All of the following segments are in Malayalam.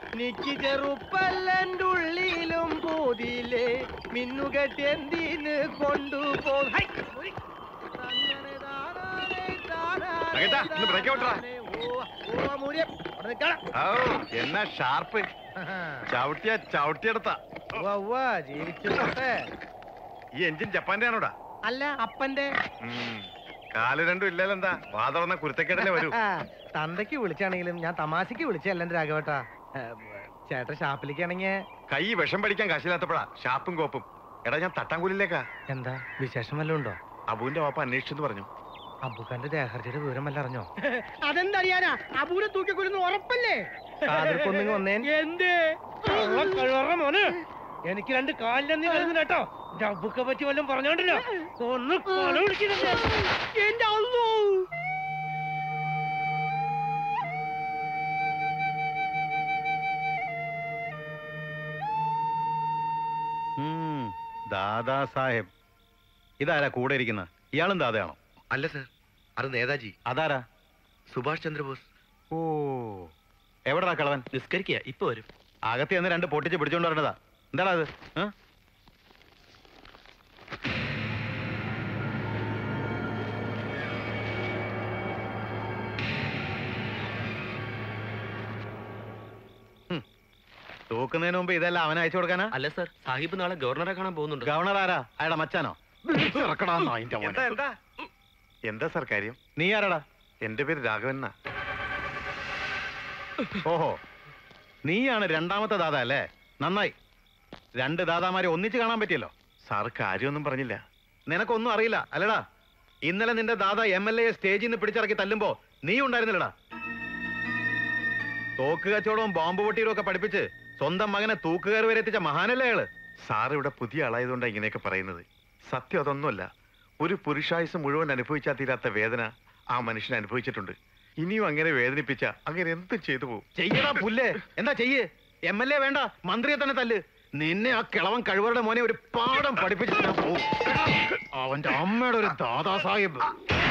എനിക്ക് ചെറുപ്പല്ലൻ്റെ ഉള്ളിലും പോതില്ലേ മിന്നുകെട്ടി എന്തിന് കൊണ്ടുപോകും ഹൈ! ഉയ്. തന്നനെ താനാനെ താനാനെ അകത്താ, ഒന്ന് break out ടാ. താനാനെ. ഓ, ഓ, മൂര്യ. അവിടെ നിക്കണം. ഔ, എന്നാ ഷാർപ്പ് ചവിട്ടിയ ചവിട്ടിയെടുത്ത ഉവ്വ, ഉവ്വ, ജീവിച്ചു പോട്ടെ. ഈ എഞ്ചിൻ ജപ്പാന്റെ ആണോടാ അല്ല അപ്പന്റെ ഉം. കാല് രണ്ടും ഇല്ലല്ലോ എന്താ വാതറന്ന കുരുത്തക്കേടല്ലേ വരൂ തന്തയ്ക്ക് വിളിച്ചാണെങ്കിലും ഞാൻ തമാശക്ക് വിളിച്ചല്ല എന്റെ രാഘവട്ടാ ഏ, ചേട്ടൻ ഷാപ്പിലേക്കാണെങ്കിൽ കൈ വിഷം പഠിക്കാൻ കാശില്ലാത്തപ്പോഴാ ഷാപ്പും കോപ്പും എടാ ഞാൻ തട്ടാങ്കൂലിലേക്കാ എന്താ വിശേഷം വല്ലതും ഉണ്ടോ അബുവിന്റെ വാപ്പ അന്വേഷിച്ചെന്ന് പറഞ്ഞു അബുഖാന്റെ ദേഹർജിയുടെ വിവരം വല്ല അറിഞ്ഞോ അതെന്തറിയാനാ അപൂരെ തൂക്കിക്കൊല്ലുന്ന ഉറപ്പല്ലേ കാതിർക്കൊന്നിങ് വന്നേൻ എന്ത് മോന് എനിക്ക് രണ്ട് കാലിലെന്നി വരുന്നു കേട്ടോ ഡബുക്കെ പറ്റി വല്ലതും പറഞ്ഞോണ്ടല്ലോ ഒന്ന് കൊല വിളിക്കുന്നുണ്ട് എന്റെ അള്ളൂ ഉം, ദാദാ സാഹേബ് ഇതാരാ കൂടെ ഇരിക്കുന്ന ഇയാളും ദാദയാണോ അല്ല സർ അത് നേതാജി അതാരാ സുഭാഷ് ചന്ദ്രബോസ് ഓ എവിടാ കളവൻ നിസ്കരിക്കുക ഇപ്പൊ വരും അകത്ത് ചെന്ന് രണ്ട് പൊട്ടിച്ച് പിടിച്ചോണ്ട് വരേണ്ടതാ എന്താടാ അത് ഏ? ഹും. തൂക്കുന്നതിന് മുമ്പ് ഇതെല്ലാം അവൻ അയച്ചു കൊടുക്കാനാ അല്ല സർ സാഹിബ് നാളെ ഗവർണറെ കാണാൻ പോകുന്നുണ്ട് ഗവർണർ ആരാ അയാളെ മച്ചാനോ ഇറക്കടാ നായിന്റെ മോനെ. എന്താ എന്താ എന്താ സാർ കാര്യം നീ ആരാടാ എന്റെ പേര് രാഘവൻ എന്നാ ഓഹോ നീയാണ് രണ്ടാമത്തെ ദാദ അല്ലേ നന്നായി രണ്ട് ദാദാമാരെ ഒന്നിച്ച് കാണാൻ പറ്റിയല്ലോ സാർ കാര്യമൊന്നും പറഞ്ഞില്ല നിനക്കൊന്നും അറിയില്ല അല്ലടാ ഇന്നലെ നിന്റെ ദാദ എം എൽ എ സ്റ്റേജിൽ നിന്ന് പിടിച്ചിറക്കി തല്ലുമ്പോ നീ ഉണ്ടായിരുന്നില്ലടാ തോക്ക് കച്ചവടവും ബോംബ് പൊട്ടിയിലും ഒക്കെ പഠിപ്പിച്ച് സ്വന്തം മകനെ തൂക്കുകയറി വരെ എത്തിച്ച മഹാനല്ലേ അയാള് സാർ ഇവിടെ പുതിയ ആളായതുകൊണ്ടാണ് ഇങ്ങനെയൊക്കെ പറയുന്നത് സത്യം അതൊന്നുമല്ല ഒരു പുരുഷായുസ് മുഴുവൻ അനുഭവിച്ചാൽ തീരാത്ത വേദന ആ മനുഷ്യൻ അനുഭവിച്ചിട്ടുണ്ട് ഇനിയും അങ്ങനെ വേദനിപ്പിച്ച അങ്ങനെ എന്തും ചെയ്തു പോകും ചെയ്യടാ പുല്ലേ എന്താ ചെയ്യ് എം എൽ എ വേണ്ട മന്ത്രിയെ തന്നെ തല്ല് നിന്നെ ആ കിളവൻ കഴിവറുടെ മോനെ ഒരു പാഠം പഠിപ്പിച്ചിട്ട് ഞാൻ പോവും. അവന്റെ അമ്മയുടെ ഒരു ദാദാ സാഹിബ്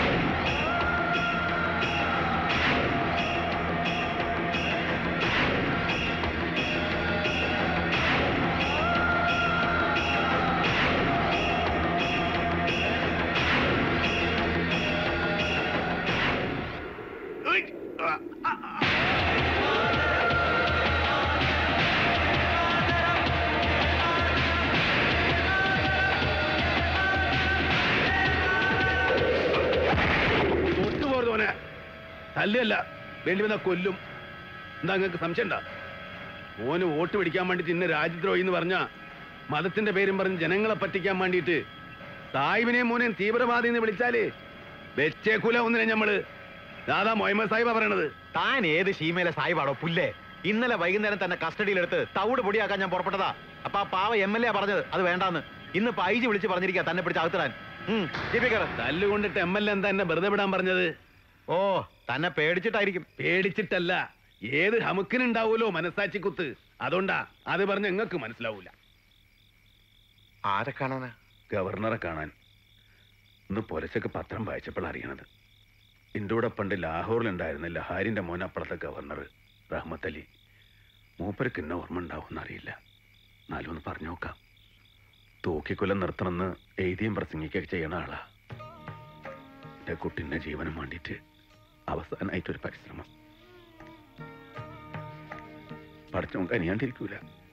തൊട്ടുപോർന്നോനെ തല്ലല്ല വേണ്ടി വന്ന കൊല്ലും എന്താ നിങ്ങൾക്ക് സംശയം ഉണ്ടാ ഓന് വോട്ട് പിടിക്കാൻ വേണ്ടിട്ട് ഇന്ന് രാജ്യദ്രോഹി എന്ന് പറഞ്ഞ മതത്തിന്റെ പേരും പറഞ്ഞ് ജനങ്ങളെ പറ്റിക്കാൻ വേണ്ടിയിട്ട് സാഹിബിനെയും മോനെയും തീവ്രവാദി എന്ന് വിളിച്ചാല് വെച്ചേക്കൂല ഒന്നിനെ ഞമ്മള് ദാദാ മൊഹമ്മദ് സാഹിബാ പറയണത് താൻ ഏത് ശീമയിലെ സാഹിബാടോ പുല്ലേ ഇന്നലെ വൈകുന്നേരം തന്നെ കസ്റ്റഡിയിലെടുത്ത് തവിട് പൊടിയാക്കാൻ ഞാൻ പുറപ്പെട്ടതാ അപ്പൊ ആ പാവ എം എൽ എ പറഞ്ഞത് അത് വേണ്ടാന്ന് ഇന്ന് ഐജി വിളിച്ച് പറഞ്ഞിരിക്കുക തന്നെ പിടിച്ച് അകത്തിടാൻ ഉം, ജീപ്പി കേറ്. തല്ലുകൊണ്ടിട്ട് എം എൽ എ എന്താ എന്നെ വെറുതെ വിടാൻ പറഞ്ഞത് ഓ തന്നെ പേടിച്ചിട്ടായിരിക്കും പേടിച്ചിട്ടല്ല ഏത് ഹമുക്കിനുണ്ടാവൂലോ മനസാച്ചി കുത്ത് അതുകൊണ്ടാ അത് പറഞ്ഞ നിങ്ങൾക്ക് മനസ്സിലാവൂല ആരെ കാണാനാ ഗവർണറെ കാണാൻ ഇന്ന് പുലച്ചക്ക് പത്രം വായിച്ചപ്പോൾ അറിയണത് എൻ്റെ കൂടെ പണ്ട് ലാഹോറിലുണ്ടായിരുന്ന ലഹാരിന്റെ മോൻ അപ്പുറത്തെ ഗവർണർ റഹ്മത്ത് അലി മൂപ്പർക്ക് എന്നെ ഓർമ്മ ഉണ്ടാവുമെന്ന് അറിയില്ല എന്നാലും ഒന്ന് പറഞ്ഞു നോക്കാം തൂക്കിക്കൊല്ലം നിർത്തണമെന്ന് എഴുതിയും പ്രസംഗിക്കുകയൊക്കെ ചെയ്യണ ആളാ എൻ്റെ കുട്ടിൻ്റെ ജീവനം വേണ്ടിയിട്ട് അവസാനമായിട്ടൊരു പരിശ്രമം പഠിച്ചോണ്ട് അനിയാണ്ടിരിക്കൂല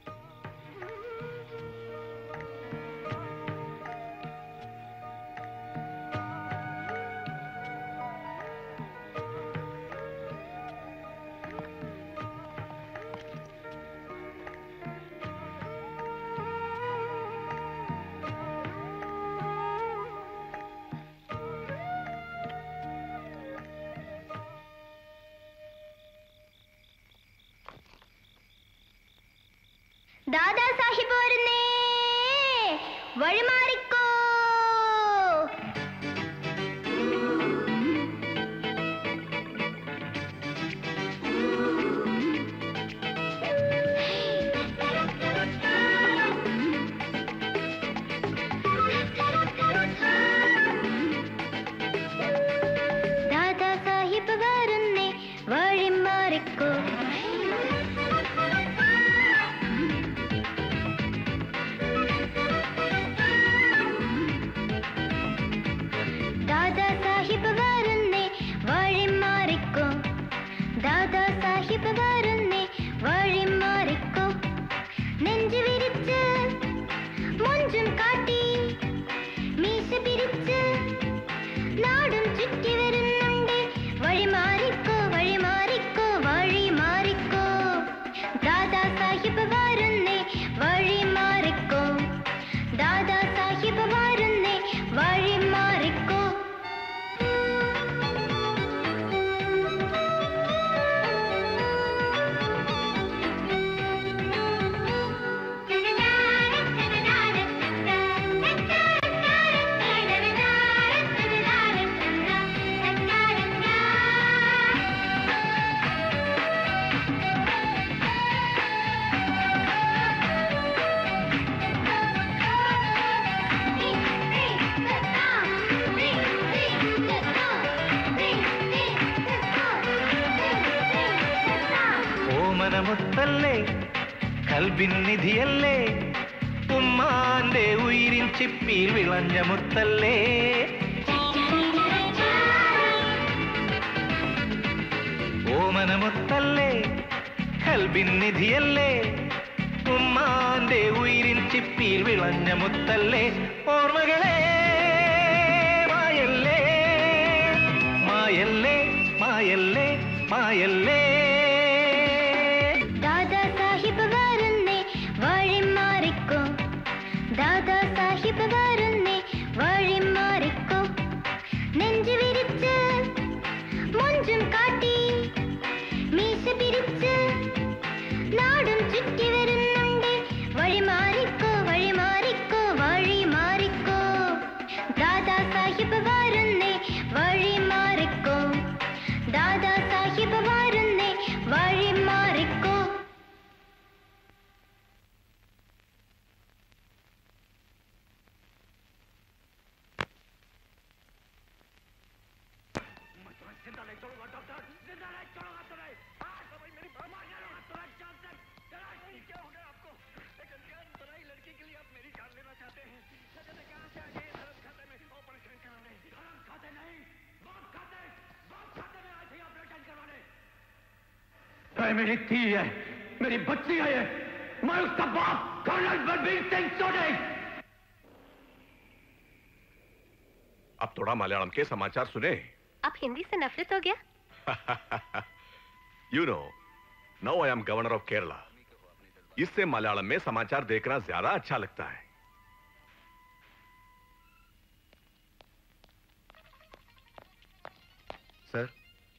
ദാദാ സാഹിബ് വരുന്നേ വഴിമാറിക്കോ ദാദാ സാഹിബ് വരുന്നേ വഴിമാറിക്കോ ഓമനമുത്തല്ലേ കൽബിൻ നിധിയല്ലേ ഉമ്മാന്റെ ഉയിരിൻ ചിപ്പിയിൽ വിളഞ്ഞ മുത്തല്ലേ ഓമനമുത്തല്ലേ കൽബിൻ നിധിയല്ലേ ഉമ്മാന്റെ ഉയിരിൻ ചിപ്പിയിൽ വിളഞ്ഞ മുത്തല്ലേ ഓർമ്മകളെ മായല്ലേ മായല്ലേ മായല്ലേ മായല്ലേ ദാദാ സാഹിബ് വരുന്നേ വഴി മാറിക്കോ ദാദാ സാഹിബ് വരുന്നേ വഴി മാറിക്കോ നെഞ്ചു വിരിച്ച് മൊഞ്ചും കാട്ടി മീശ പിരിച്ച് നാടും ചുറ്റി വരുന്നുണ്ട് വഴി മാറിക്കോ വഴി മാറിക്കോ വഴി മാറിക്കോ ദാദാ സാഹിബ് വരുന്നേ വഴി മാറിക്കോ ദാദാ സാഹിബ് വരുന്നേ വഴി മാറിക്കോ मेरी थी है मेरी बच्ची है मैं उसका बाप कर्नल बलबीर सिंह सोनी अब थोड़ा मलयालम के समाचार सुने अब हिंदी से नफरत हो गया you know now I am governor of Kerala इससे मलयालम में समाचार देखना ज्यादा अच्छा लगता है സർ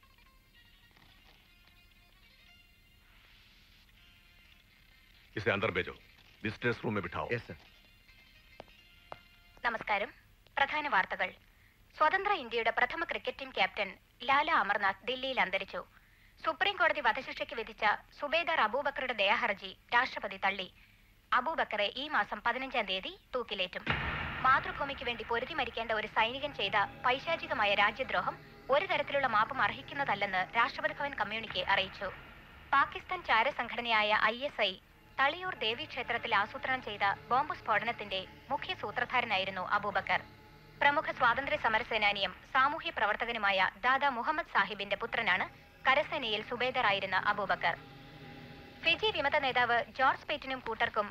इसे अंदर भेजो बिजनेस रूम में बिठाओ യെസ് സർ നമസ്കാരം പ്രധാന വാർത്തകൾ സ്വതന്ത്ര ഇന്ത്യയുടെ പ്രഥമ cricket team captain Lala Amarnath ദില്ലിയിൽ അന്തരിച്ചു സുപ്രീം കോടതി വധശിക്ഷയ്ക്ക് വിധിച്ച സുബേദാർ അബൂബക്കറുടെ ദയാഹർജി രാഷ്ട്രപതി തള്ളി അബൂബക്കറെ ഈ മാസം പതിനഞ്ചാം തീയതി തൂക്കിലേറ്റും മാതൃഭൂമിക്ക് വേണ്ടി പൊരുതി മരിക്കേണ്ട ഒരു സൈനികൻ ചെയ്ത പൈശാചികമായ രാജ്യദ്രോഹം ഒരു തരത്തിലുള്ള മാപ്പും അർഹിക്കുന്നതല്ലെന്ന് രാഷ്ട്രപതി ഭവൻ കമ്മ്യൂണിക്കെ അറിയിച്ചു പാകിസ്ഥാൻ ചാരസംഘടനയായ ഐ എസ് ഐ തളിയൂർ ദേവീക്ഷേത്രത്തിൽ ആസൂത്രണം ചെയ്ത ബോംബ് സ്ഫോടനത്തിന്റെ മുഖ്യ സൂത്രധാരനായിരുന്നു അബൂബക്കർ പ്രമുഖ സ്വാതന്ത്ര്യ സമരസേനാനിയും സാമൂഹ്യ പ്രവർത്തകനുമായ ദാദാ മുഹമ്മദ് സാഹിബിന്റെ പുത്രനാണ് കരസേനയിൽ സുബേദറായിരുന്ന അബൂബക്കർ ഫിജി വിമത നേതാവ് ജോർജ് പേറ്റിനും കൂട്ടർക്കും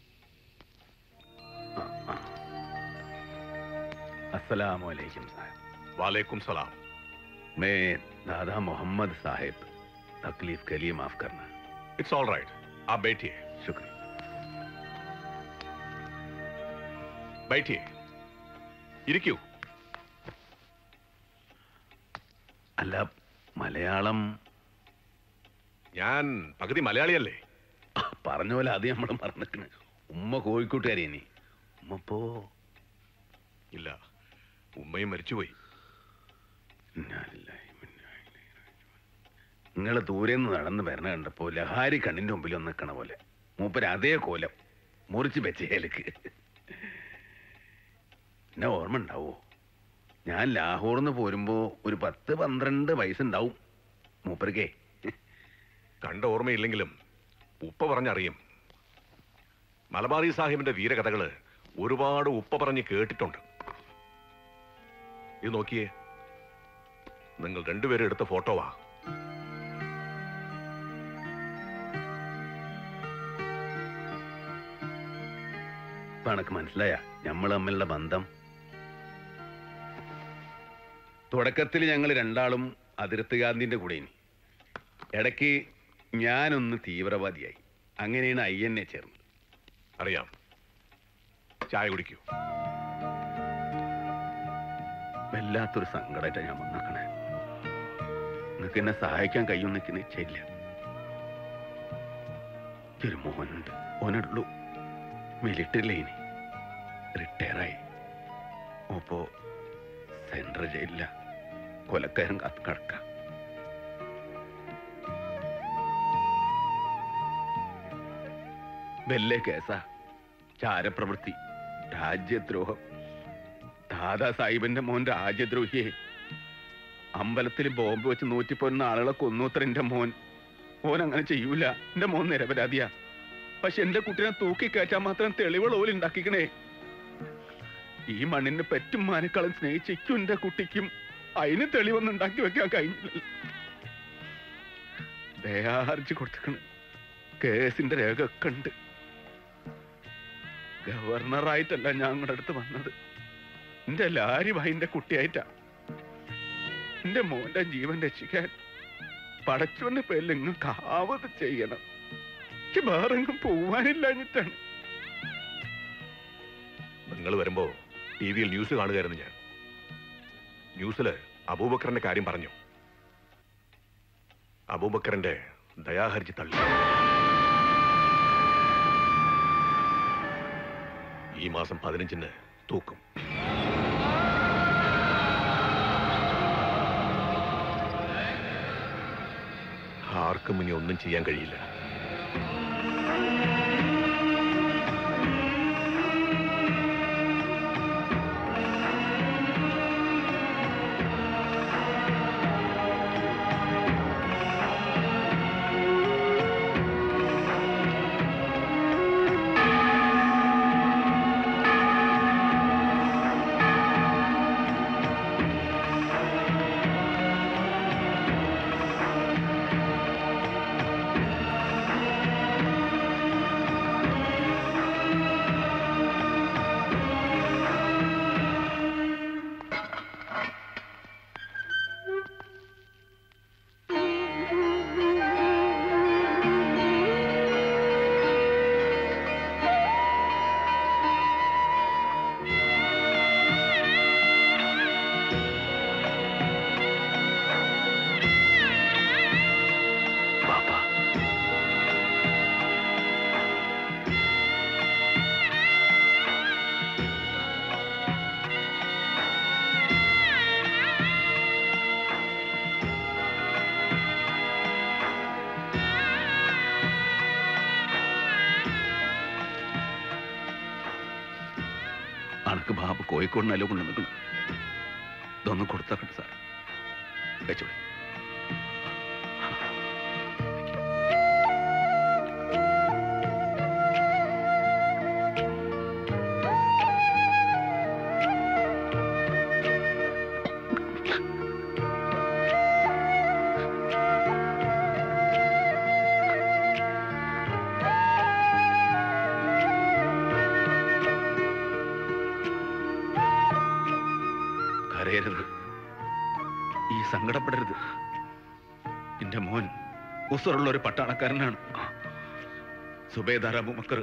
अस्सलाम वालेकुम साहब वालेकुम सलाम मैं दादा मोहम्मद साहिब तकलीफ के लिए माफ करना इट्स ऑल राइट आप बैठिए शुक्रिया बैठिए ഇരിക്കൂ അല്ല മലയാളം ഞാൻ പകുതി മലയാളിയല്ലേ പറഞ്ഞ പോലെ അത് നമ്മൾ മറന്നിക്കണ് ഉമ്മ കോഴിക്കോട്ടുകാരി ഇനി ഉമ്മ ഇപ്പോ ഇല്ല ഉമ്മയും മരിച്ചുപോയി നിങ്ങൾ ദൂരെ നിന്ന് നടന്ന് വരണ കണ്ടപ്പോ ലഹാരി കണ്ണിന്റെ മുമ്പിൽ ഒന്ന് നിൽക്കണ പോലെ മൂപ്പര് അതേ കോലം മുറിച്ച് വെച്ചേലേക്ക് എന്നെ ഓർമ്മ ഉണ്ടാവോ ഞാൻ ലാഹോറിൽ നിന്ന് പോരുമ്പോ ഒരു പത്ത് പന്ത്രണ്ട് വയസ്സുണ്ടാവും മൂപ്പർക്കേ കണ്ട ഓർമ്മയില്ലെങ്കിലും ഉപ്പ പറഞ്ഞറിയും മലബാറി സാഹിബിന്റെ വീരകഥകള് ഒരുപാട് ഉപ്പ പറഞ്ഞ് കേട്ടിട്ടുണ്ട് ഇത് നോക്കിയേ നിങ്ങൾ രണ്ടുപേരും എടുത്ത ഫോട്ടോവാ ഇപ്പൊ എനക്ക് മനസ്സിലായ നമ്മൾ തമ്മിലുള്ള ബന്ധം തുടക്കത്തിൽ ഞങ്ങൾ രണ്ടാളും അതിർത്ത് ഗാന്ധിന്റെ കൂടെ ഇനി ഇടയ്ക്ക് ഞാനൊന്ന് തീവ്രവാദിയായി അങ്ങനെയാണ് ഐ എൻ എ ചേർന്നത് അറിയാം ചായ കുടിക്കൂ വല്ലാത്തൊരു സങ്കടമായിട്ടാ ഞാൻ വന്നേക്കണേ നിങ്ങൾക്ക് എന്നെ സഹായിക്കാൻ കഴിയും നിൽക്കുന്ന ഇച്ഛയില്ല ഒരു മോനുണ്ട് ഓനുള്ളൂ മിലിറ്ററിയിലേനി റിട്ടയറായി അപ്പോ സെൻട്രൽ ജയിലില്ല കൊലക്കാരൻ കാത്ത് കിടക്ക വെല്ലേ കേസാ ചാരപ്രവൃത്തി രാജ്യദ്രോഹം ദാദാ സാഹിബിന്റെ മോൻ രാജ്യദ്രോഹിയെ അമ്പലത്തിൽ ബോംബ് വെച്ച് നൂറ്റിപ്പൊന്ന ആളുകളെ കൊന്നൂത്ര എന്റെ മോൻ ഓൻ അങ്ങനെ ചെയ്യൂല എന്റെ മോൻ നിരപരാധിയാ പക്ഷെ എന്റെ കുട്ടീനെ തൂക്കിക്കയറ്റാൻ മാത്രം തെളിവുകൾ ഓല് ഉണ്ടാക്കിക്കണേ ഈ മണ്ണിന് പെറ്റും മാനക്കളും സ്നേഹിച്ചിക്കും എന്റെ കുട്ടിക്കും അതിന് തെളിവൊന്നും ഉണ്ടാക്കി വെക്കാൻ കഴിഞ്ഞില്ല ദയാഹർജി കൊടുത്തിക്കണ് കേസിന്റെ രേഖ ഒക്കെ ഉണ്ട് ഗവർണറായിട്ടല്ല ഞാൻ നിങ്ങളുടെ അടുത്ത് വന്നത് എന്റെ ലാരി ഭായിന്റെ കുട്ടിയായിട്ടാ എന്റെ മോന്റെ ജീവൻ രക്ഷിക്കാൻ പടച്ചോന്റെ പേരിൽ നിങ്ങൾക്ക് ആവത് ചെയ്യണം എനിക്ക് വേറെങ്ങും പോവാനില്ലാഞ്ഞിട്ടാണ് നിങ്ങൾ വരുമ്പോ ടി വിയിൽ ന്യൂസ് കാണുകയായിരുന്നു ഞാൻ ന്യൂസില് അബൂബക്കറിന്റെ കാര്യം പറഞ്ഞു അബൂബക്കറിന്റെ ദയാഹർജി തള്ളി ഈ മാസം പതിനഞ്ചിന് തൂക്കും ആർക്കും ഇനി ഒന്നും ചെയ്യാൻ കഴിയില്ല അനക്ക് ബാബു കോഴിക്കോട് നില കൊണ്ട് നിൽക്കണം ഇതൊന്ന് കൊടുത്താക്കട്ടെ സാർ വെച്ചോളി കരയരുത് ഈ സങ്കടപ്പെടരുത് എന്റെ മോൻ ഉസറുള്ള ഒരു പട്ടാളക്കാരനാണ് സുബേദാർ അബുമക്കർ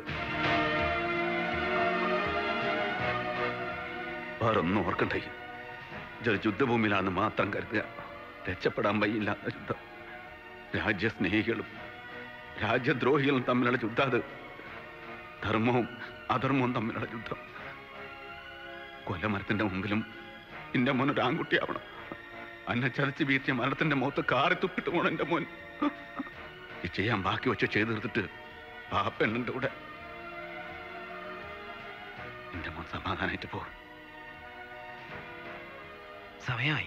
വേറൊന്നും ഓർക്കണ്ടേ ഇതൊരു യുദ്ധഭൂമിയിലാണെന്ന് മാത്രം കരുതുക രക്ഷപ്പെടാൻ വയ്യില്ലാത്ത യുദ്ധം രാജ്യസ്നേഹികളും രാജ്യദ്രോഹികളും തമ്മിലുള്ള യുദ്ധം അത് ധർമ്മവും അധർമ്മവും തമ്മിലുള്ള യുദ്ധം കൊല്ലമരത്തിന്റെ മുമ്പിലും എന്റെ മോൻ ഒരു ആൺകുട്ടിയാവണം അന്നെ ചതച്ച് വീഴ്ത്തിയ മരണത്തിന്റെ മുഖത്ത് കാറി തുപ്പിട്ട് പോണം എന്റെ മോൻ ഈ ചെയ്യാൻ ബാക്കി വെച്ച് ചെയ്ത് തീർത്തിട്ട് ആ പെണ്ണിന്റെ കൂടെ എന്റെ മോൻ സമാധാനായിട്ട് പോ സമയമായി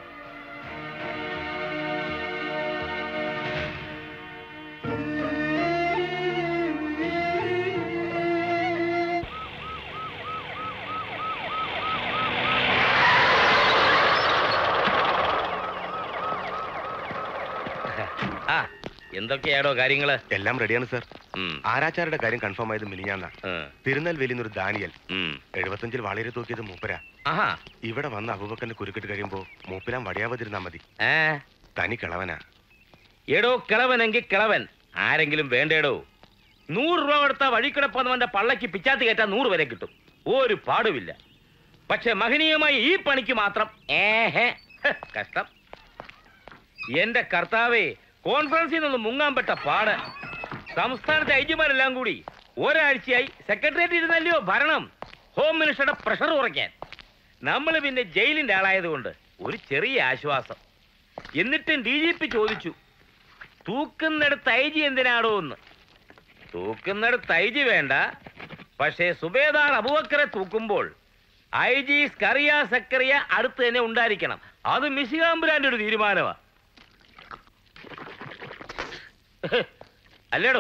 ആ എന്തൊക്കെയാടോ കാര്യങ്ങള് എല്ലാം റെഡിയാണ് സാർ ഉം, ആരാച്ചാരുടെ കാര്യം കൺഫേം ആയത് മിനിഞ്ഞാന്ന ആ, തിരുനെൽവേലിന്നൊരു ദാനിയൽ ഉം. എഴുപത്തഞ്ചിൽ വളരെ തൂക്കിയത് മൂപ്പരാ ആഹാ ഇവിടെ വന്ന് അബൂബക്കറിന്റെ കുരുക്കിട്ട് കഴിയുമ്പോ മൂപ്പിലാൻ വടിയാവതിരുന്നാ മതി ഏ തനി കിളവനാ എടോ കിളവനെങ്കിൽ കിളവൻ ആരെങ്കിലും വേണ്ടേടോ നൂറ് രൂപ കൊടുത്ത വഴിക്കിടപ്പന്നവന്റെ പള്ളക്ക് പിച്ചാത്തി കയറ്റാൻ നൂറ് വരെ കിട്ടും ഒരു പാടുമില്ല പക്ഷെ മഹനീയമായി ഈ പണിക്ക് മാത്രം ഏഹേ ഹ്, കഷ്ടം എന്റെ കർത്താവേ കോൺഫറൻസിൽ നിന്ന് മുങ്ങാൻ പെട്ട പാട് സംസ്ഥാനത്തെ ഐജിമാരെല്ലാം കൂടി ഒരാഴ്ചയായി സെക്രട്ടേറിയറ്റ് ഇരുന്നല്ലയോ ഭരണം ഹോം മിനിസ്റ്ററുടെ പ്രഷർ കുറയ്ക്കാൻ നമ്മൾ പിന്നെ ജയിലിന്റെ ആളായതുകൊണ്ട് ഒരു ചെറിയ ആശ്വാസം എന്നിട്ടും ഡി ജി പി ചോദിച്ചു തൂക്കുന്നിടത്ത് ഐജി എന്തിനാടോ എന്ന് തൂക്കുന്നിടത്ത് ഐജി വേണ്ട പക്ഷേ സുബേദാർ അബുബക്കറെ തൂക്കുമ്പോൾ ഐ ജി സ്കറിയ സക്കറിയ അടുത്ത് തന്നെ ഉണ്ടായിരിക്കണം അത് മിശികാമ്പുരാന്റെ ഒരു തീരുമാനമാണ് അല്ലേടോ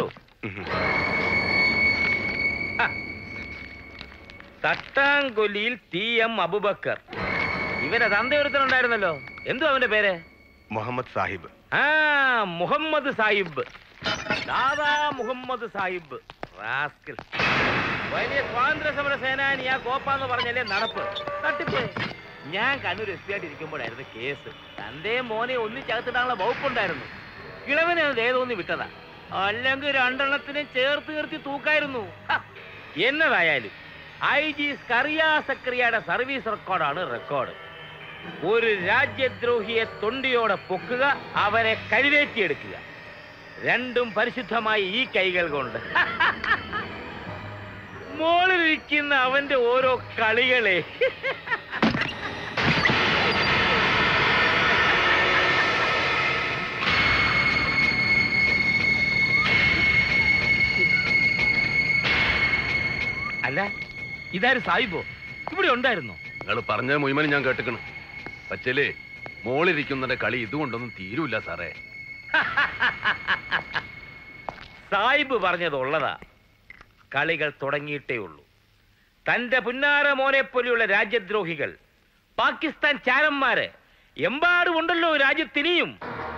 ആ. തട്ടാങ്കൊല്ലിയിൽ ടി എം അബുബക്കർ ഇവന്റെ തന്തയൊരുത്തനുണ്ടായിരുന്നല്ലോ എന്തോ അവന്റെ പേര് മുഹമ്മദ് സാഹിബ് ആ മുഹമ്മദ് സാഹിബ് ദാദാ മുഹമ്മദ് സാഹിബ് റാസ്കൽ വലിയ സ്വാതന്ത്ര്യ സമര സേനാനി ആ കോപ്പാന്ന് പറഞ്ഞല്ലേ നടപ്പ് തട്ടിപ്പ് ഞാൻ കണ്ണൂർ എസ് പി ആയിട്ട് ഇരിക്കുമ്പോഴായിരുന്നു കേസ് തന്റെ മോനെ ഒന്നിച്ചകത്തിടാനുള്ള വകുപ്പുണ്ടായിരുന്നു കിളവനെ അത് ഏതോന്നി വിട്ടതാ അല്ലെങ്കിൽ രണ്ടെണ്ണത്തിനെ ചേർത്ത് ചേർത്തി തൂക്കായിരുന്നു ഹ, എന്നതായാലും ഐ ജി സ്കറിയ സക്രിയയുടെ സർവീസ് റെക്കോർഡാണ് റെക്കോർഡ് ഒരു രാജ്യദ്രോഹിയെ തൊണ്ടിയോടെ പൊക്കുക അവനെ കരുവേറ്റിയെടുക്കുക രണ്ടും പരിശുദ്ധമായി ഈ കൈകൾ കൊണ്ട് മോളിലിരിക്കുന്ന അവന്റെ ഓരോ കളികളെ അല്ല ഇതാരും സായിബോ ഇവിടെ ഉണ്ടായിരുന്നോ നിങ്ങൾ പറഞ്ഞ മുഴുവനും ഞാൻ കേട്ടിക്കണു പച്ചലേ മോളിരിക്കുന്നതിന്റെ കളി ഇതുകൊണ്ടൊന്നും തീരൂല സാറേ സായിബ് പറഞ്ഞത് ഉള്ളതാ കളികൾ തുടങ്ങിയിട്ടേ ഉള്ളൂ തന്റെ പുന്നാര മോനെ പോലെയുള്ള രാജ്യദ്രോഹികൾ പാകിസ്ഥാൻ ചാരന്മാര് എമ്പാടും ഉണ്ടല്ലോ രാജ്യത്തിനിയും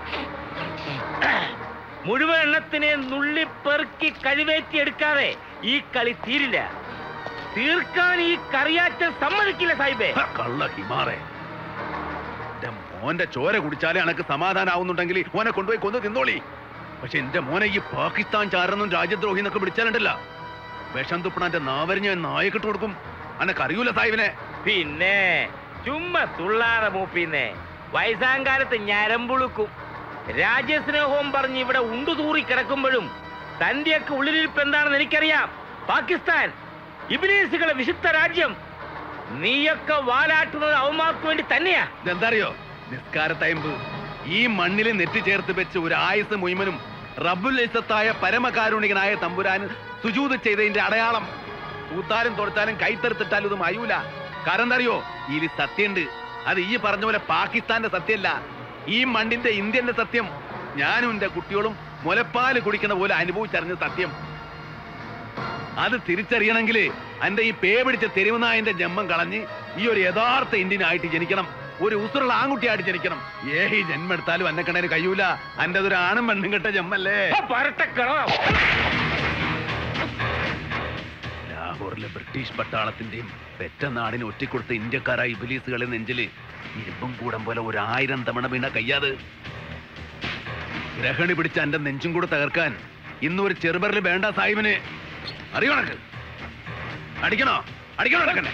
മുഴുവൻ എണ്ണത്തിനെ നുള്ളിപ്പെറുക്കി കഴിവേറ്റിയെടുക്കാതെ ഈ കളി തീരില്ല തീർക്കാൻ ഈ കറിയാറ്റൻ സമ്മതിക്കില്ല സാഹിബേ ഹ, കള്ള ഹിമാറെ എന്റെ മോന്റെ ചോര കുടിച്ചാലേ അനക്ക് സമാധാനാവുന്നുണ്ടെങ്കിൽ മോനെ കൊണ്ടുപോയി കൊന്നു തിന്നോളി പക്ഷെ എന്റെ മോനെ ഈ പാകിസ്ഥാൻ ചാരനും രാജ്യദ്രോഹി എന്നൊക്കെ വിളിച്ചാലുണ്ടല്ല വിഷം തുപ്പണന്റെ നാവരിഞ്ഞ നായക്കിട്ട് കൊടുക്കും അനക്ക് അറിയൂല സാഹിബിനെ പിന്നെ ചുമ്മാ തുള്ളാതെ മൂപ്പിന്നെ വയസ്സാങ്കാലത്ത് ഞരമ്പുളുക്കും രാജ്യസ്നേഹവും പറഞ്ഞ് ഇവിടെ ഉണ്ടുതൂറി കിടക്കുമ്പോഴും തന്റെയൊക്കെ ഉള്ളിലിരിപ്പ് എന്താണെന്ന് എനിക്കറിയാം പാകിസ്ഥാൻ ഇബിലീസുകളെ വിശുദ്ധ രാജ്യം നീയൊക്കെ വാലാട്ടുന്നത് അവന്മാർക്ക് വേണ്ടി തന്നെയാ ഇതെന്താ അറിയോ നിസ്കാര തയമ്പ് ഈ മണ്ണിൽ നെറ്റി ചേർത്ത് വെച്ച് ഒരു ആയുസ് മുയ്മനും റബ്ബുൽ ഇസത്തായ പരമകാരുണികനായ തമ്പുരാന് സുജൂത് ചെയ്തതിന്റെ അടയാളം കൂത്താലും തൊടുത്താലും കൈത്തെടുത്തിട്ടാലും ഇത് മയൂല കാരണം എന്താ അറിയോ ഇതിൽ സത്യമുണ്ട് അത് ഈ പറഞ്ഞ പോലെ പാകിസ്ഥാന്റെ സത്യമല്ല ഈ മണ്ണിന്റെ ഇന്ത്യന്റെ സത്യം ഞാനും എന്റെ കുട്ടികളും മുലപ്പാല് കുടിക്കുന്ന പോലെ അനുഭവിച്ചറിഞ്ഞ സത്യം അത് തിരിച്ചറിയണമെങ്കിൽ എന്റെ ഈ പേ പിടിച്ച തെരുവുനായന്റെ ജന്മം കളഞ്ഞ് ഈ ഒരു യഥാർത്ഥ ഇന്ത്യനായിട്ട് ജനിക്കണം ഒരു ഉസുറുള്ള ആൺകുട്ടിയായിട്ട് ജനിക്കണം ഏഹി ജന്മം എടുത്താലും എന്നെ കണ്ടതിന് കഴിയൂല എന്റെ ഒരു ആണും പെണ്ണും കെട്ട ജന്മല്ലേ ലാഹോറിലെ ബ്രിട്ടീഷ് പട്ടാളത്തിന്റെയും പെറ്റ നാടിന് ഒറ്റിക്കൊടുത്ത ഇന്ത്യക്കാരായ ഇബിലീസുകളെ നെഞ്ചില് ഇരുമ്പും കൂടം പോലെ ഒരു ആയിരം തവണ വീണ കയ്യാത് ഗ്രഹണി പിടിച്ച എന്റെ നെഞ്ചും കൂടെ തകർക്കാൻ ഇന്ന് ഒരു ചെറുപറിൽ വേണ്ട സാഹിബിന് അറിയോ കണക്ക് അടിക്കണോ അടിക്കണോ അടക്കണേ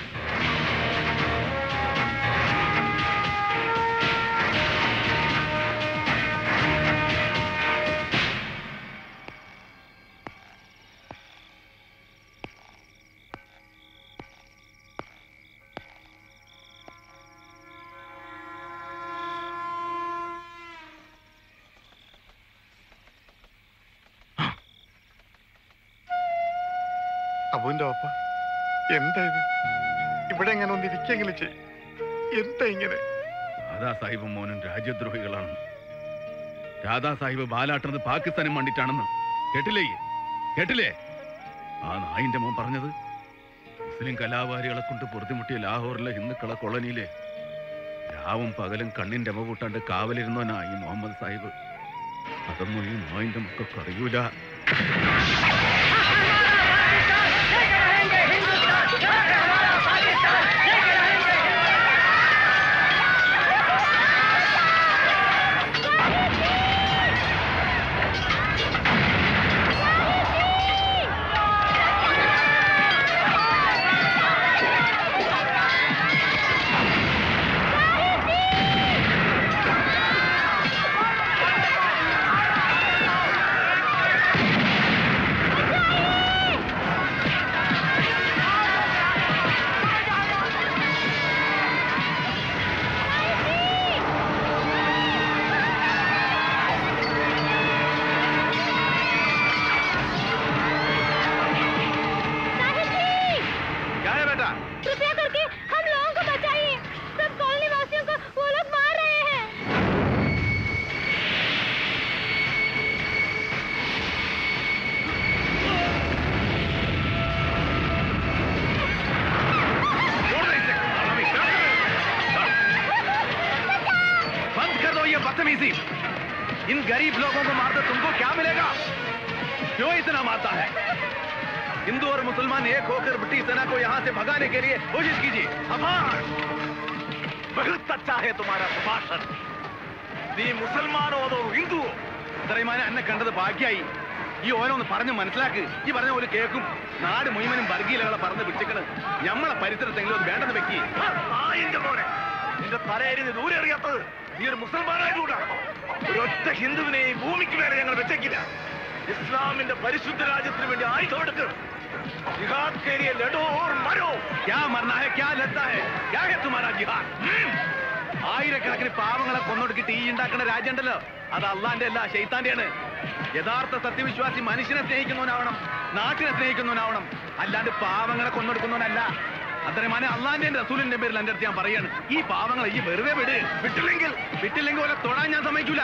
അബുവിന്റെ ഒപ്പ എന്താ ഇത് ഇവിടെ എങ്ങനെ ഒന്ന് ഇരിക്കെങ്കിലും ചെയ്യും എന്താ ഇങ്ങനെ ദാദാ സാഹിബും മോനും രാജ്യദ്രോഹികളാണ് ദാദാ സാഹിബ് ബാലാട്ടുന്നത് പാകിസ്ഥാനും വേണ്ടിട്ടാണെന്ന് കേട്ടില്ലേ ഈ? കേട്ടില്ലേ ആ നായിന്റെ മോൻ പറഞ്ഞത് മുസ്ലിം കലാകാരികളെ കൊണ്ട് പൊറുതിമുട്ടിയ ലാഹോറിലെ ഹിന്ദുക്കളെ കോളനിയിലെ രാവും പകലും കണ്ണിന്റെ അമ കൂട്ടാണ്ട് കാവലിരുന്നവനാ ഈ മുഹമ്മദ് സാഹിബ് അതൊന്നും ഈ നായിന്റെ മക്കൾക്ക് അറിയൂല സാഹിബ് इन गरीब लोगों को मारकर तुमको क्या मिलेगा क्यों इतना मारता है हिंदू और मुसलमान एक होकर ब्रिटिश सेना को यहाँ से भगाने के लिए कोशिश कीजिए शाबाश बहुत अच्छा है तुम्हारा भाषण നീ മുസൽമാനോ അതോ ഹിന്ദുവോ ഇത്രയുമാനെ എന്നെ കണ്ടത് ഭാഗ്യായി ഈ ഓരോന്ന് പറഞ്ഞ് മനസ്സിലാക്ക് ഈ പറഞ്ഞ പോലെ കേൾക്കും നാട് മുഴുവനും വർഗീയതകളെ പറഞ്ഞ് പിടിച്ചിക്കണ് ഞമ്മളെ പരിസരത്തെങ്കിലും അത് വേണ്ടെന്ന് വെക്കി മോനെ നിന്റെ തലയരിന് ദൂരെ അറിയാത്തത് നീ ഒരു മുസൽമാനായതുകൊണ്ടാണ് ഒരൊറ്റ ഹിന്ദുവിനെ ഈ ഭൂമിക്ക് വേറെ ഞങ്ങൾ വെച്ചേക്കില്ല ഇസ്ലാമിന്റെ പരിശുദ്ധ രാജ്യത്തിന് വേണ്ടി ആയുധം എടുക്ക് ജിഹാദ് के लिए लड़ो और मरो क्या मरना है क्या लगता है क्या है तुम्हारा जिहाद हम्म? ആയിരക്കണക്കിന് പാവങ്ങളെ കൊന്നൊടുക്കി തീ ഉണ്ടാക്കുന്ന രാജ്യമുണ്ടല്ലോ അത് അള്ളാന്റെ അല്ല ഷെയ്ത്താന്റെയാണ് യഥാർത്ഥ സത്യവിശ്വാസി മനുഷ്യനെ സ്നേഹിക്കുന്നവനാവണം നാട്ടിനെ സ്നേഹിക്കുന്നവനാവണം അല്ലാണ്ട് പാവങ്ങളെ കൊന്നൊടുക്കുന്നവനല്ല അത്രമാനെ അള്ളാന്റെ റസൂലിന്റെ പേരിൽ എന്റെ അടുത്ത് ഞാൻ പറയാണ് ഈ പാവങ്ങളെ ഈ വെറുതെ വിട് വിട്ടില്ലെങ്കിൽ വിട്ടില്ലെങ്കിൽ ഓലെ തൊടാൻ ഞാൻ സമ്മതിക്കൂല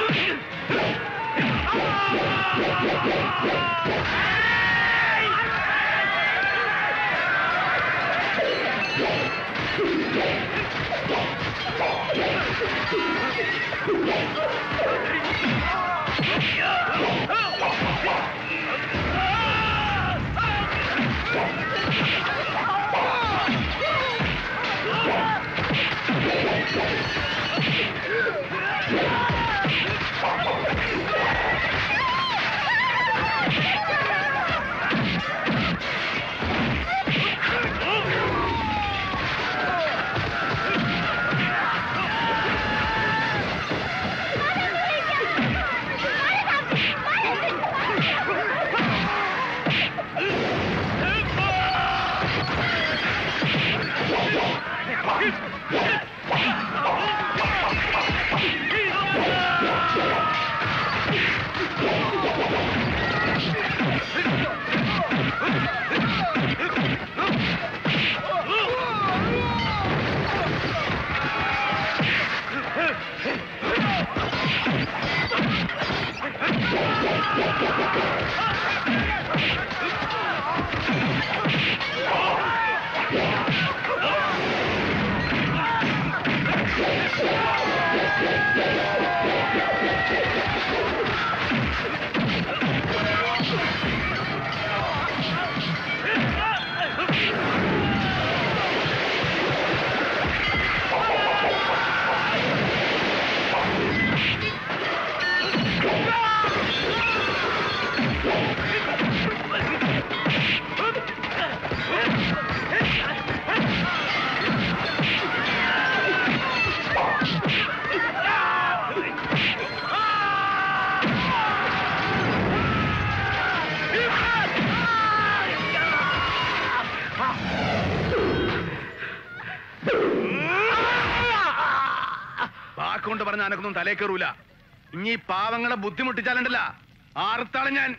വാക്കുകൊണ്ട് പറഞ്ഞ അനക്കൊന്നും തലേ കയറൂല ഇനി ഈ പാവങ്ങളെ ബുദ്ധിമുട്ടിച്ചാലുണ്ടല്ല ആർത്താളും ഞാൻ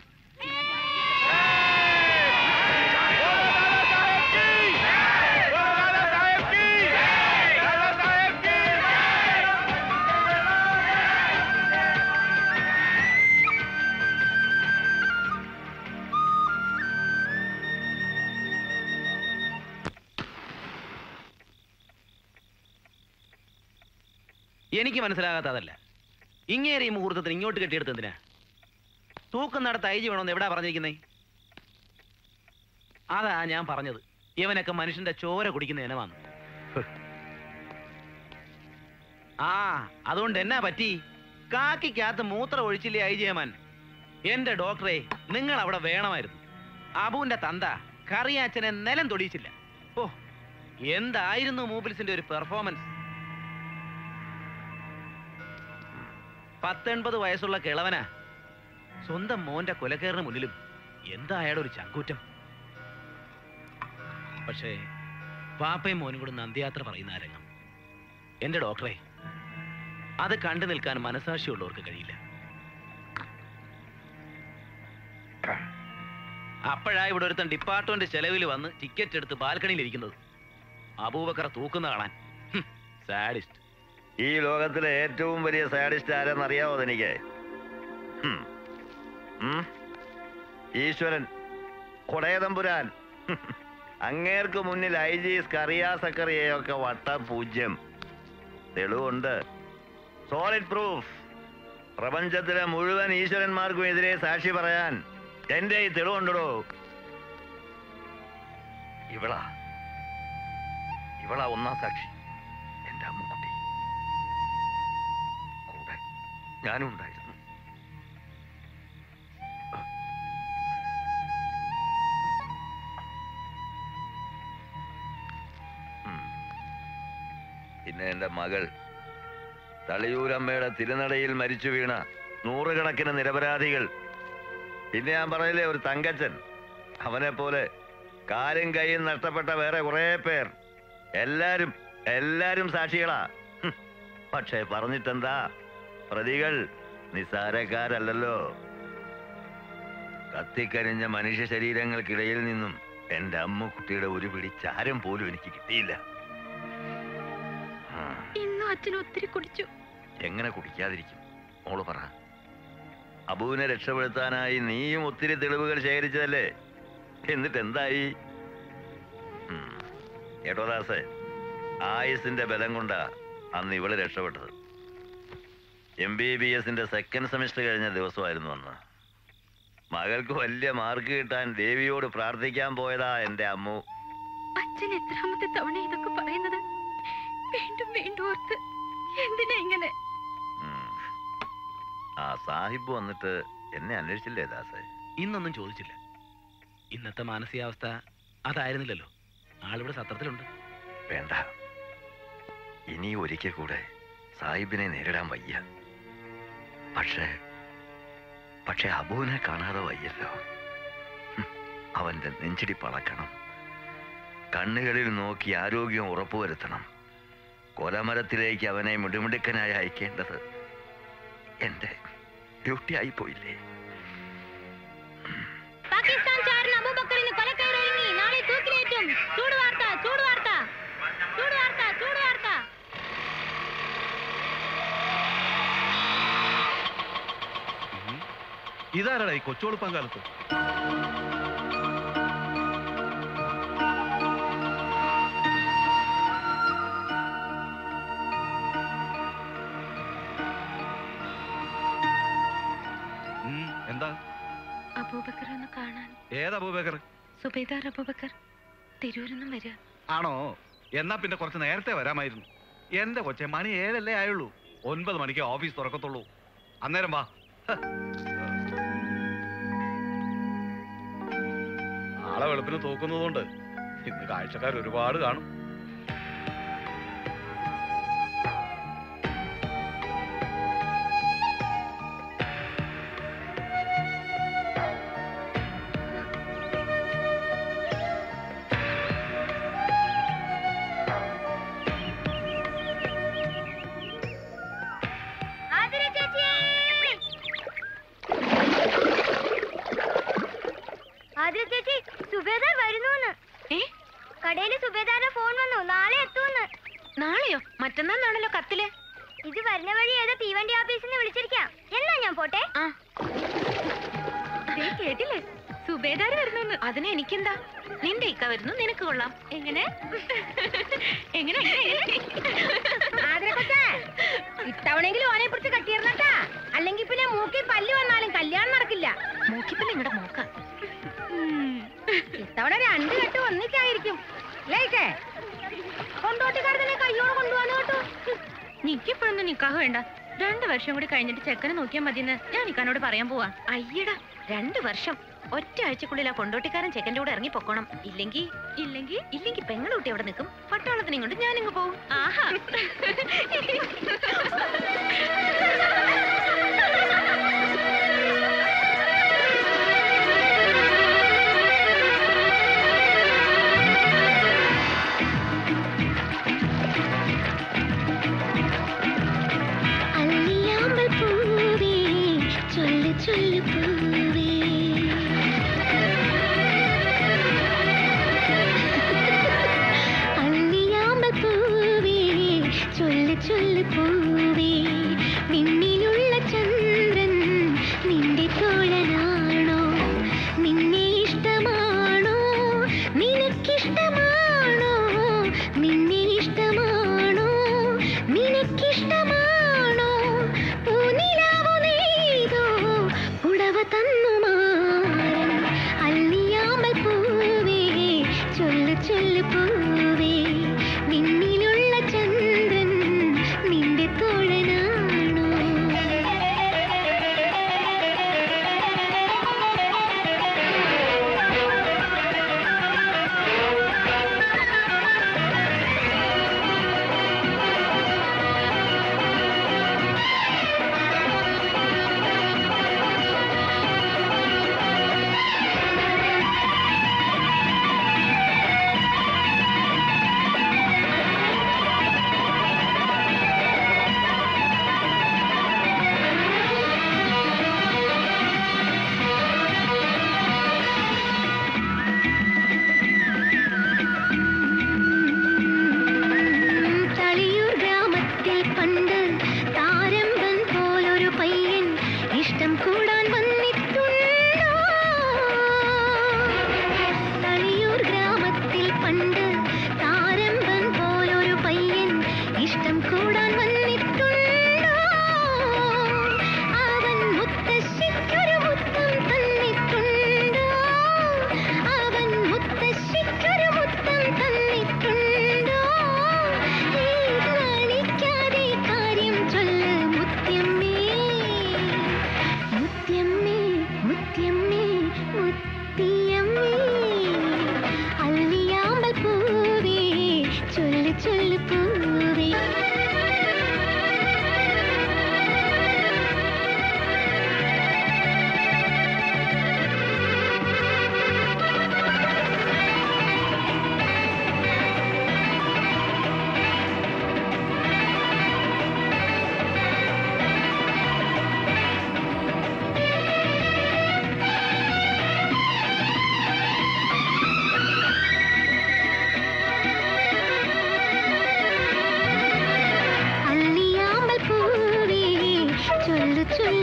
എനിക്ക് മനസ്സിലാകാത്ത അതല്ല ഇങ്ങേരെ ഈ മുഹൂർത്തത്തിന് ഇങ്ങോട്ട് കെട്ടിയെടുത്ത് എന്തിനാ തൂക്കം നടത്ത ഐജി വേണമെന്ന് എവിടാ പറഞ്ഞിരിക്കുന്നേ അതാ ഞാൻ പറഞ്ഞത് ഇവനൊക്കെ മനുഷ്യന്റെ ചോര കുടിക്കുന്ന ഇനമാണ് ആ അതുകൊണ്ട് എന്നാ പറ്റി കാക്കിക്കകത്ത് മൂത്രം ഒഴിച്ചില്ലേ ഐജയമാൻ എന്റെ ഡോക്ടറെ നിങ്ങൾ അവിടെ വേണമായിരുന്നു അബുവിന്റെ തന്ത കറിയാച്ചനെ നിലം തൊടിയിച്ചില്ല ഓ എന്തായിരുന്നു മൂബിൽസിന്റെ ഒരു പെർഫോമൻസ് പത്തൊൻപത് വയസ്സുള്ള കിളവനാ സ്വന്തം മോന്റെ കൊലക്കേറിന് മുന്നിലും എന്താ അയാളുടെ ഒരു ചങ്കൂറ്റം പക്ഷേ പാപ്പയും മോനും കൂടെ നന്ദിയാത്ര പറയുന്ന ആ രംഗം എന്റെ ഡോക്ടറെ അത് കണ്ടു നിൽക്കാൻ മനസാക്ഷിയുള്ളവർക്ക് കഴിയില്ല അപ്പോഴാ ഇവിടെ ഒരുത്തൻ ഡിപ്പാർട്ട്മെന്റ് ചെലവിൽ വന്ന് ടിക്കറ്റ് എടുത്ത് ബാൽക്കണിയിൽ ഇരിക്കുന്നത് അബൂബക്കർ തൂക്കുന്ന കാണാൻ സാഡിസ്റ്റ് ഈ ലോകത്തിലെ ഏറ്റവും വലിയ സാഡിസ്റ്റ് ആരെന്നറിയാവോ എനിക്ക് ഹും. ഉം? ഈശ്വരൻ കൊടയതമ്പുരാൻ അങ്ങേർക്ക് മുന്നിൽ ഐ ജി സ്കറിയ സക്കറിയൊക്കെ വട്ട പൂജ്യം തെളിവുണ്ട് സോളിഡ് പ്രൂഫ് പ്രപഞ്ചത്തിലെ മുഴുവൻ ഈശ്വരന്മാർക്കും എതിരെ സാക്ഷി പറയാൻ എന്റെ ഈ തെളിവുണ്ടോ ഇവളാ ഇവളാ ഒന്നാം സാക്ഷി എന്റെ അമ്മുക്കുട്ടി കൂടെ ഞാനും ഉണ്ടായിരുന്നു ഉം. പിന്നെ എന്റെ മകൾ തളിയൂരമ്മയുടെ തിരുനടയിൽ മരിച്ചു വീണ നൂറുകണക്കിന് നിരപരാധികൾ പിന്നെ ഞാൻ പറയില്ലേ ഒരു തങ്കച്ചൻ അവനെ പോലെ കാലും കൈയും നഷ്ടപ്പെട്ട വേറെ കുറെ പേർ എല്ലാരും എല്ലാരും സാക്ഷികളാ ഹും. പക്ഷേ പറഞ്ഞിട്ടെന്താ പ്രതികൾ നിസ്സാരക്കാരല്ലല്ലോ കത്തിക്കരിഞ്ഞ മനുഷ്യ ശരീരങ്ങൾക്കിടയിൽ നിന്നും എന്റെ അമ്മുക്കുട്ടിയുടെ ഒരു പിടി ചാരം പോലും എനിക്ക് കിട്ടിയില്ല ആ, ഇന്നും അച്ഛൻ ഒത്തിരി കുടിച്ചു എങ്ങനെ കുടിക്കാതിരിക്കും മോള് പറ അബുവിനെ രക്ഷപ്പെടുത്താനായി നീയും ഒത്തിരി തെളിവുകൾ ശേഖരിച്ചതല്ലേ എന്നിട്ട് എന്തായി ഉം. കേട്ടോ ദാസേ ആയുസിന്റെ ബലം കൊണ്ടാ അന്ന് ഇവള് രക്ഷപ്പെട്ടത് എം ബി ബി എസിന്റെ സെക്കൻഡ് സെമിസ്റ്റർ കഴിഞ്ഞ ദിവസമായിരുന്നു അന്ന് മകൾക്ക് വലിയ മാർക്ക് കിട്ടാൻ ദേവിയോട് പ്രാർത്ഥിക്കാൻ പോയതാ എന്റെ അമ്മു അച്ഛൻ എത്രാമത്തെ തവണ ഇതൊക്കെ പറയുന്നത് വീണ്ടും വീണ്ടും ഓർത്ത് എന്തിനാ ഇങ്ങനെ ഉം. ആ സാഹിബ് വന്നിട്ട് എന്നെ അന്വേഷിച്ചില്ലേ ദാസേ ഇന്നൊന്നും ചോദിച്ചില്ല ഇന്നത്തെ മാനസികാവസ്ഥ അതായിരുന്നില്ലല്ലോ ആളിവിടെ സത്രത്തിലുണ്ട് വേണ്ട ഇനി ഒരിക്കൽ കൂടെ സാഹിബിനെ നേരിടാൻ വയ്യ പക്ഷേ പക്ഷെ അബുവിനെ കാണാതെ വയ്യല്ലോ ഹും, അവന്റെ നെഞ്ചിടി പളക്കണം കണ്ണുകളിൽ നോക്കി ആരോഗ്യം ഉറപ്പുവരുത്തണം കൊലമരത്തിലേക്ക് അവനെ മിടുമിടുക്കനായി അയക്കേണ്ടത് എന്റെ ഡ്യൂട്ടി ആയിപ്പോയില്ലേ പാകിസ്ഥാൻ ചാരൻ അബൂബക്കറിന് കൊലക്കയറൊരുങ്ങി നാളെ തൂക്കിലേറ്റും ചൂട് വാർത്ത ചൂട് വാർത്ത ചൂട് വാർത്ത ചൂട് വാർത്ത ഇതാരടാ ഈ കൊച്ചോളുപ്പം കാലത്ത് എന്താ അബൂബക്കർ ഒന്ന് കാണാൻ ഏതാ അബൂബക്കർ സുബൈദാർ അബൂബക്കർ തിരൂരിന്നും വരിക ആണോ എന്നാ പിന്നെ കുറച്ച് നേരത്തെ വരാമായിരുന്നു എന്റെ കൊച്ചെ മണി ഏഴല്ലേ ആയുള്ളൂ ഒൻപത് മണിക്ക് ഓഫീസ് തുറക്കത്തുള്ളൂ അന്നേരം വാ ഹ. നാളെ വെളുപ്പിന് തൂക്കുന്നതുകൊണ്ട് ഇന്ന് കാഴ്ചക്കാർ ഒരുപാട് കാണും ആതിര ചേച്ചി ആതിര ചേച്ചി സുബേദാർ വരുന്നു കടയില് സുബേദാരുടെ ഫോൺ വന്നു നാളെ എത്തുമെന്ന് നാളെയോ മറ്റന്നാളാണല്ലോ കത്തില് ഇത് വരുന്ന വഴി ഏതോ തീവണ്ടി ഓഫീസിൽ നിന്ന് വിളിച്ചിരിക്കാം എന്നാ ഞാൻ പോട്ടെ ദേ കേട്ടില്ലേ സുബേദാർ വരുന്നു അതിന് എനിക്കെന്താ നിന്റെ ഇക്ക വരുന്നു നിനക്ക് കൊള്ളാം എങ്ങനെ എങ്ങനെ ആതിര കൊച്ചേ ഇത്തവണെങ്കിലും ഓനെ പിടിച്ച് കട്ടിയിരുന്നട്ടാ അല്ലെങ്കിൽ പിന്നെ മൂക്കി പല്ല് വന്നാലും കല്യാണം നടക്കില്ല മൂക്കിപ്പല്ല ഇങ്ങടെ മൂക്ക ഇത്തവണ രണ്ട് കെട്ട് ഒന്നിച്ചായിരിക്കും ലേക്കേ കൊണ്ടോട്ടിക്കാരത്തിനെ കയ്യോടെ കൊണ്ടുപോകാൻ കേട്ടോ നിക്കിപ്പോഴൊന്നും നിക്കാഹ് വേണ്ട രണ്ടു വർഷം കൂടി കഴിഞ്ഞിട്ട് ചെക്കനെ നോക്കിയാൽ മതിയെന്ന് ഞാൻ ഇക്കാനോട് പറയാൻ പോവാ അയ്യടാ രണ്ടു വർഷം ഒറ്റ ആഴ്ചക്കുള്ളിൽ ആ കൊണ്ടോട്ടിക്കാരൻ ചെക്കൻ്റെ കൂടെ ഇറങ്ങി പൊക്കോണം ഇല്ലെങ്കിൽ ഇല്ലെങ്കിൽ ഇല്ലെങ്കിൽ പെങ്ങളുട്ടി അവിടെ നിൽക്കും പട്ടാളത്തിനെ കൊണ്ട് ഞാനിങ്ങ് പോവും ആഹാ അല്ലിയാമ്പൽ പൂവേ ചൊല്ലു ചൊല്ലു പൂവേ അല്ലിയാമ്പൽ പൂവേ ചൊല്ലു ചൊല്ലു പൂവേ വിണ്ണിലുള്ള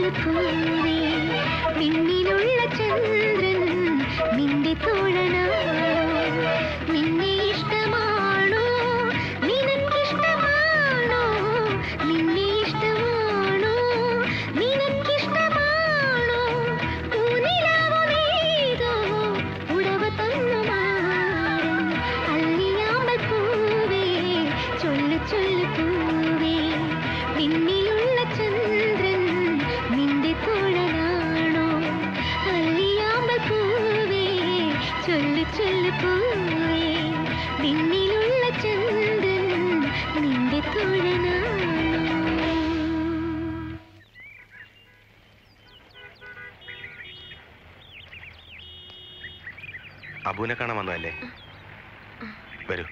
ചൊല്ലു പൂവേ നിന്നിലുള്ള ചന്ദ്രൻ നിന്റെ തോഴനാണോ നിന്നെ ഇഷ്ടമാണോ നിനക്കിഷ്ടമാണോ നിന്നെ ഇഷ്ടമാണോ നിനക്കിഷ്ടമാണോ പൂനിലാവുമേതോ ഉടവ തന്നു മാറും അല്ലിയാമ്പൽ പൂവേ ചൊല്ലു ചൊല്ലു പൂവേ നിന്നിലുള്ള ചന്ദ്രൻ നിന്റെ തോഴനാണോ അല്ലിയാമ്പൽ പൂവേ ചൊല്ലു ചൊല്ലു പൂവേ നിന്നിലുള്ള ചന്ദ്രൻ നിന്റെ തോഴനാണോ അബുവിനെ കാണാൻ വന്നതല്ലേ വരൂ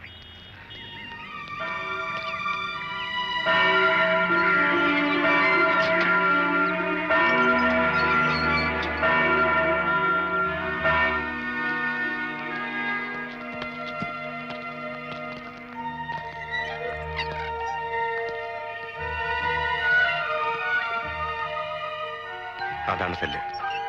അതാണ് സെല്ല്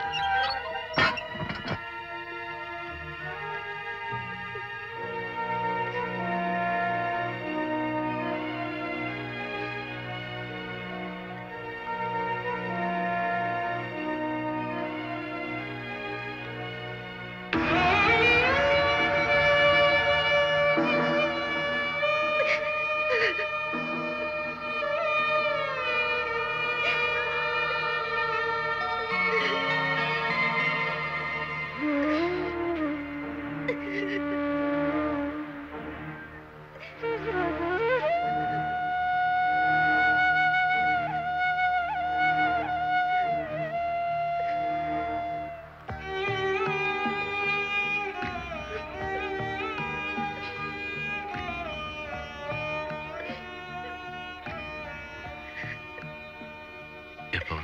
എപ്പോ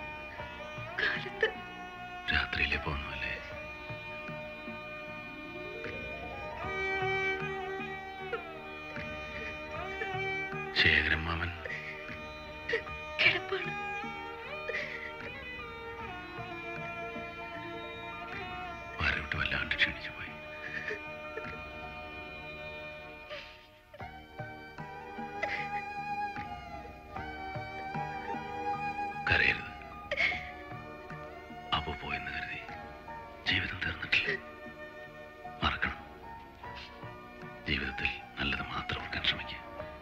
രാത്രിയിലെ പോന്നു അല്ലേ ശേഖരൻ മാമൻ കിടപ്പാണ് വാരവിട്ട് വല്ലാണ്ട് ക്ഷണിച്ചു പോയി കരയരുത് അപ്പു പോയെന്ന് കരുതി ജീവിതം തീർന്നിട്ടില്ല മറക്കണം ജീവിതത്തിൽ നല്ലത് മാത്രം ഓർക്കാൻ ശ്രമിക്കുക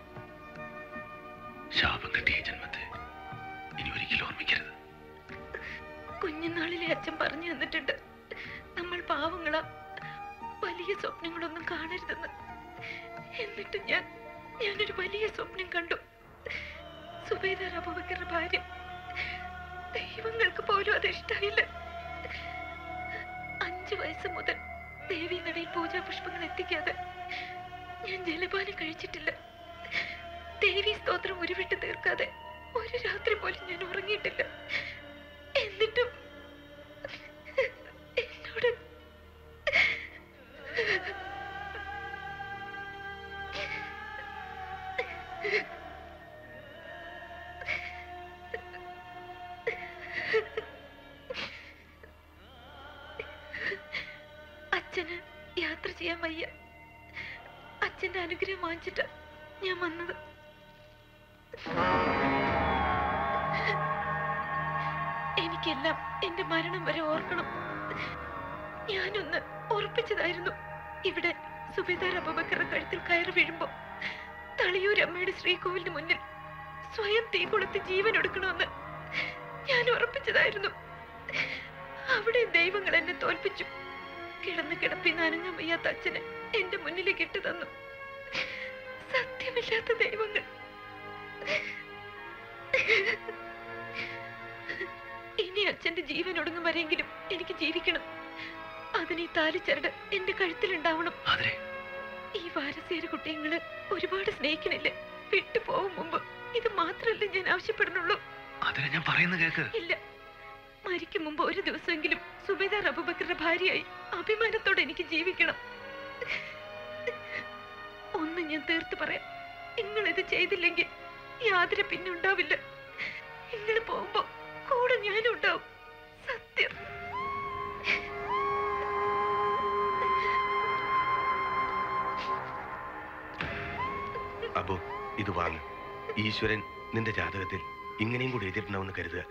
ശാപം കിട്ടിയ ഈ ജന്മത്തെ ഇനി ഒരിക്കലും ഓർമ്മിക്കരുത് കുഞ്ഞുനാളിലെ അച്ഛൻ പറഞ്ഞു തന്നിട്ടുണ്ട് നമ്മൾ പാവങ്ങളാ വലിയ സ്വപ്നങ്ങളൊന്നും കാണരുതെന്ന് എന്നിട്ട് ഞാൻ ഞാനൊരു വലിയ സ്വപ്നം കണ്ടു സുബൈദാർ അബൂബക്കറിന്റെ ഭാര്യ ദൈവങ്ങൾക്ക് പോലും അത് ഇഷ്ടായില്ല അഞ്ചു വയസ്സ് മുതൽ ദേവി നടയിൽ പൂജാ പുഷ്പങ്ങൾ എത്തിക്കാതെ ഞാൻ ജലപാനം കഴിച്ചിട്ടില്ല ദേവി സ്തോത്രം ഉരുവിട്ട് തീർക്കാതെ ഒരു രാത്രി പോലും ഞാൻ ഉറങ്ങിയിട്ടില്ല എന്നിട്ടും എന്നോട് അച്ഛന് യാത്ര ചെയ്യാൻ വയ്യ അച്ഛന്റെ അനുഗ്രഹം വാങ്ങിച്ചിട്ട് ഞാൻ വന്നത് എനിക്കെല്ലാം എന്റെ മരണം വരെ ഓർക്കണം ഞാനൊന്ന് ഉറപ്പിച്ചതായിരുന്നു ഇവിടെ സുബേദാർ അബബക്കറുടെ കഴുത്തിൽ കയറി വീഴുമ്പോ തളിയൂർ അമ്മയുടെ ശ്രീകോവിലിന് മുന്നിൽ സ്വയം തീ കൊളുത്തി ജീവൻ എടുക്കണമെന്ന് ഞാൻ ഉറപ്പിച്ചതായിരുന്നു അവിടെ ദൈവങ്ങൾ എന്നെ തോൽപ്പിച്ചു കിടന്ന് കിടപ്പിന്ന് അനങ്ങാൻ വയ്യാത്ത അച്ഛനെ എന്റെ മുന്നിലേക്ക് ഇട്ടു തന്നു സത്യമില്ലാത്ത ദൈവങ്ങൾ ഇനി അച്ഛന്റെ ജീവൻ ഒടുങ്ങും വരെയെങ്കിലും എനിക്ക് ജീവിക്കണം അതിന് ഈ താലിച്ചരട് എന്റെ കഴുത്തിലുണ്ടാവണം ഈ വാരസേര കുട്ടികള് ഒരുപാട് സ്നേഹിക്കണില്ലേ വിട്ടു പോകും മുമ്പ് ഇത് മാത്രമല്ലേ ഞാൻ ആവശ്യപ്പെടുന്നുള്ളൂ അതിനെ ഞാൻ പറയുന്ന കേക്ക് ഇല്ല മരിക്കും മുമ്പ് ഒരു ദിവസമെങ്കിലും സുബേദാർ അബുബക്കറിന്റെ ഭാര്യയായി അഭിമാനത്തോടെ എനിക്ക് ജീവിക്കണം ഒന്ന് ഞാൻ തീർത്ത് പറയാം നിങ്ങൾ ഇത് ചെയ്തില്ലെങ്കിൽ യാതൊരു പിന്നെ ഉണ്ടാവില്ല നിങ്ങൾ പോകുമ്പോ കൂടെ ഞാനും ഉണ്ടാവും സത്യം അബു ഇത് വാങ്ങ് ഈശ്വരൻ നിന്റെ ജാതകത്തിൽ ഇങ്ങനെയും കൂടി എഴുതിയിട്ടുണ്ടാവുമെന്ന് കരുതുക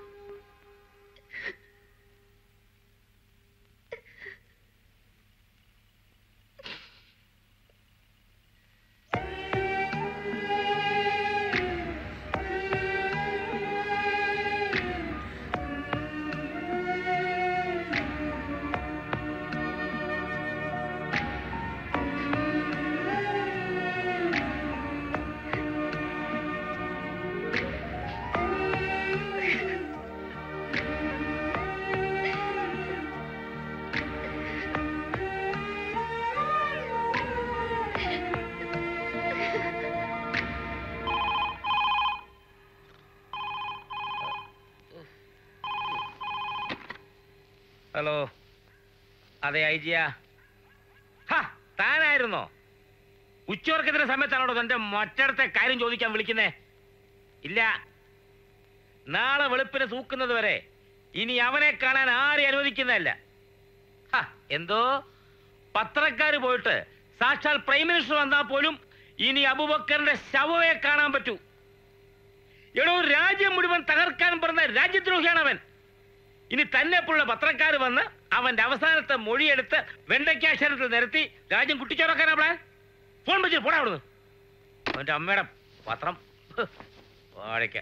ഹലോ അതെ ഐജിയാ ഹാ താനായിരുന്നോ ഉച്ചവർക്കത്തിന് സമയത്താണോ തന്റെ മറ്റടുത്തെ കാര്യം ചോദിക്കാൻ വിളിക്കുന്നേ ഇല്ല നാളെ വെളുപ്പിന് തൂക്കുന്നത് വരെ ഇനി അവനെ കാണാൻ ആരെയും അനുവദിക്കുന്നതല്ല ഹാ, എന്തോ പത്രക്കാര് പോയിട്ട് സാക്ഷാൽ പ്രൈം മിനിസ്റ്റർ വന്നാൽ പോലും ഇനി അബുബക്കറിന്റെ ശവയെ കാണാൻ പറ്റൂ എടോ രാജ്യം മുഴുവൻ തകർക്കാൻ പറഞ്ഞ രാജ്യദ്രോഹിയാണ് അവൻ ഇനി തന്നെപ്പോലുള്ള പത്രക്കാർ വന്ന് അവന്റെ അവസാനത്തെ മൊഴിയെടുത്ത് വെണ്ടയ്ക്കാക്ഷരത്തിൽ നിരത്തി രാജ്യം കുട്ടിച്ചോറക്കാനാ പ്ലാൻ ഫോൺ വെച്ച് പോടാ അവിടുന്ന് അവന്റെ അമ്മയുടെ പത്രം ഹ്, വാഴയ്ക്ക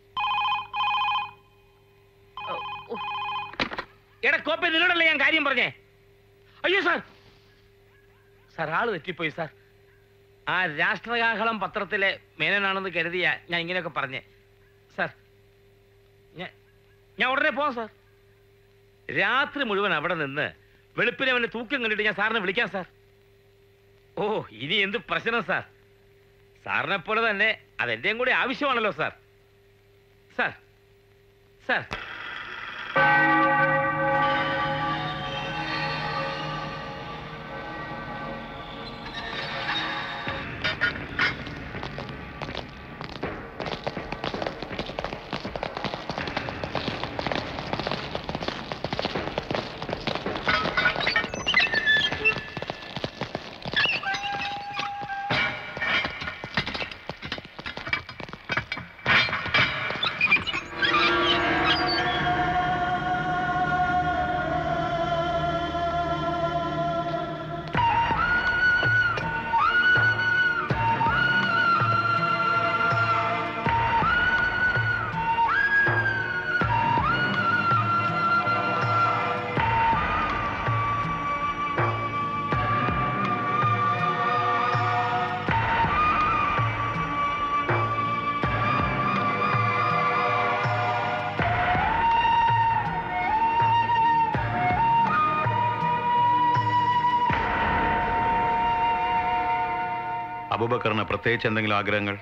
ഓ, ഓ. എടാ കോപ്പി നിന്നോടല്ലേ ഞാൻ കാര്യം പറഞ്ഞേ അയ്യോ സാർ സാർ ആള് തെറ്റിപ്പോയി സാർ ആ രാഷ്ട്രകാഹളം പത്രത്തിലെ മേനനാണെന്ന് കരുതിയ ഞാൻ ഇങ്ങനെയൊക്കെ പറഞ്ഞേ സാർ ഞാൻ ഞാൻ ഉടനെ പോവാം സാർ രാത്രി മുഴുവൻ അവിടെ നിന്ന് വെളുപ്പിനെ അവന്റെ തൂക്കം കണ്ടിട്ട് ഞാൻ സാറിനെ വിളിക്കാം സാർ ഓ ഇനി എന്ത് പ്രശ്നം സാർ സാറിനെ പോലെ തന്നെ അതെന്റെയും കൂടി ആവശ്യമാണല്ലോ സാർ സാർ സാർ അബൂബക്കറിന് പ്രത്യേകിച്ച് എന്തെങ്കിലും ആഗ്രഹങ്ങൾ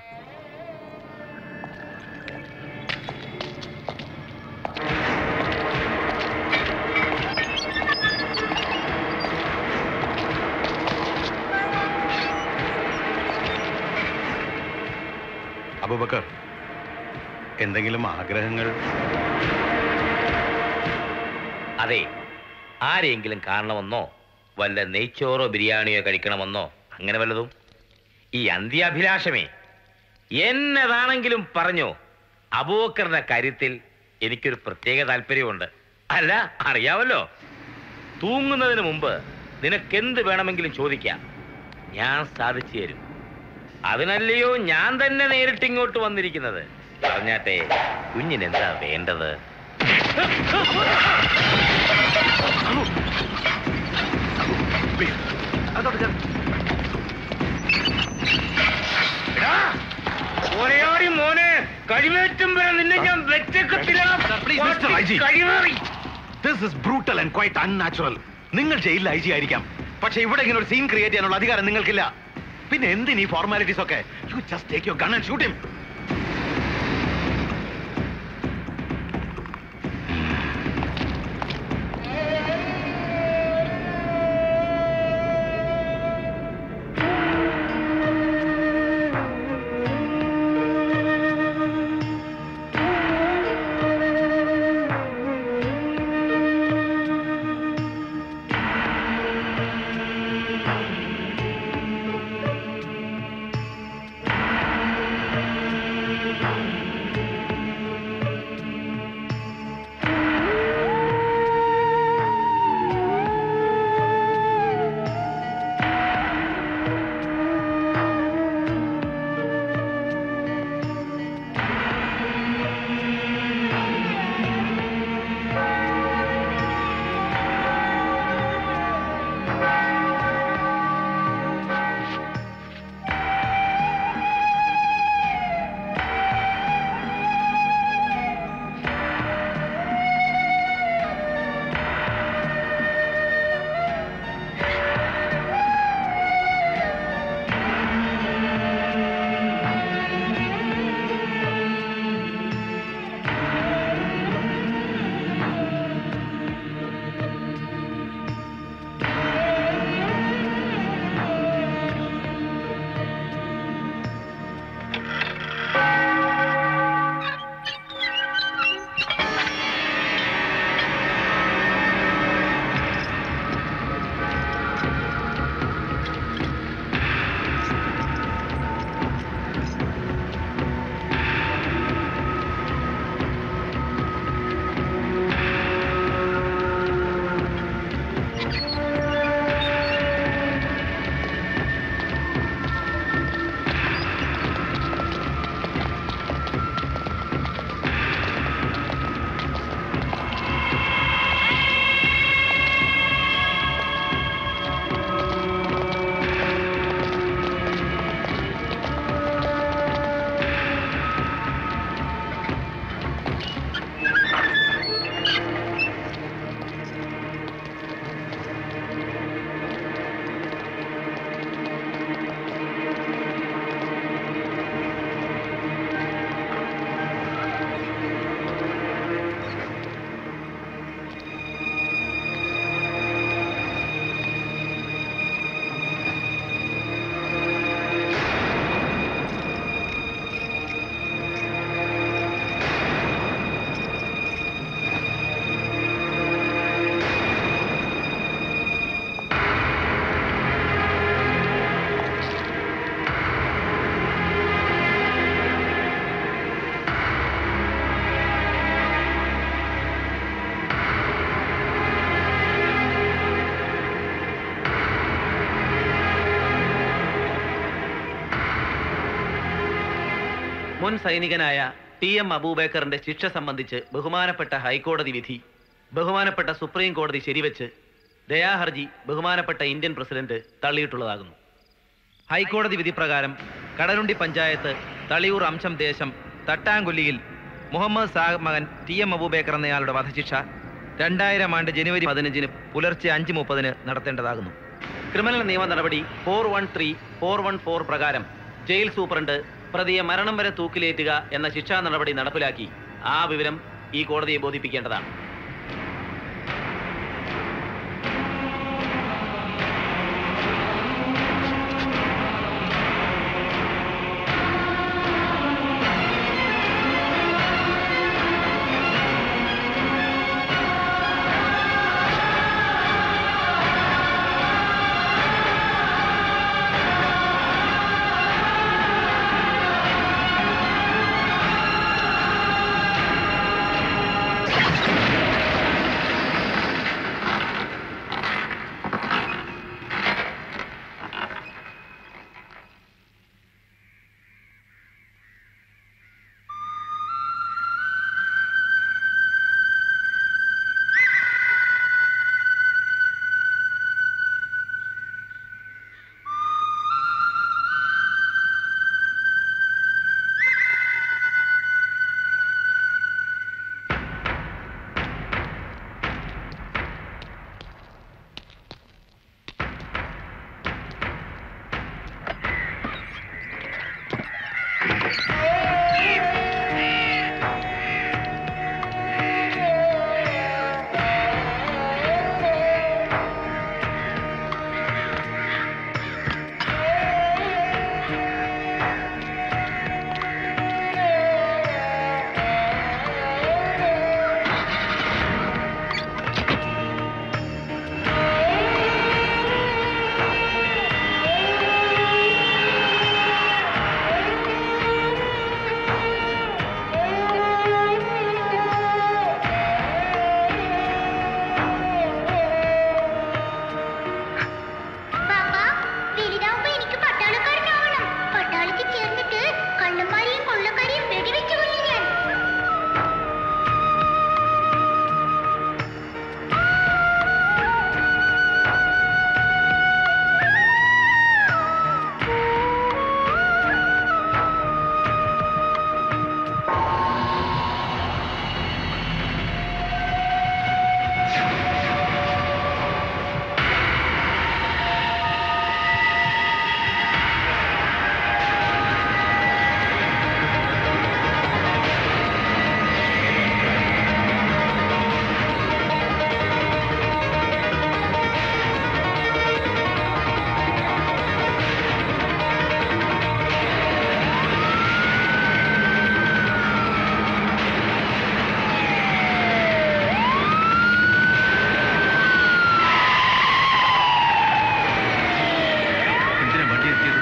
അബൂബക്കർ എന്തെങ്കിലും ആഗ്രഹങ്ങൾ അതെ ആരെയെങ്കിലും കാണണമെന്നോ വല്ല നെയ്ച്ചോറോ ബിരിയാണിയോ കഴിക്കണമെന്നോ അങ്ങനെ വല്ലതും ഈ അന്ത്യാഭിലാഷമേ എന്നതാണെങ്കിലും പറഞ്ഞോ അബൂക്കറിന്റെ കാര്യത്തിൽ എനിക്കൊരു പ്രത്യേക താല്പര്യമുണ്ട് അല്ല അറിയാമല്ലോ തൂങ്ങുന്നതിന് മുമ്പ് നിനക്കെന്ത് വേണമെങ്കിലും ചോദിക്കാം ഞാൻ സാധിച്ചു തരും അതിനല്ലയോ ഞാൻ തന്നെ നേരിട്ട് ഇങ്ങോട്ട് വന്നിരിക്കുന്നത് പറഞ്ഞാട്ടെ കുഞ്ഞിനെന്താ വേണ്ടത് ഒരേടി മോനെ കഴിവേറ്റും വരെ നിന്നെ ഞാൻ വെച്ചക്കത്തില്ല കഴിവേറി this is brutal and quite unnatural നിങ്ങൾ ജയിലിൽ ഐ ജി ആയിരിക്കാം പക്ഷെ ഇവിടെ ഇങ്ങനെ ഒരു സീൻ ക്രിയേറ്റ് ചെയ്യാനുള്ള അധികാരം നിങ്ങൾക്കില്ല പിന്നെ എന്തിന് ഈ ഫോർമാലിറ്റീസ് ഒക്കെ you just take your gun and shoot him മുൻ സൈനികനായ ടി എം അബൂബേക്കറിന്റെ ശിക്ഷ സംബന്ധിച്ച് ബഹുമാനപ്പെട്ട ഹൈക്കോടതി വിധി ബഹുമാനപ്പെട്ട സുപ്രീം കോടതി ശരിവെച്ച് ദയാഹർജി ബഹുമാനപ്പെട്ട ഇന്ത്യൻ പ്രസിഡന്റ് തള്ളിയിട്ടുള്ളതാകുന്നു ഹൈക്കോടതി വിധി പ്രകാരം കടലുണ്ടി പഞ്ചായത്ത് തളിയൂർ അംശം ദേശം തട്ടാങ്കൊല്ലിയിൽ മുഹമ്മദ് സാഹബ് മകൻ ടി എം അബൂബേക്കർ എന്നയാളുടെ വധശിക്ഷ രണ്ടായിരം ആണ്ട് ജനുവരി പതിനഞ്ചിന് പുലർച്ചെ അഞ്ച് മുപ്പതിന് നടത്തേണ്ടതാകുന്നു ക്രിമിനൽ നിയമ നടപടി four one three four one four പ്രകാരം ജയിൽ സൂപ്രണ്ട് പ്രതിയെ മരണം വരെ തൂക്കിലേറ്റുക എന്ന ശിക്ഷാ നടപടി നടപ്പിലാക്കി ആ വിവരം ഈ കോടതിയെ ബോധിപ്പിക്കേണ്ടതാണ് വലുതാവുമ്പോ എനിക്ക് പട്ടാളക്കാരനാവണം പട്ടാളത്തിൽ ചേർന്നിട്ട് കള്ളന്മാരെയും കൊള്ളക്കാരെയും വെടിവെച്ച് കൊല്ലും ഞാൻ എന്തിനാ വണ്ടി എത്തിയത്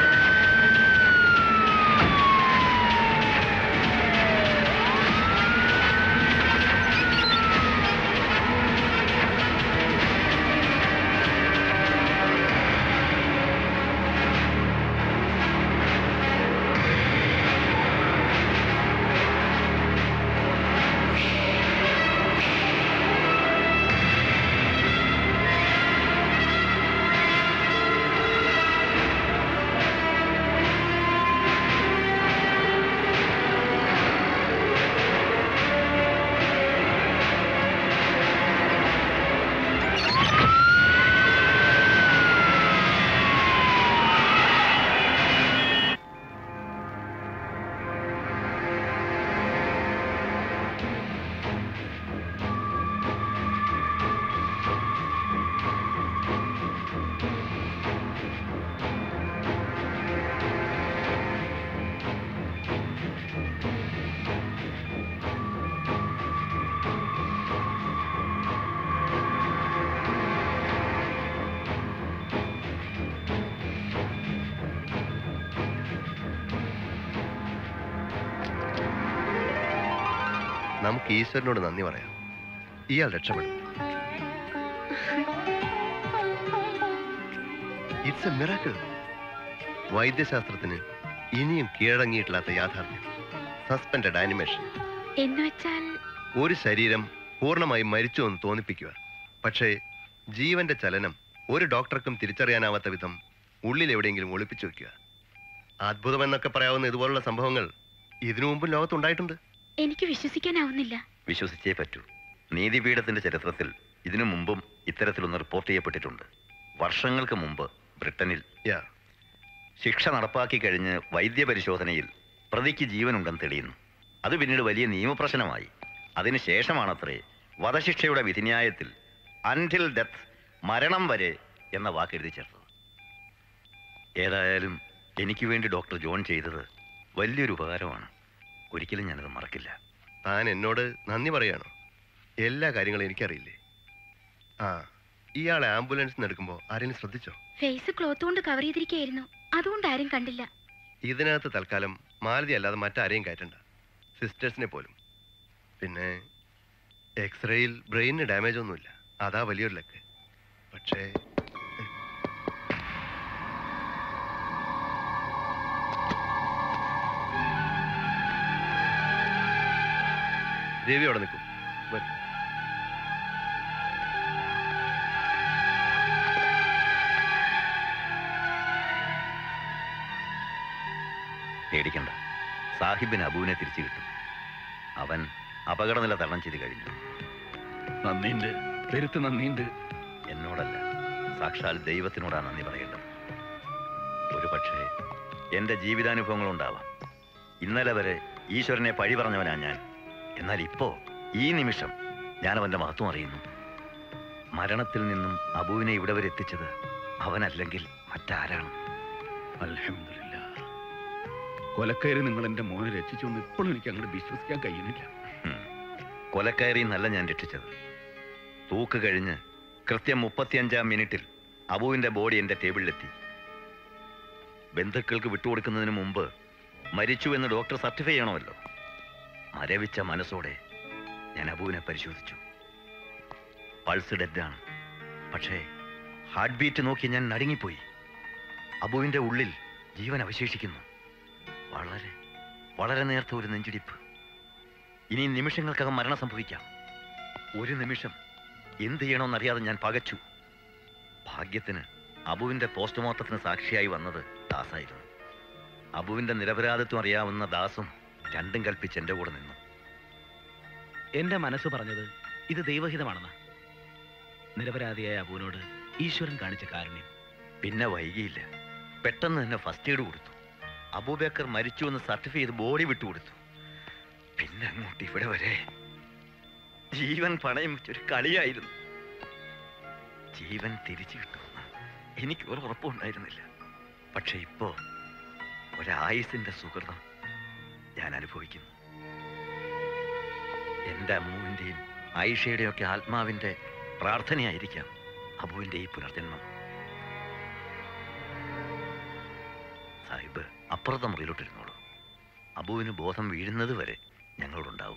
നമുക്ക് ഈശ്വരനോട് നന്ദി പറയാം ഇയാൾ രക്ഷപ്പെടും ഇറ്റ്സ് എ മിറാക്കിൾ വൈദ്യശാസ്ത്രത്തിന് ഇനിയും കീഴടങ്ങിയിട്ടില്ലാത്ത യാഥാർത്ഥ്യം സസ്പെൻഡഡ് ആനിമേഷൻ എന്ന് വെച്ചാൽ ഒരു ശരീരം പൂർണ്ണമായും മരിച്ചു എന്ന് തോന്നിപ്പിക്കുക പക്ഷേ ജീവന്റെ ചലനം ഒരു ഡോക്ടർക്കും തിരിച്ചറിയാനാവാത്ത വിധം ഉള്ളിൽ എവിടെയെങ്കിലും ഒളിപ്പിച്ചു വെക്കുക അത്ഭുതമെന്നൊക്കെ പറയാവുന്ന ഇതുപോലുള്ള സംഭവങ്ങൾ ഇതിനു മുമ്പ് ലോകത്തുണ്ടായിട്ടുണ്ട് എനിക്ക് വിശ്വസിക്കാനാവുന്നില്ല വിശ്വസിച്ചേ പറ്റൂ നീതിപീഠത്തിന്റെ ചരിത്രത്തിൽ ഇതിനു മുമ്പും ഇത്തരത്തിലൊന്ന് റിപ്പോർട്ട് ചെയ്യപ്പെട്ടിട്ടുണ്ട് വർഷങ്ങൾക്ക് മുമ്പ് ബ്രിട്ടനിൽ ശിക്ഷ നടപ്പാക്കി കഴിഞ്ഞ് വൈദ്യപരിശോധനയിൽ പ്രതിക്ക് ജീവനുണ്ടെന്ന് തെളിയുന്നു അത് പിന്നീട് വലിയ നിയമപ്രശ്നമായി അതിനുശേഷമാണത്രേ വധശിക്ഷയുടെ വിധിന്യായത്തിൽ അൻറ്റിൽ ഡെത്ത് മരണം വരെ എന്ന വാക്ക് എഴുതി ചേർത്തത് ഏതായാലും എനിക്ക് വേണ്ടി ഡോക്ടർ ജോൺ ചെയ്തത് വലിയൊരു ഉപകാരമാണ് ഒരിക്കലും ഞാനത് മറക്കില്ല താൻ എന്നോട് നന്ദി പറയാണോ എല്ലാ കാര്യങ്ങളും എനിക്കറിയില്ലേ ആ ഇയാളെ ആംബുലൻസിൽ നിന്ന് എടുക്കുമ്പോൾ ആരെങ്കിലും ശ്രദ്ധിച്ചോ ഫേസ് ക്ലോത്ത് കൊണ്ട് കവർ ചെയ്തിരിക്കുകയായിരുന്നു അതുകൊണ്ട് ആരും കണ്ടില്ല ഇതിനകത്ത് തൽക്കാലം മാലതി അല്ലാതെ മറ്റാരെയും കയറ്റണ്ട സിസ്റ്റേഴ്സിനെ പോലും പിന്നെ എക്സ്റേയിൽ ബ്രെയിനിന് ഡാമേജ് ഒന്നുമില്ല അതാ വലിയൊരു ലക്ക് പക്ഷേ രവി അവിടെ നിൽക്കും വരൂ പേടിക്കണ്ട സാഹിബിന് അബുവിനെ തിരിച്ചു കിട്ടും അവൻ അപകടനില തരണം ചെയ്ത് കഴിഞ്ഞു നന്ദിയുണ്ട് പെരുത്ത് നന്ദിയുണ്ട് എന്നോടല്ല സാക്ഷാൽ ദൈവത്തിനോടാണ് നന്ദി പറയേണ്ടത് ഒരു പക്ഷേ എൻ്റെ ജീവിതാനുഭവങ്ങളുണ്ടാവാം ഇന്നലെ വരെ ഈശ്വരനെ പഴി പറഞ്ഞവനാ ഞാൻ എന്നാൽ ഇപ്പോ ഈ നിമിഷം ഞാൻ അവൻ്റെ മഹത്വം അറിയുന്നു മരണത്തിൽ നിന്നും അബുവിനെ ഇവിടെ വരെ എത്തിച്ചത് അവനല്ലെങ്കിൽ മറ്റാരാണ് അൽഹംദുലില്ലാ കൊലക്കയറി നിങ്ങൾ എന്റെ മോനെ രക്ഷിച്ചു എന്ന് ഇപ്പോഴും എനിക്ക് അങ്ങോട്ട് വിശ്വസിക്കാൻ കഴിയുന്നില്ല കൊലക്കയറി എന്നല്ല ഞാൻ രക്ഷിച്ചത് തൂക്ക് കഴിഞ്ഞ് കൃത്യം മുപ്പത്തിയഞ്ചാം മിനിറ്റിൽ അബുവിന്റെ ബോഡി എന്റെ ടേബിളിലെത്തി ബന്ധുക്കൾക്ക് വിട്ടുകൊടുക്കുന്നതിന് മുമ്പ് മരിച്ചു എന്ന് ഡോക്ടർ സർട്ടിഫൈ ചെയ്യണമല്ലോ മരവിച്ച മനസ്സോടെ ഞാൻ അബുവിനെ പരിശോധിച്ചു പൾസ് ഡെഡാണ് പക്ഷേ ഹാർട്ട് ബീറ്റ് നോക്കി ഞാൻ നടുങ്ങിപ്പോയി അബുവിന്റെ ഉള്ളിൽ ജീവൻ അവശേഷിക്കുന്നു വളരെ വളരെ നേർത്ത ഒരു നെഞ്ചിടിപ്പ് ഇനി നിമിഷങ്ങൾക്കകം മരണം സംഭവിക്കാം ഒരു നിമിഷം എന്ത് ചെയ്യണമെന്നറിയാതെ ഞാൻ പകച്ചു ഭാഗ്യത്തിന് അബുവിന്റെ പോസ്റ്റ്മോർട്ടത്തിന് സാക്ഷിയായി വന്നത് ദാസായിരുന്നു അബുവിന്റെ നിരപരാധിത്വം അറിയാവുന്ന ദാസും രണ്ടും കൽപ്പിച്ച് എന്റെ കൂടെ നിന്നു എന്റെ മനസ്സ് പറഞ്ഞത് ഇത് ദൈവഹിതമാണെന്ന് നിരപരാധിയായ അബുവിനോട് ഈശ്വരൻ കാണിച്ച കാരുണ്യം പിന്നെ വൈകിയില്ല പെട്ടെന്ന് തന്നെ ഫസ്റ്റ് എയ്ഡ് കൊടുത്തു അബൂബക്കർ മരിച്ചു എന്ന് സർട്ടിഫൈ ചെയ്ത് ബോഡി വിട്ടുകൊടുത്തു പിന്നെ അങ്ങോട്ട് ഇവിടെ വരെ ജീവൻ പണയം വെച്ചൊരു കളിയായിരുന്നു ജീവൻ തിരിച്ചു കിട്ടുമെന്ന് എനിക്ക് ഒരു ഉറപ്പുണ്ടായിരുന്നില്ല പക്ഷെ ഇപ്പോ ഒരായുസിന്റെ സുഹൃതം ഞാൻ അനുഭവിക്കുന്നു എന്റെ അമ്മുവിന്റെയും ആയിഷയുടെയും ഒക്കെ ആത്മാവിന്റെ പ്രാർത്ഥനയായിരിക്കാം അബുവിന്റെ ഈ പുനർജന്മം സാഹിബ് അപ്പുറത്തെ മുറിയിലോട്ടിരുന്നോളൂ അബുവിന് ബോധം വീഴുന്നത് വരെ ഞങ്ങളോടുണ്ടാവും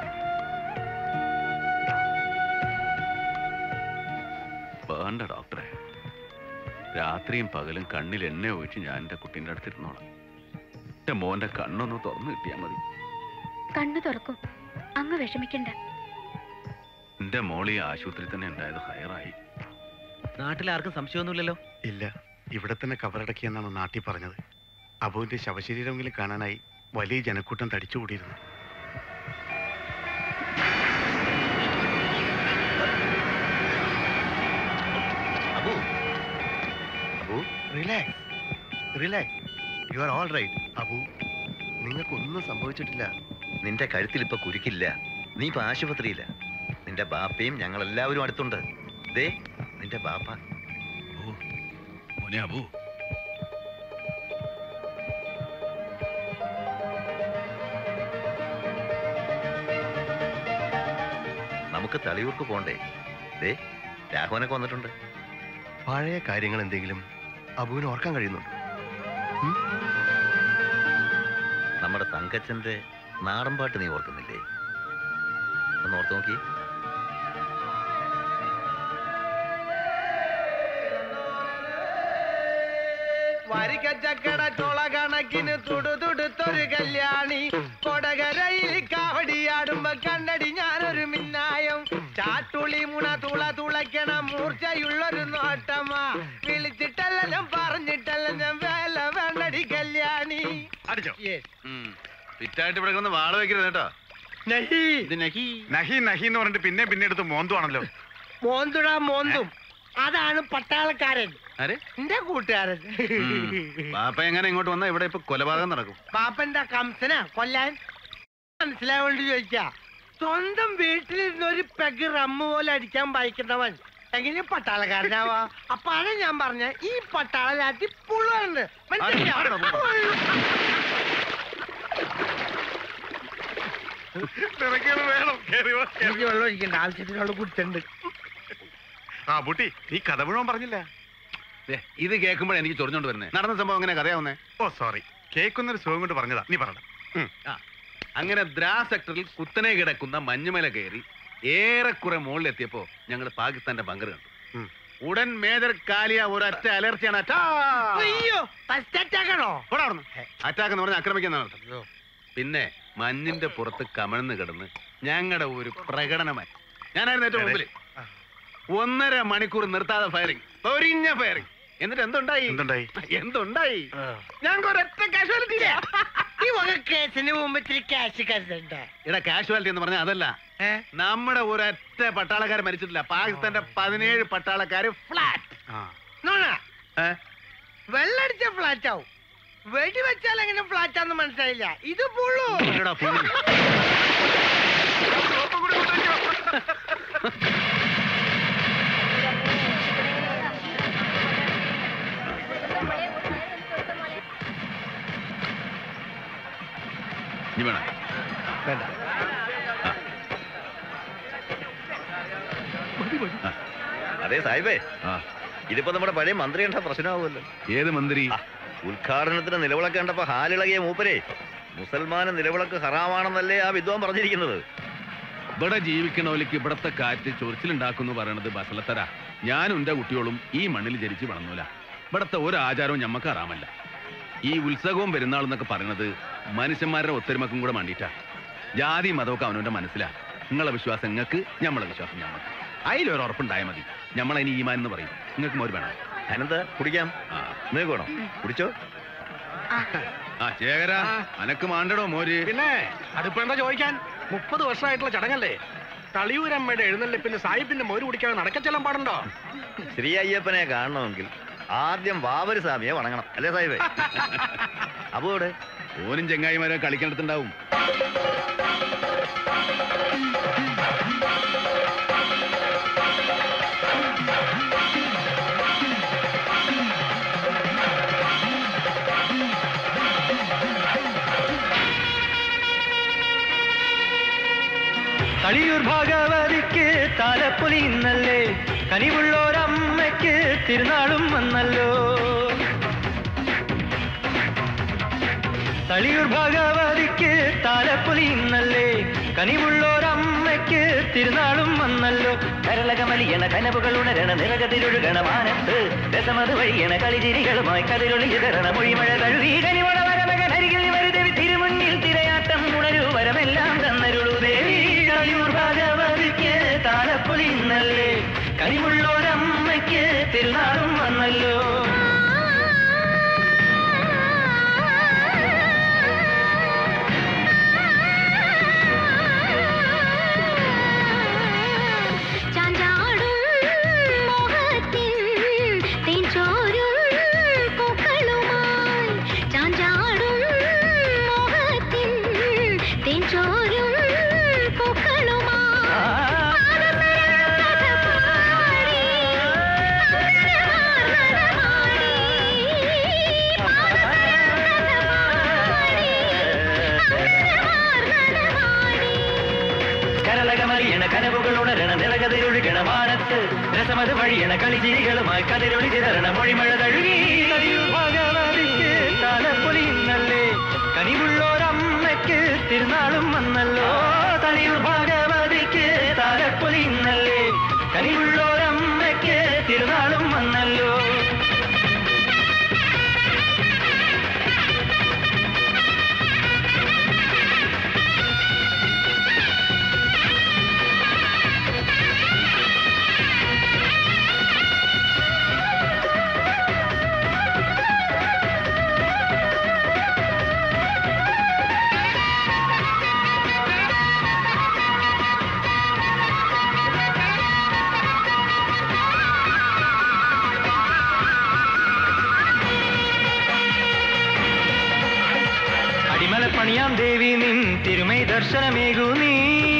വേണ്ട ഡോക്ടറെ രാത്രിയും പകലും കണ്ണിൽ എണ്ണ ഒഴിച്ച് ഞാൻ എൻ്റെ കുട്ടീൻ്റെ അടുത്തിരുന്നോളാം എൻ്റെ മോൻ്റെ കണ്ണൊന്ന് തുറന്നു കിട്ടിയാൽ മതി കണ്ണു തുറക്കും അങ്ങ് വിഷമിക്കണ്ട എൻ്റെ മോൾ ഈ ആശുപത്രി തന്നെ ഉണ്ടായത് ഹയറായി നാട്ടിൽ ആർക്കും സംശയമൊന്നുമില്ലല്ലോ ഇല്ല ഇവിടെ തന്നെ കവറടക്കിയെന്നാണ് നാട്ടിൽ പറഞ്ഞത് അബുവിന്റെ ശവശരീരമെങ്കിലും കാണാനായി വലിയ ജനക്കൂട്ടം തടിച്ചുകൂടിയിരുന്നു Abu Abu relax relax you are all right Abu നിങ്ങൾക്കൊന്നും സംഭവിച്ചിട്ടില്ല നിന്റെ കഴുത്തിൽ ഇപ്പൊ കുരുക്കില്ല നീ ഇപ്പൊ ആശുപത്രിയില്ല നിന്റെ ബാപ്പയും ഞങ്ങൾ എല്ലാവരും അടുത്തുണ്ട് ദേ നിന്റെ ബാപ്പ മോനെ അബു നമുക്ക് തളിയൂർക്ക് പോണ്ടേ ദേ രാഘവനൊക്കെ വന്നിട്ടുണ്ട് പഴയ കാര്യങ്ങൾ എന്തെങ്കിലും അബുവിന് ഓർക്കാൻ കഴിയുന്നുണ്ടോ നമ്മുടെ തങ്കച്ചന്റെ നാടൻ പാട്ട് നീ ഓർക്കുന്നില്ലേ ഒന്ന് ഓർത്ത് നോക്കി വരികച്ചക്കട ചുള കണക്കിന് തുടുതുടുത്തൊരു കല്യാണി കൊടകരയിൽ കാവടിയാടുമ്പോ കണ്ടടി ഞാനൊരു മിന്നായം ചാട്ടുളി മുണ തുള തുളയ്ക്കണ മൂർച്ചയുള്ളൊരു നോട്ടമാ വിളിച്ചിട്ടല്ല പറഞ്ഞിട്ടല്ല ഞാൻ വേല വേണ്ടടി കല്യാണി അടിച്ചോ ഫിറ്റായിട്ട് ഇവിടെ കിടന്ന് വാള വെക്കരുത് കേട്ടോ നഹി നഹി നഹി നഹി എന്ന് പറഞ്ഞിട്ട് പിന്നെ പിന്നെ എടുത്ത് മോന്തുവാണല്ലോ മോന്തുടാ മോന്തും അതാണ് പട്ടാളക്കാരൻ ആരെ എന്റെ കൂട്ടുകാരൻ പാപ്പ എങ്ങനെ ഇങ്ങോട്ട് വന്നാ ഇവിടെ ഇപ്പൊ കൊലപാതകം നടക്കും പാപ്പന്റെ കംസന കൊല്ലാൻ മനസ്സിലായോണ്ട് ചോദിക്കാ സ്വന്തം വീട്ടിലിരുന്ന് ഒരു പെഗ് റമ്മ് പോലെ അടിക്കാൻ വായിക്കുന്നവൻ എങ്ങനെ പട്ടാളക്കാരനാവാ അപ്പാണ് ഞാൻ പറഞ്ഞ ഈ പട്ടാളലാറ്റി പുള്ളുണ്ട് നിനക്കത് വേണം കേറി വാ, കേറി വാ. വെള്ളം ഒഴിക്കണ്ട ആവശ്യത്തിനുള്ള കുറ്റുണ്ട് ആ ബുട്ടി നീ കഥ മുഴുവൻ പറഞ്ഞില്ല ദേ, ഇത് കേൾക്കുമ്പോഴേ എനിക്ക് ചൊറിഞ്ഞോണ്ട് വരുന്നേ നടന്ന സംഭവം അങ്ങനെ കഥയാവുന്നേ ഓ സോറി കേൾക്കുന്നൊരു സുഖം കൊണ്ട് പറഞ്ഞതാ നീ പറഞ്ഞ ആ അങ്ങനെ ദ്രാ സെക്ടറിൽ കുത്തനെ കിടക്കുന്ന മഞ്ഞുമല കയറി ഏറെക്കുറെ മുകളിലെത്തിയപ്പോ ഞങ്ങൾ പാകിസ്ഥാന്റെ ബങ്കർ കണ്ടു ഉടൻ മേജർ കാലിയ ഒരൊറ്റ അലർച്ചയാണ് അറ്റാ അയ്യോ ഫസ്റ്റ് അറ്റാക്കണോ അറ്റാക്ക് എന്ന് പറഞ്ഞാൽ ആക്രമിക്കുന്നതാണ് അർത്ഥം. പിന്നെ മഞ്ഞിന്റെ പുറത്ത് കമഴ്ന്ന് കിടന്ന് ഞങ്ങളുടെ ഒരു പ്രകടനമായി ഞാനായിരുന്നു ഏറ്റവും മുമ്പിൽ ഒന്നര മണിക്കൂർ നിർത്താതെ ഫയറിംഗ് പൊരിഞ്ഞ ഫയറിംഗ് എന്നിട്ട് എന്തുണ്ടായി എന്തുണ്ടായി എന്തുണ്ടായി ഞങ്ങൾക്ക് ഒരൊറ്റ കാഷ്വാലിറ്റി ഈ വക കേസിന് മുമ്പ് ഇത്തിരി ക്യാഷ് കരുതണ്ട ഇവിടെ കാഷ്വാലിറ്റി എന്ന് പറഞ്ഞാൽ അതല്ല നമ്മുടെ ഒരൊറ്റ പട്ടാളക്കാർ മരിച്ചിട്ടില്ല പാകിസ്ഥാന്റെ പതിനേഴ് പട്ടാളക്കാര് ഫ്ലാറ്റ് നോണ വെള്ളടിച്ച ഫ്ലാറ്റ് ആവും വെടി വെച്ചാൽ എങ്ങനെ ഫ്ലാറ്റ് ആണെന്ന് മനസ്സിലായില്ല ഇത് പുള്ളു ഇനി വേണം വേണ്ട അതെ സാഹിബേ ഇതിപ്പോ നമ്മുടെ പഴയ മന്ത്രി കണ്ട പ്രശ്നമാവുമല്ലോ ഏത് മന്ത്രി ഉദ്ഘാടനത്തിന് നിലവിളക്ക് കണ്ടപ്പോ ഹാലിളകിയ മൂപ്പരെ മുസൽമാന് നിലവിളക്ക് ഹറാമാണെന്നല്ലേ ആ വിദ്വാൻ പറഞ്ഞിരിക്കുന്നത് ഇവിടെ ജീവിക്കണോലിക്ക് ഇവിടത്തെ കാറ്റ് ചൊറിച്ചിലുണ്ടാക്കുന്നു പറയണത് ബസലത്തര ഞാനും എന്റെ കുട്ടികളും ഈ മണ്ണിൽ ജനിച്ച് വളർന്നൂല ഇവിടത്തെ ഒരു ആചാരവും ഞമ്മക്ക് അറിയാമല്ല ഈ ഉത്സവവും പെരുന്നാൾ എന്നൊക്കെ പറയണത് മനുഷ്യന്മാരുടെ ഒത്തൊരുമക്കും കൂടെ വേണ്ടിയിട്ടാ ജാതി മതമൊക്കെ അവനവന്റെ മനസ്സിലാ നിങ്ങളെ വിശ്വാസം നിങ്ങൾക്ക് ഞമ്മളെ വിശ്വാസം ഞമ്മക്ക് അതിലൊരു ഉറപ്പുണ്ടായാൽ മതി ഞമ്മളതിന് ഈമാൻ എന്ന് പറയും നിങ്ങൾക്ക് മോര് വേണം അനന്ത കുടിക്കാം നിങ്ങൾക്ക് വേണം കുടിച്ചോ ആ ശേഖര അനക്ക് മാണ്ടടോ മോര് പിന്നെ അതിപ്പോ എന്താ ചോദിക്കാൻ മുപ്പത് വർഷമായിട്ടുള്ള ചടങ്ങല്ലേ തളിയൂരമ്മയുടെ എഴുന്നള്ളിപ്പിന് സാഹിബിന്റെ മോര് കുടിക്കാതെ നടക്കച്ചെല്ലാൻ പാടുണ്ടോ ശ്രീ അയ്യപ്പനെ കാണണമെങ്കിൽ ആദ്യം വാവര് സ്വാമിയെ വണങ്ങണം അല്ലേ സാഹിബേ അപ്പോ ഇവിടെ ഓനും ചെങ്ങായിമാരെ കളിക്കണത്തുണ്ടാവും കളിയൂർ ഭാഗവതിക്ക് താലപ്പൊലി ഇന്നല്ലേ കനിവുള്ളോരമ്മയ്ക്ക് തിരുനാളും വന്നല്ലോ തളിയൂർ ഭാഗവതിക്ക് താലപ്പൊലി ഇന്നല്ലേ കനിവുള്ളോരമ്മയ്ക്ക് തിരുനാളും വന്നല്ലോ കരളകമലിയണ കനവുകൾ ഉണരണ നിറകതിരൊഴുകണ മാനത്ത് രസമത് വഴിയണ കളിചിരികളുമായി കതിരൊളി ചിതറണ മൊഴിമഴ കഴുകി കനിവള വരമകനരികിൽ വരുദേവി തിരുമുന്നിൽ തിരയാട്ടം ഉണരൂ വരമെല്ലാം തന്നരുളു ദേവി തളിയൂർ ഭാഗവതിക്ക് താലപ്പൊലി ഇന്നല്ലേ കനിവുള്ളോരമ്മയ്ക്ക് തിരുനാളും വന്നല്ലോ ചാഞ്ചാടും മോഹത്തിൻ തേൻചോരും പൂക്കളുമായി ചാഞ്ചാടും മോഹത്തിൻ തേൻചോരും പൂക്കളുമായി കരളകമറിയണ കനവുകൾ ഉണരണ നിറകതിരൊഴുകണ മാനത്ത് രസമത് വഴിയണ കളിചിരികളുമായി കതിരൊളി ചിതറണ മൊഴിമഴ തഴുകി തളിയൂർ ഭഗവതിക്ക് താലപ്പൊലി ഇന്നല്ലേ കനിവുള്ളോരമ്മയ്ക്ക് തിരുനാളും വന്നല്ലോ തളിയൂർ ഭഗവതിക്ക് താലപ്പൊലി ഇന്നല്ലേ കനിവുള്ളോരമ്മയ്ക്ക് തിരുനാളും വന്നല്ലോ തിരുമൈ ദർശനമേകൂ നീ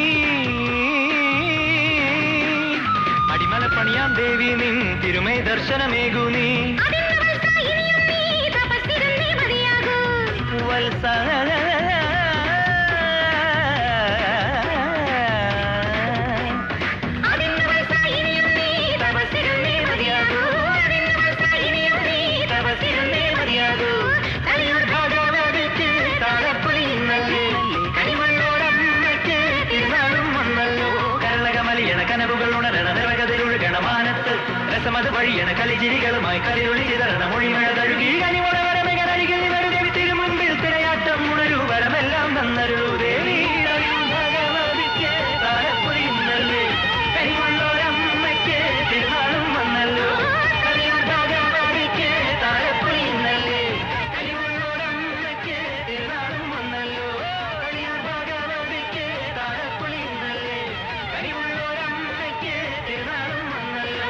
അടിമല പണിയാം ദേവി നിൻ തിരുമൈ ദർശനമേകൂ നീ വത്സ ഭഗവതിക്ക് താളപ്പൊലിയുന്നല്ലേ കനിവള്ളോടമ്മയ്ക്ക് തിരുനാളും വന്നല്ലോ കരളകമലിയണ കനവുകൾ ഉണരണ നിറകതിരുഴുകണ മാനത്ത് രസമത് വഴിയണ കളിചിരികളുമായി കരിയൊളി ചിതറണ മൊഴിമഴ തഴുകി കനിമുളവരമികനരികിൽ വെറുതെ തിരുമുൻപിൽ തിരയാട്ടം ഉണരൂ വരമെല്ലാം തന്നരുളൂ ദേവി ഭഗവതിക്ക് താളപ്പൊലിയുന്നല്ലേ കനിവള്ളോരമ്മയ്ക്ക് തിരുനാളും വന്നല്ലോ കനിയൂർ ഭഗവതിക്ക് താളപ്പൊലിയുന്നല്ലേ കനിവള്ളോരമ്മയ്ക്ക് തിരുനാളും വന്നല്ലോ കനിയൂർ ഭഗവതിക്ക് താളപ്പൊലിയുന്നല്ലേ കനിവുള്ളോരമ്മയ്ക്ക് തിരുനാളും വന്നല്ലോ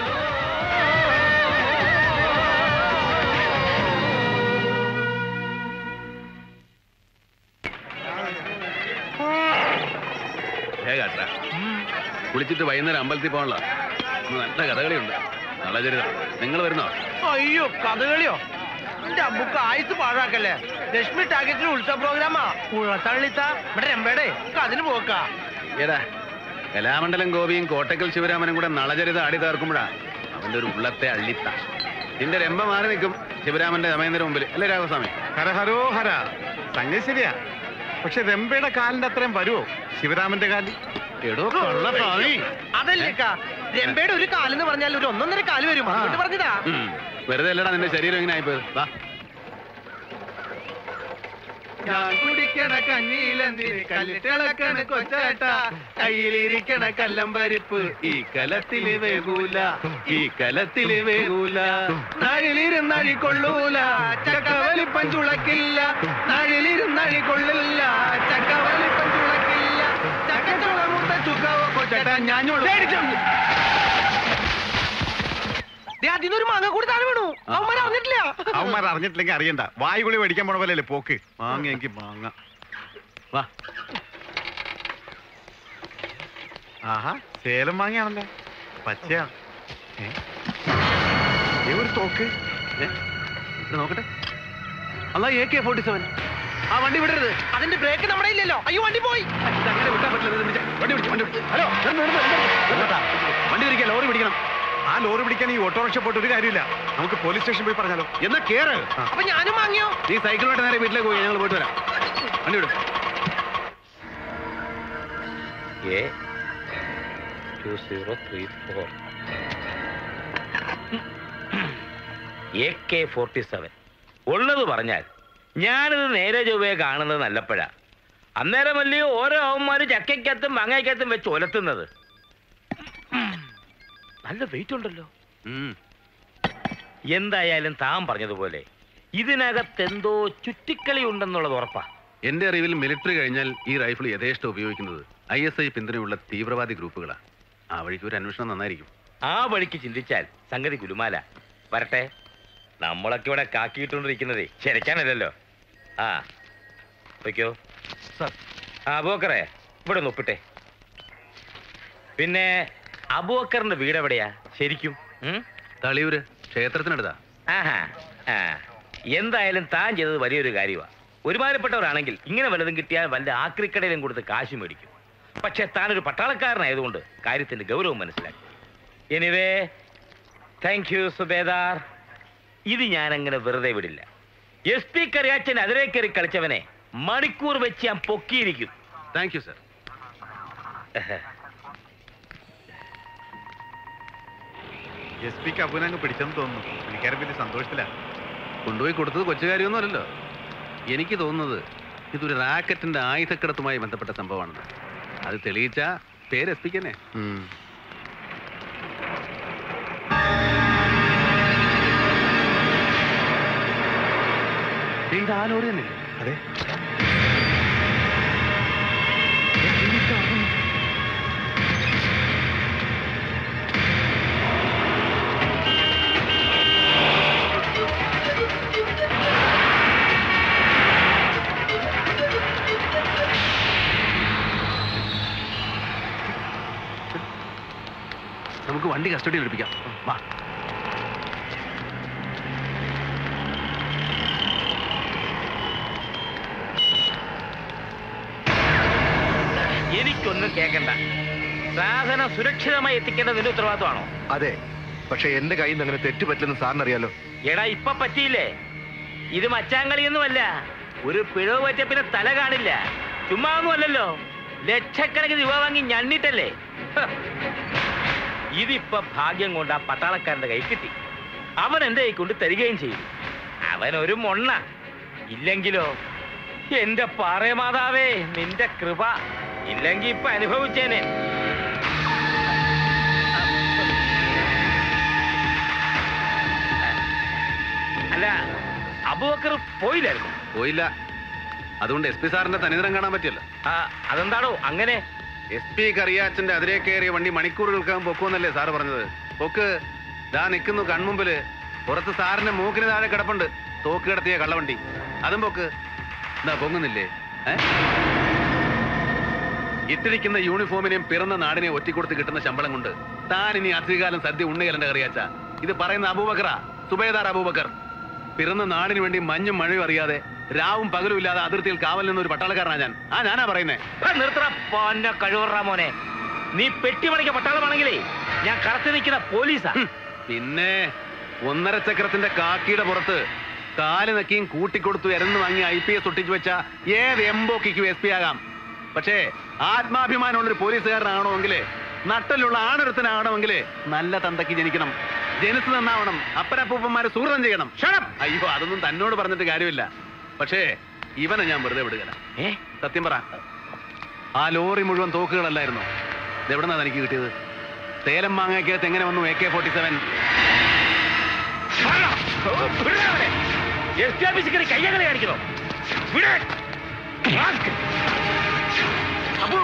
വേഗാട്ടാ കുളിച്ചിട്ട് വൈകുന്നേരം അമ്പലത്തിൽ പോകണല്ലോ ഇന്ന് നല്ല കഥകളിയുണ്ട് നളചരിതം നിങ്ങൾ വരുന്നോ അയ്യോ കഥകളിയോ എന്റെ അബുക്ക് ആയുസ് പാഴാക്കല്ലേ ലക്ഷ്മി ടാക്കറ്റിന് ഉത്സവ പ്രോഗ്രാമാ ഉള്ളത്തള്ളിത്ത ഇവിടെ രമ്പേടെ അതിന് പോക്കാ ഏടാ കലാമണ്ഡലം ഗോപിയും കോട്ടക്കൽ ശിവരാമനും കൂടെ നളചരിതം ആടി തീർക്കുമ്പോഴാ അവന്റെ ഒരു ഉള്ളത്തെ അള്ളിത്ത നിന്റെ രംഭ മാറി നിൽക്കും ശിവരാമന്റെ സമയത്തിന് മുമ്പിൽ അല്ലേ രാഘവസ്വാമി ഹരഹരോ ഹര സംഗതി ശരിയാ പക്ഷെ രംഭയുടെ കാലിന്റെ അത്രയും വരുമോ ശിവരാമന്റെ കാലിൽ എടോ കൊള്ള സ്വാമി അതല്ലേക്കാ രമ്പയുടെ ഒരു കാലെന്ന് പറഞ്ഞാൽ ഒരു ഒന്നൊന്നര കാല് വരും അതുകൊണ്ട് പറഞ്ഞതാ ഉം. വെറുതെ അല്ലടാ നിന്റെ ശരീരം എങ്ങനെ ആയിപ്പോയത് വാ ഞാൻ കുടിക്കണ കഞ്ഞിയിലെന്തിന് കല്ലിട്ടിളക്കണ കൊച്ചേട്ട കയ്യിലിരിക്കണ കല്ലമ്പരിപ്പ് ഈ കലത്തില് വേകൂല ഈ കലത്തില് വേകൂല നഴിലിരുന്നഴി കൊള്ളൂല ചക്കവലിപ്പൻ ചുളക്കില്ല നഴിലിരുന്നഴി കൊള്ളില്ല ചക്കവലിപ്പൻ ചുളക്കില്ല ചക്കച്ചുളമുട്ട ചുക്കവോ കൊച്ചേട്ട ഞാൻ അതിനൊരു മാങ്ങ കൂടി താഴെ വീണു അവന്മാർ അറിഞ്ഞിട്ടില്ല അവന്മാർ അറിഞ്ഞിട്ടില്ലെങ്കിൽ അറിയണ്ട വായുകുളി മേടിക്കാൻ പോണ പോലെ പോക്ക് മാങ്ങ എനിക്ക് മാങ്ങ വാ ആഹാ സേലം മാങ്ങയാണല്ലോ പച്ചയാണ് ഏ? ദേ ഒരു തോക്ക് ഏ? ഇത് നോക്കട്ടെ അല്ല എ കെ ഫോർട്ടി സെവൻ ആ വണ്ടി വിടരുത് അതിന്റെ ബ്രേക്ക് നമ്മുടെ ഇല്ലല്ലോ അയ്യോ വണ്ടി പോയി അങ്ങനെ വിട്ടാൻ പറ്റില്ല ഇത് നിന്റെ- വണ്ടി പിടിച്ച് വണ്ടി പിടിച്ച് ഹലോ നിർന്ന്, നിർന്ന്, നിർന്ന്. നിർത്താ. വണ്ടി തിരിക്കാൻ ലോറി പിടിക്കണം ആ ലോറി പിടിക്കാൻ ഈ ഓട്ടോറിക്ഷ പോയിട്ട് ഒരു കാര്യമില്ല നമുക്ക് പോലീസ് സ്റ്റേഷൻ പോയി പറഞ്ഞാലോ എന്നാ കേറ് അപ്പൊ ഞാനും വാങ്ങിയോ നീ സൈക്കിളോട്ട് നേരെ വീട്ടിലേക്ക് പോയി ഞങ്ങൾ പോയിട്ട് വരാം വണ്ടി വിടും A two zero three four A K forty seven ഉള്ളത് പറഞ്ഞാൽ ഞാനിത് നേരെ ചൊവ്വയെ കാണുന്നത് നല്ലപ്പോഴാ അന്നേരമല്ലേ ഓരോ അവന്മാര് ചക്കയ്ക്കകത്തും മാങ്ങയ്ക്കകത്തും വെച്ച് ഒലത്തുന്നത് നല്ല വെയിറ്റ് ഉണ്ടല്ലോ എന്തായാലും താൻ പറഞ്ഞതുപോലെ ഇതിനകത്ത് എന്തോ ചുറ്റിക്കളി ഉണ്ടെന്നുള്ളത് ഉറപ്പാ എന്റെ അറിവിൽ മിലിറ്ററി കഴിഞ്ഞാൽ ഈ റൈഫിൾ യഥേഷ്ടം ഉപയോഗിക്കുന്നത് ഐ എസ് ഐ പിന്തുണയുള്ള തീവ്രവാദി ഗ്രൂപ്പുകളാണ് ആ വഴിക്ക് ഒരു അന്വേഷണം നന്നായിരിക്കും ആ വഴിക്ക് ചിന്തിച്ചാൽ സംഗതി കുലുമാല വരട്ടെ നമ്മളൊക്കെ ഇവിടെ കാക്കിയിട്ടുകൊണ്ടിരിക്കുന്നതേ ശരിക്കാനല്ലല്ലോ ആ വയ്ക്കോ ആ അബൂക്കറെ ഇവിടെ ഒന്ന് ഒപ്പിട്ടെ പിന്നെ അബൂക്കറിന്റെ വീട് എവിടെയാ ശരിക്കും ഉം? തളിയൂര് ക്ഷേത്രത്തിനടുത്താ ആഹാ ആ എന്തായാലും താൻ ചെയ്തത് വലിയൊരു കാര്യമാണ് ഒരുമാതിരിപ്പെട്ടവരാണെങ്കിൽ ഇങ്ങനെ വല്ലതും കിട്ടിയാൽ വല്ല ആക്രിക്കടയിലും കൊടുത്ത് കാശ് മേടിക്കും പക്ഷെ താനൊരു പട്ടാളക്കാരനായതുകൊണ്ട് കാര്യത്തിന്റെ ഗൗരവം മനസ്സിലാക്കി എനിവേ താങ്ക് യു സുബേദാർ ഇത് ഞാൻ അങ്ങനെ വെറുതെ വിടില്ല എസ് പി കറിയാച്ചൻ അതിരെ കയറി കളിച്ചവനെ മണിക്കൂർ വെച്ച് ഞാൻ പൊക്കിയിരിക്കും താങ്ക് യു സർ എസ് പിക്ക് അപ്പുനങ്ങ് പിടിച്ചെന്ന് തോന്നുന്നു എനിക്കാരെ വലിയ സന്തോഷത്തിലാ കൊണ്ടുപോയി കൊടുത്തത് കൊച്ചു കാര്യമൊന്നുമല്ലല്ലോ എനിക്ക് തോന്നുന്നത് ഇതൊരു റാക്കറ്റിന്റെ ആയുധക്കടത്തുമായി ബന്ധപ്പെട്ട സംഭവമാണെന്ന് അത് തെളിയിച്ച പേര് എസ് പിക്ക് തന്നെ ഇത് ആ ലോറി തന്നെ അതെ കസ്റ്റഡിയിൽ എടുപ്പിക്കാം വാ എനിക്കൊന്നും കേൾക്കണ്ട സാധനം സുരക്ഷിതമായി എത്തിക്കേണ്ടത് നിന്റെ ഉത്തരവാദിത്വമാണോ അതെ പക്ഷെ എന്റെ കയ്യിൽ നിന്ന് അങ്ങനെ തെറ്റ് പറ്റില്ലെന്ന് സാറിന് അറിയാലോ എടാ ഇപ്പൊ പറ്റിയില്ലേ ഇത് മച്ചാങ്കളിയൊന്നുമല്ല ഒരു പിഴവ് പറ്റിയ പിന്നെ തല കാണില്ല ചുമ്മാ ഒന്നുമല്ലല്ലോ ലക്ഷക്കണക്കിന് രൂപ വാങ്ങി ഞണ്ണിട്ടല്ലേ ഹ്. ഇതിപ്പൊ ഭാഗ്യം കൊണ്ട് ആ പട്ടാളക്കാരന്റെ കൈ കിട്ടി അവൻ എന്റെ കൈ കൊണ്ട് തരികയും ചെയ്തു അവൻ ഒരു മൊണ്ണ ഇല്ലെങ്കിലോ എന്റെ പാറമാതാവേ നിന്റെ കൃപ ഇല്ലെങ്കി ഇപ്പൊ അനുഭവിച്ചേനെ അല്ല അബുബക്കർ പോയില്ലായിരുന്നു പോയില്ല അതുകൊണ്ട് എസ് പി സാറിന്റെ തനിനിറം കാണാൻ പറ്റില്ല അതെന്താണോ അങ്ങനെ എസ് പി കറിയാച്ചന്റെ അതിരെ കയറിയ വണ്ടി മണിക്കൂറുകൾക്കകം പൊക്കുമെന്നല്ലേ സാറ് പറഞ്ഞത് പൊക്ക് ദാ നിൽക്കുന്നു കൺമുമ്പില് പുറത്ത് സാറിന്റെ മൂക്കിന് താഴെ കിടപ്പുണ്ട് തോക്ക് കിടത്തിയ കള്ളവണ്ടി അതും പൊക്ക് എന്താ പൊങ്ങുന്നില്ലേ ഏ? ഇട്ടിരിക്കുന്ന യൂണിഫോമിനെയും പിറന്ന നാടിനെ ഒറ്റിക്കൊടുത്ത് കിട്ടുന്ന ശമ്പളം കൊണ്ട് താൻ ഇനി അധികകാലം സദ്യ ഉണ്ണുകലന്റെ കറിയാച്ച ഇത് പറയുന്ന അബൂബക്കറാ സുബേദാർ അബൂബക്കർ പിറന്ന നാടിന് വേണ്ടി മഞ്ഞും മഴയും അറിയാതെ രാവും പകലും ഇല്ലാതെ അതിർത്തിയിൽ കാവൽ നിന്ന ഒരു പട്ടാളക്കാരനാ ഞാൻ ആ ഞാനാ പറയുന്നേ നിർത്തറ പൊന്ന കഴിവറ മോനെ നീ പെട്ടിമണിക്ക പട്ടാളമാണെങ്കിലേ ഞാൻ കടത്തി നിൽക്കുന്ന പോലീസാ പിന്നെ ഒന്നര ചക്രത്തിന്റെ കാക്കിയുടെ പുറത്ത് കാല് നക്കിയും കൂട്ടിക്കൊടുത്തു എരന്ന് വാങ്ങി ഐ പി എസ് ഒട്ടിച്ചു വെച്ച ഏത് എംബോക്കിക്കും എസ് പി ആകാം പക്ഷേ ആത്മാഭിമാനമുള്ളൊരു പോലീസുകാരനാകണമെങ്കിൽ നട്ടലുള്ള ആണൊരുത്തനാകണമെങ്കിൽ നല്ല തന്തയ്ക്ക് ജനിക്കണം ജനിച്ചു നന്നാവണം അപ്പനപ്പൂപ്പന്മാരെ സൂഹൃതം ചെയ്യണം ഷടം അയ്യോ അതൊന്നും തന്നോട് പറഞ്ഞിട്ട് കാര്യമില്ല പക്ഷേ ഇവനെ ഞാൻ വെറുതെ വിടുകയില്ല ഏ സത്യം പറ ആ ലോറി മുഴുവൻ തോക്കുകളല്ലായിരുന്നു ഇതെവിടെന്നാ തനിക്ക് കിട്ടിയത് സേലം മാങ്ങയ്ക്കകത്ത് എങ്ങനെ വന്നു A K forty seven S P ഓഫീസിൽ കയറി കയ്യകളെ കാണിക്കണോ വിട്. റാസ്കൽ. അബു.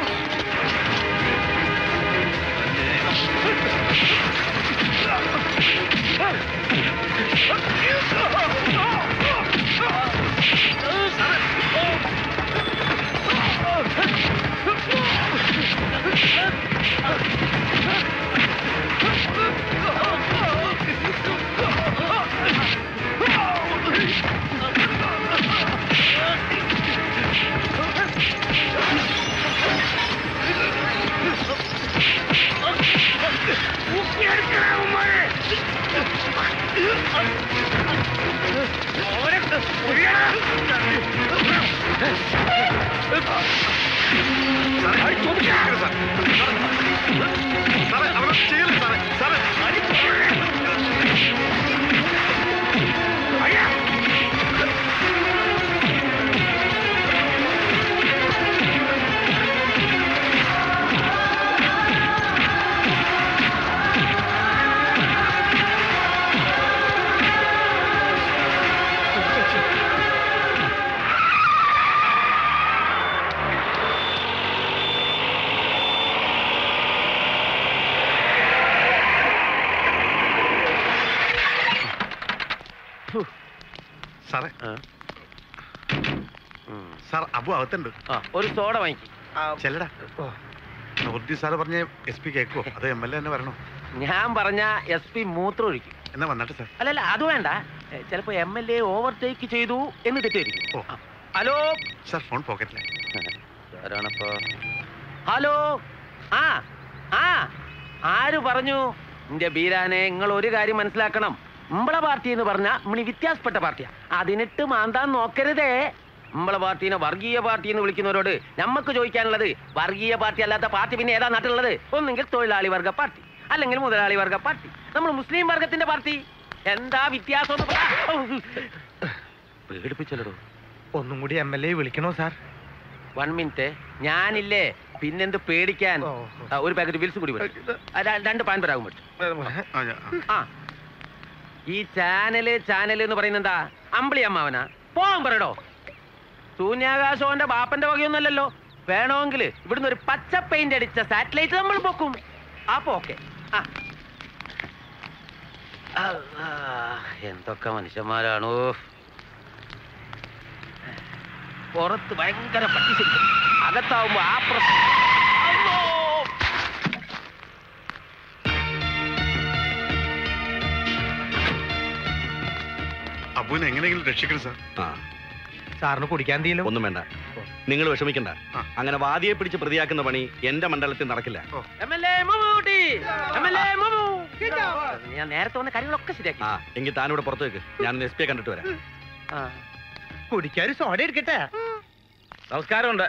സാറേ സാർ അബു അകത്തുണ്ട് ഒരു സോഡ വാങ്ങിക്കും ചെല്ലടാ നൂർജി സാറ് പറഞ്ഞ എസ് പി കേൾക്കുവോ അത് എം എൽ എ തന്നെ വരണോ ഞാൻ പറഞ്ഞ എസ് പി മൂത്രം ഒഴിക്കും എന്നാ വന്നട്ടെ സാർ അല്ലല്ല അത് വേണ്ട ഏ, ചിലപ്പോ എം എൽ എ ഓവർടേക്ക് ചെയ്തു എന്ന് തെറ്റിയിരിക്കും ആ. ഹലോ സാർ ഫോൺ പോക്കറ്റിലെ ആരാണപ്പോ ഹലോ ആ ആ ആര് പറഞ്ഞു എന്റെ ബീരാനെ നിങ്ങൾ ഒരു കാര്യം മനസ്സിലാക്കണം നമ്മളെ പാർട്ടി എന്ന് പറഞ്ഞാ നമ്മളീ വ്യത്യാസപ്പെട്ട പാർട്ടിയാ അതിനിട്ട് മാന്താൻ നോക്കരുതേ നമ്മളെ പാർട്ടീനെ വർഗീയ പാർട്ടി എന്ന് വിളിക്കുന്നവരോട് നമുക്ക് ചോദിക്കാനുള്ളത് വർഗീയ പാർട്ടി അല്ലാത്ത പാർട്ടി പിന്നെ ഏതാ നാട്ടിലുള്ളത് ഒന്നെങ്കിൽ തൊഴിലാളി വർഗ പാർട്ടി അല്ലെങ്കിൽ മുതലാളി വർഗ പാർട്ടി നമ്മൾ മുസ്ലിം വർഗത്തിന്റെ പാർട്ടി എന്താ വ്യത്യാസം എന്ന് പറ. ഔ. പേടിപ്പിച്ചല്ലോ ഒന്നും കൂടി എം എൽ എ വിളിക്കണോ സാർ വൺ മിനിറ്റ് ഞാനില്ലേ പിന്നെന്ത് പേടിക്കാൻ ആ, ഒരു പാക്കറ്റ് വിൽസ് കൂടി മേടിച്ചു. ആ, ര- രണ്ട് പാൻ പരാഗം മേടിച്ചു ആ ഈ ചാനല് ചാനല് എന്ന് പറയുന്നത് എന്താ അമ്പിളി അമ്മാവനാ പോവാൻ പറയടോ ശൂന്യാകാശോന്റെ ബാപ്പന്റെ വകയൊന്നുമല്ലല്ലോ വേണമെങ്കിൽ ഇവിടുന്ന് ഒരു പച്ച പെയിന്റ് അടിച്ച സാറ്റലൈറ്റ് നമ്മൾ പൊക്കും അപ്പൊ ഓക്കെ ആ അല്ലാ, എന്തൊക്കെ മനുഷ്യന്മാരാണോ പുറത്ത് ഭയങ്കര പട്ടിശരിക്കും അകത്താവുമ്പോ ആ പ്രശ്നം അമ്മോ! അബുവിനെ എങ്ങനെയെങ്കിലും രക്ഷിക്കണം സാർ ആ സാറിന് കുടിക്കാൻ എന്തെങ്കിലും ഒന്നും വേണ്ട നിങ്ങൾ വിഷമിക്കണ്ട അങ്ങനെ വാദിയെ പിടിച്ച് പ്രതിയാക്കുന്ന പണി എന്റെ മണ്ഡലത്തിൽ നടക്കില്ല ഞാൻ നേരത്തെ വന്ന കാര്യങ്ങളൊക്കെ ശരിയാക്കി ആ എങ്കിൽ താനിവിടെ പുറത്തു വെക്ക് ഞാൻ എസ് പിയെ കണ്ടിട്ട് വരാം കുടിക്കാൻ ഒരു സോഡ എടുക്കട്ടെ നമസ്കാരമുണ്ട്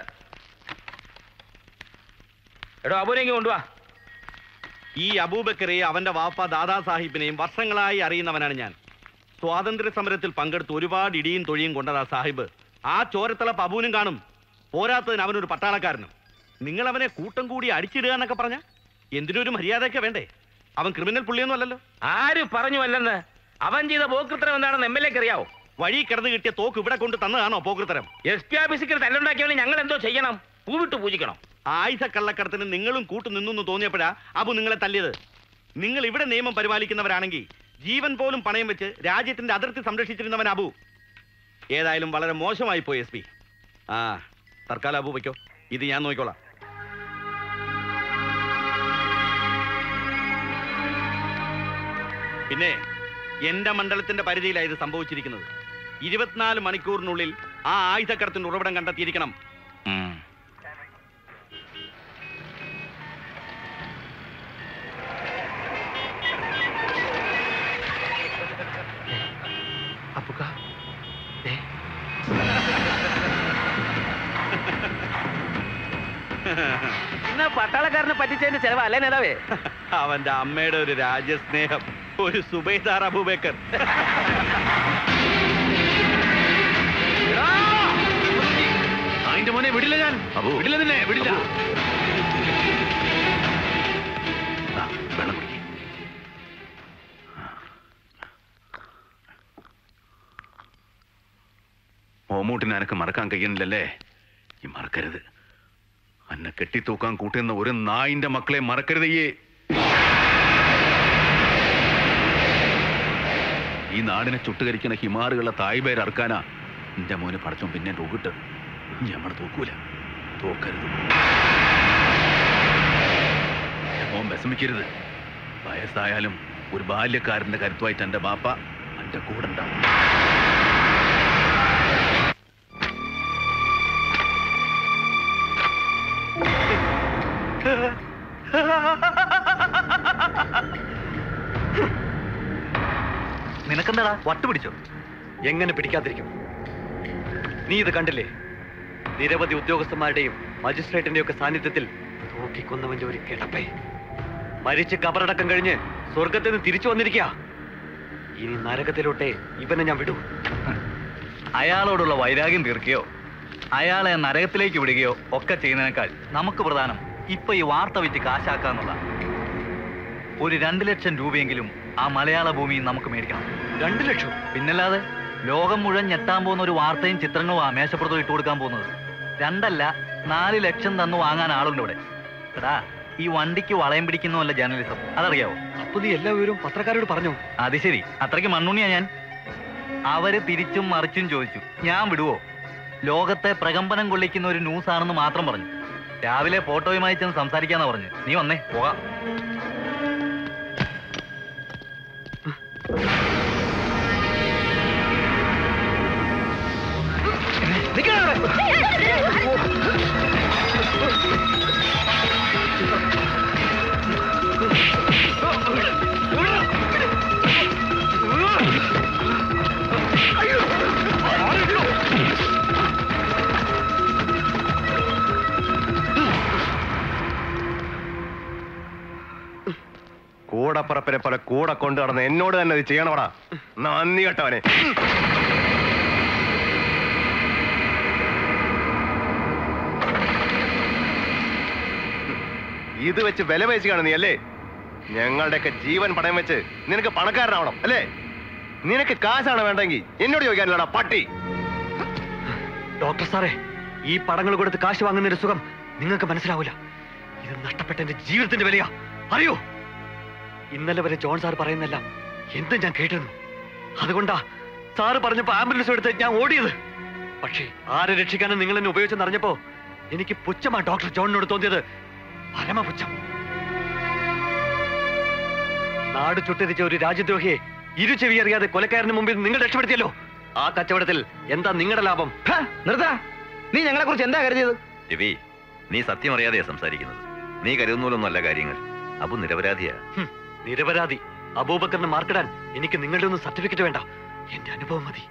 എടോ അബൂനെങ്കിൽ കൊണ്ടുവാ ഈ അബൂബക്കറെയും അവന്റെ വാപ്പ ദാദാ സാഹിബിനെയും വർഷങ്ങളായി അറിയുന്നവനാണ് ഞാൻ സ്വാതന്ത്ര്യ സമരത്തിൽ പങ്കെടുത്ത് ഒരുപാട് ഇടിയും തൊഴിയും കൊണ്ടതാ സാഹിബ് ആ ചോരത്തിളപ്പ് അബൂനും കാണും പോരാത്തതിന് അവനൊരു പട്ടാളക്കാരനും നിങ്ങൾ അവനെ കൂട്ടം കൂടി അടിച്ചിടുക എന്നൊക്കെ പറഞ്ഞ എന്തിനൊരു മര്യാദയൊക്കെ വേണ്ടേ അവൻ ക്രിമിനൽ പുള്ളിയൊന്നും അല്ലല്ലോ ആര് പറഞ്ഞു അല്ലെന്ന് അവൻ ചെയ്ത പോക്കൃത്തരം എന്താണെന്ന് എം എൽ എക്ക് അറിയാവോ വഴി കിടന്ന് കിട്ടിയ തോക്ക് ഇവിടെ കൊണ്ട് തന്നതാണോ പോക്കൃത്തരം എസ് പി ഓഫീസിൽ തല്ലുണ്ടാക്കിയവനെ ഞങ്ങൾ എന്തോ ചെയ്യണം പൂവിട്ട് പൂജിക്കണം ആയുധ കള്ളക്കടത്തിന് നിങ്ങളും കൂട്ടു നിന്നു തോന്നിയപ്പോഴാ അബു നിങ്ങളെ തല്ലിയത് നിങ്ങൾ ഇവിടെ നിയമം പരിപാലിക്കുന്നവരാണെങ്കിൽ ജീവൻ പോലും പണയം വെച്ച് രാജ്യത്തിന്റെ അതിർത്തി സംരക്ഷിച്ചിരുന്നവൻ അബു ഏതായാലും വളരെ മോശമായി പോയി എസ് പി ആ തൽക്കാലം അബു വയ്ക്കോ ഇത് ഞാൻ നോക്കിക്കോളാം പിന്നെ എന്റെ മണ്ഡലത്തിന്റെ പരിധിയിലാണ് ഇത് സംഭവിച്ചിരിക്കുന്നത് ഇരുപത്തിനാല് മണിക്കൂറിനുള്ളിൽ ആ ആയുധക്കടത്തിന്റെ ഉറവിടം കണ്ടെത്തിയിരിക്കണം അപ്പുക്ക ഇന്ന് പട്ടാളക്കാരനെ പറ്റിച്ചതിന്റെ ചെലവാ അല്ലേ നേതാവേ അവന്റെ അമ്മയുടെ ഒരു രാജ്യസ്നേഹം ഒരു സുബൈദാർ അബൂബേക്കർ അതിന്റെ മോനെ വിടില്ല ഞാൻ വിടില്ല നിന്നെ വിടില്ല ആ, വെള്ളം കുടിക്ക്. ഓമൂട്ടിനെ എനക്ക് മറക്കാൻ കഴിയുന്നില്ലല്ലേ ഈ മറക്കരുത് അന്നെ കെട്ടിത്തൂക്കാൻ കൂട്ടുന്ന ഒരു നായിന്റെ മക്കളെ മറക്കരുതയ്യേ ഈ നാടിനെ ചുട്ടുകരിക്കുന്ന ഹിമാറുകളെ തായ്പേര് അറക്കാനാ എന്റെ മോന് പടച്ചും പിന്നെ റോഹിട്ട് ഞമ്മടെ തൂക്കൂല തോക്കരുത് എന്റെ മോൻ വിഷമിക്കരുത് വയസ്സായാലും ഒരു ബാല്യക്കാരന്റെ കരുത്തുമായിട്ട് എന്റെ ബാപ്പ എന്റെ കൂടെ ഉണ്ടാവും നിനക്കെന്താടാ വട്ടുപിടിച്ചോ എങ്ങനെ പിടിക്കാതിരിക്കും നീ ഇത് കണ്ടില്ലേ നിരവധി ഉദ്യോഗസ്ഥന്മാരുടെയും മജിസ്ട്രേറ്റിന്റെയും ഒക്കെ സാന്നിധ്യത്തിൽ തൂക്കിക്കൊന്നവന്റെ ഒരു കിടപ്പേ മരിച്ച് കബറടക്കം കഴിഞ്ഞ് സ്വർഗത്തിൽ നിന്ന് തിരിച്ചു വന്നിരിക്കുക ഇനി നരകത്തിലോട്ടെ ഇവനെ ഞാൻ വിടൂ അയാളോടുള്ള വൈരാഗ്യം തീർക്കുകയോ അയാളെ നരകത്തിലേക്ക് വിടുകയോ ഒക്കെ ചെയ്യുന്നതിനേക്കാൾ നമുക്ക് പ്രധാനം ഇപ്പൊ ഈ വാർത്ത വിറ്റ് കാശാക്കാന്നുള്ള ഒരു രണ്ട് ലക്ഷം രൂപയെങ്കിലും ആ മലയാള ഭൂമിയിൽ നമുക്ക് മേടിക്കണം രണ്ടു ലക്ഷം പിന്നല്ലാതെ ലോകം മുഴുവൻ ഞെട്ടാൻ പോകുന്ന ഒരു വാർത്തയും ചിത്രങ്ങളും ആ മേശപ്പുറത്ത് ഇട്ട് കൊടുക്കാൻ പോകുന്നത് രണ്ടല്ല നാല് ലക്ഷം തന്നു വാങ്ങാൻ ആളുണ്ട് ഇവിടെ എടാ ഈ വണ്ടിക്ക് വളയം പിടിക്കുന്നതല്ല ജേർണലിസം അതറിയാവോ അപ്പൊ നീ എല്ലാ വിവരവും പത്രക്കാരോട് പറഞ്ഞു അത് ശരി അത്രയ്ക്ക് മണ്ണുണ്ണിയാ ഞാൻ അവര് തിരിച്ചും മറിച്ചും ചോദിച്ചു ഞാൻ വിടുവോ ലോകത്തെ പ്രകമ്പനം കൊള്ളിക്കുന്ന ഒരു ന്യൂസ് ആണെന്ന് മാത്രം പറഞ്ഞു രാവിലെ ഫോട്ടോയുമായി ചെന്ന് സംസാരിക്കാന്നാ പറഞ്ഞു നീ വന്നേ പോകാം കൂടപ്പറപ്പിനെ പോലെ കൂടെ കൊണ്ടു നടന്ന് എന്നോട് തന്നെ ഇത് ചെയ്യണവടാ നന്ദി കേട്ടവനെ ഇത് വെച്ച് വില പേശിക്കാണ് നീ അല്ലേ ഞങ്ങളുടെയൊക്കെ ജീവൻ പണയം വെച്ച് നിനക്ക് പണക്കാരനാവണം അല്ലേ നിനക്ക് കാശാണ് വേണ്ടെങ്കിൽ എന്നോട് ചോദിക്കാനില്ലടാ പട്ടി ഡോക്ടർ സാറേ ഈ പടങ്ങൾ കൊടുത്ത് കാശ് വാങ്ങുന്നതിന്റെ സുഖം നിങ്ങൾക്ക് മനസ്സിലാവില്ല ഇത് നഷ്ടപ്പെട്ട എന്റെ ജീവിതത്തിന്റെ വിലയാ അറിയോ ഇന്നലെ വരെ ജോൺ സാർ പറയുന്നെല്ലാം എന്തും ഞാൻ കേട്ടിരുന്നു അതുകൊണ്ടാ സാറ് പറഞ്ഞപ്പോ ആംബുലൻസ് എടുത്ത് ഞാൻ ഓടിയത് പക്ഷേ ആരെ രക്ഷിക്കാനും നിങ്ങൾ എന്നെ ഉപയോഗിച്ചെന്നറിഞ്ഞപ്പോ എനിക്ക് പുച്ഛമാ ഡോക്ടർ ജോണിനോട് തോന്നിയത് പരമപുച്ഛം നാട് ചുട്ടരിച്ച ഒരു രാജ്യദ്രോഹിയെ ഇരു ചെവി അറിയാതെ കൊലക്കാരന് മുമ്പിൽ നിങ്ങൾ രക്ഷപ്പെടുത്തിയല്ലോ ആ കച്ചവടത്തിൽ എന്താ നിങ്ങളുടെ ലാഭം നിർത്താ നീ ഞങ്ങളെ കുറിച്ച് എന്താ കരുതിയത് രവി നീ സത്യം അറിയാതെയാ സംസാരിക്കുന്നത് നീ കരുതുന്നൂലൊന്നല്ല കാര്യങ്ങൾ അബു നിരപരാധിയാ ഹും, നിരപരാധി അബൂബക്കറിന് മാർക്കിടാൻ എനിക്ക് നിങ്ങളുടെ ഒന്നും സർട്ടിഫിക്കറ്റ് വേണ്ട എന്റെ അനുഭവം മതി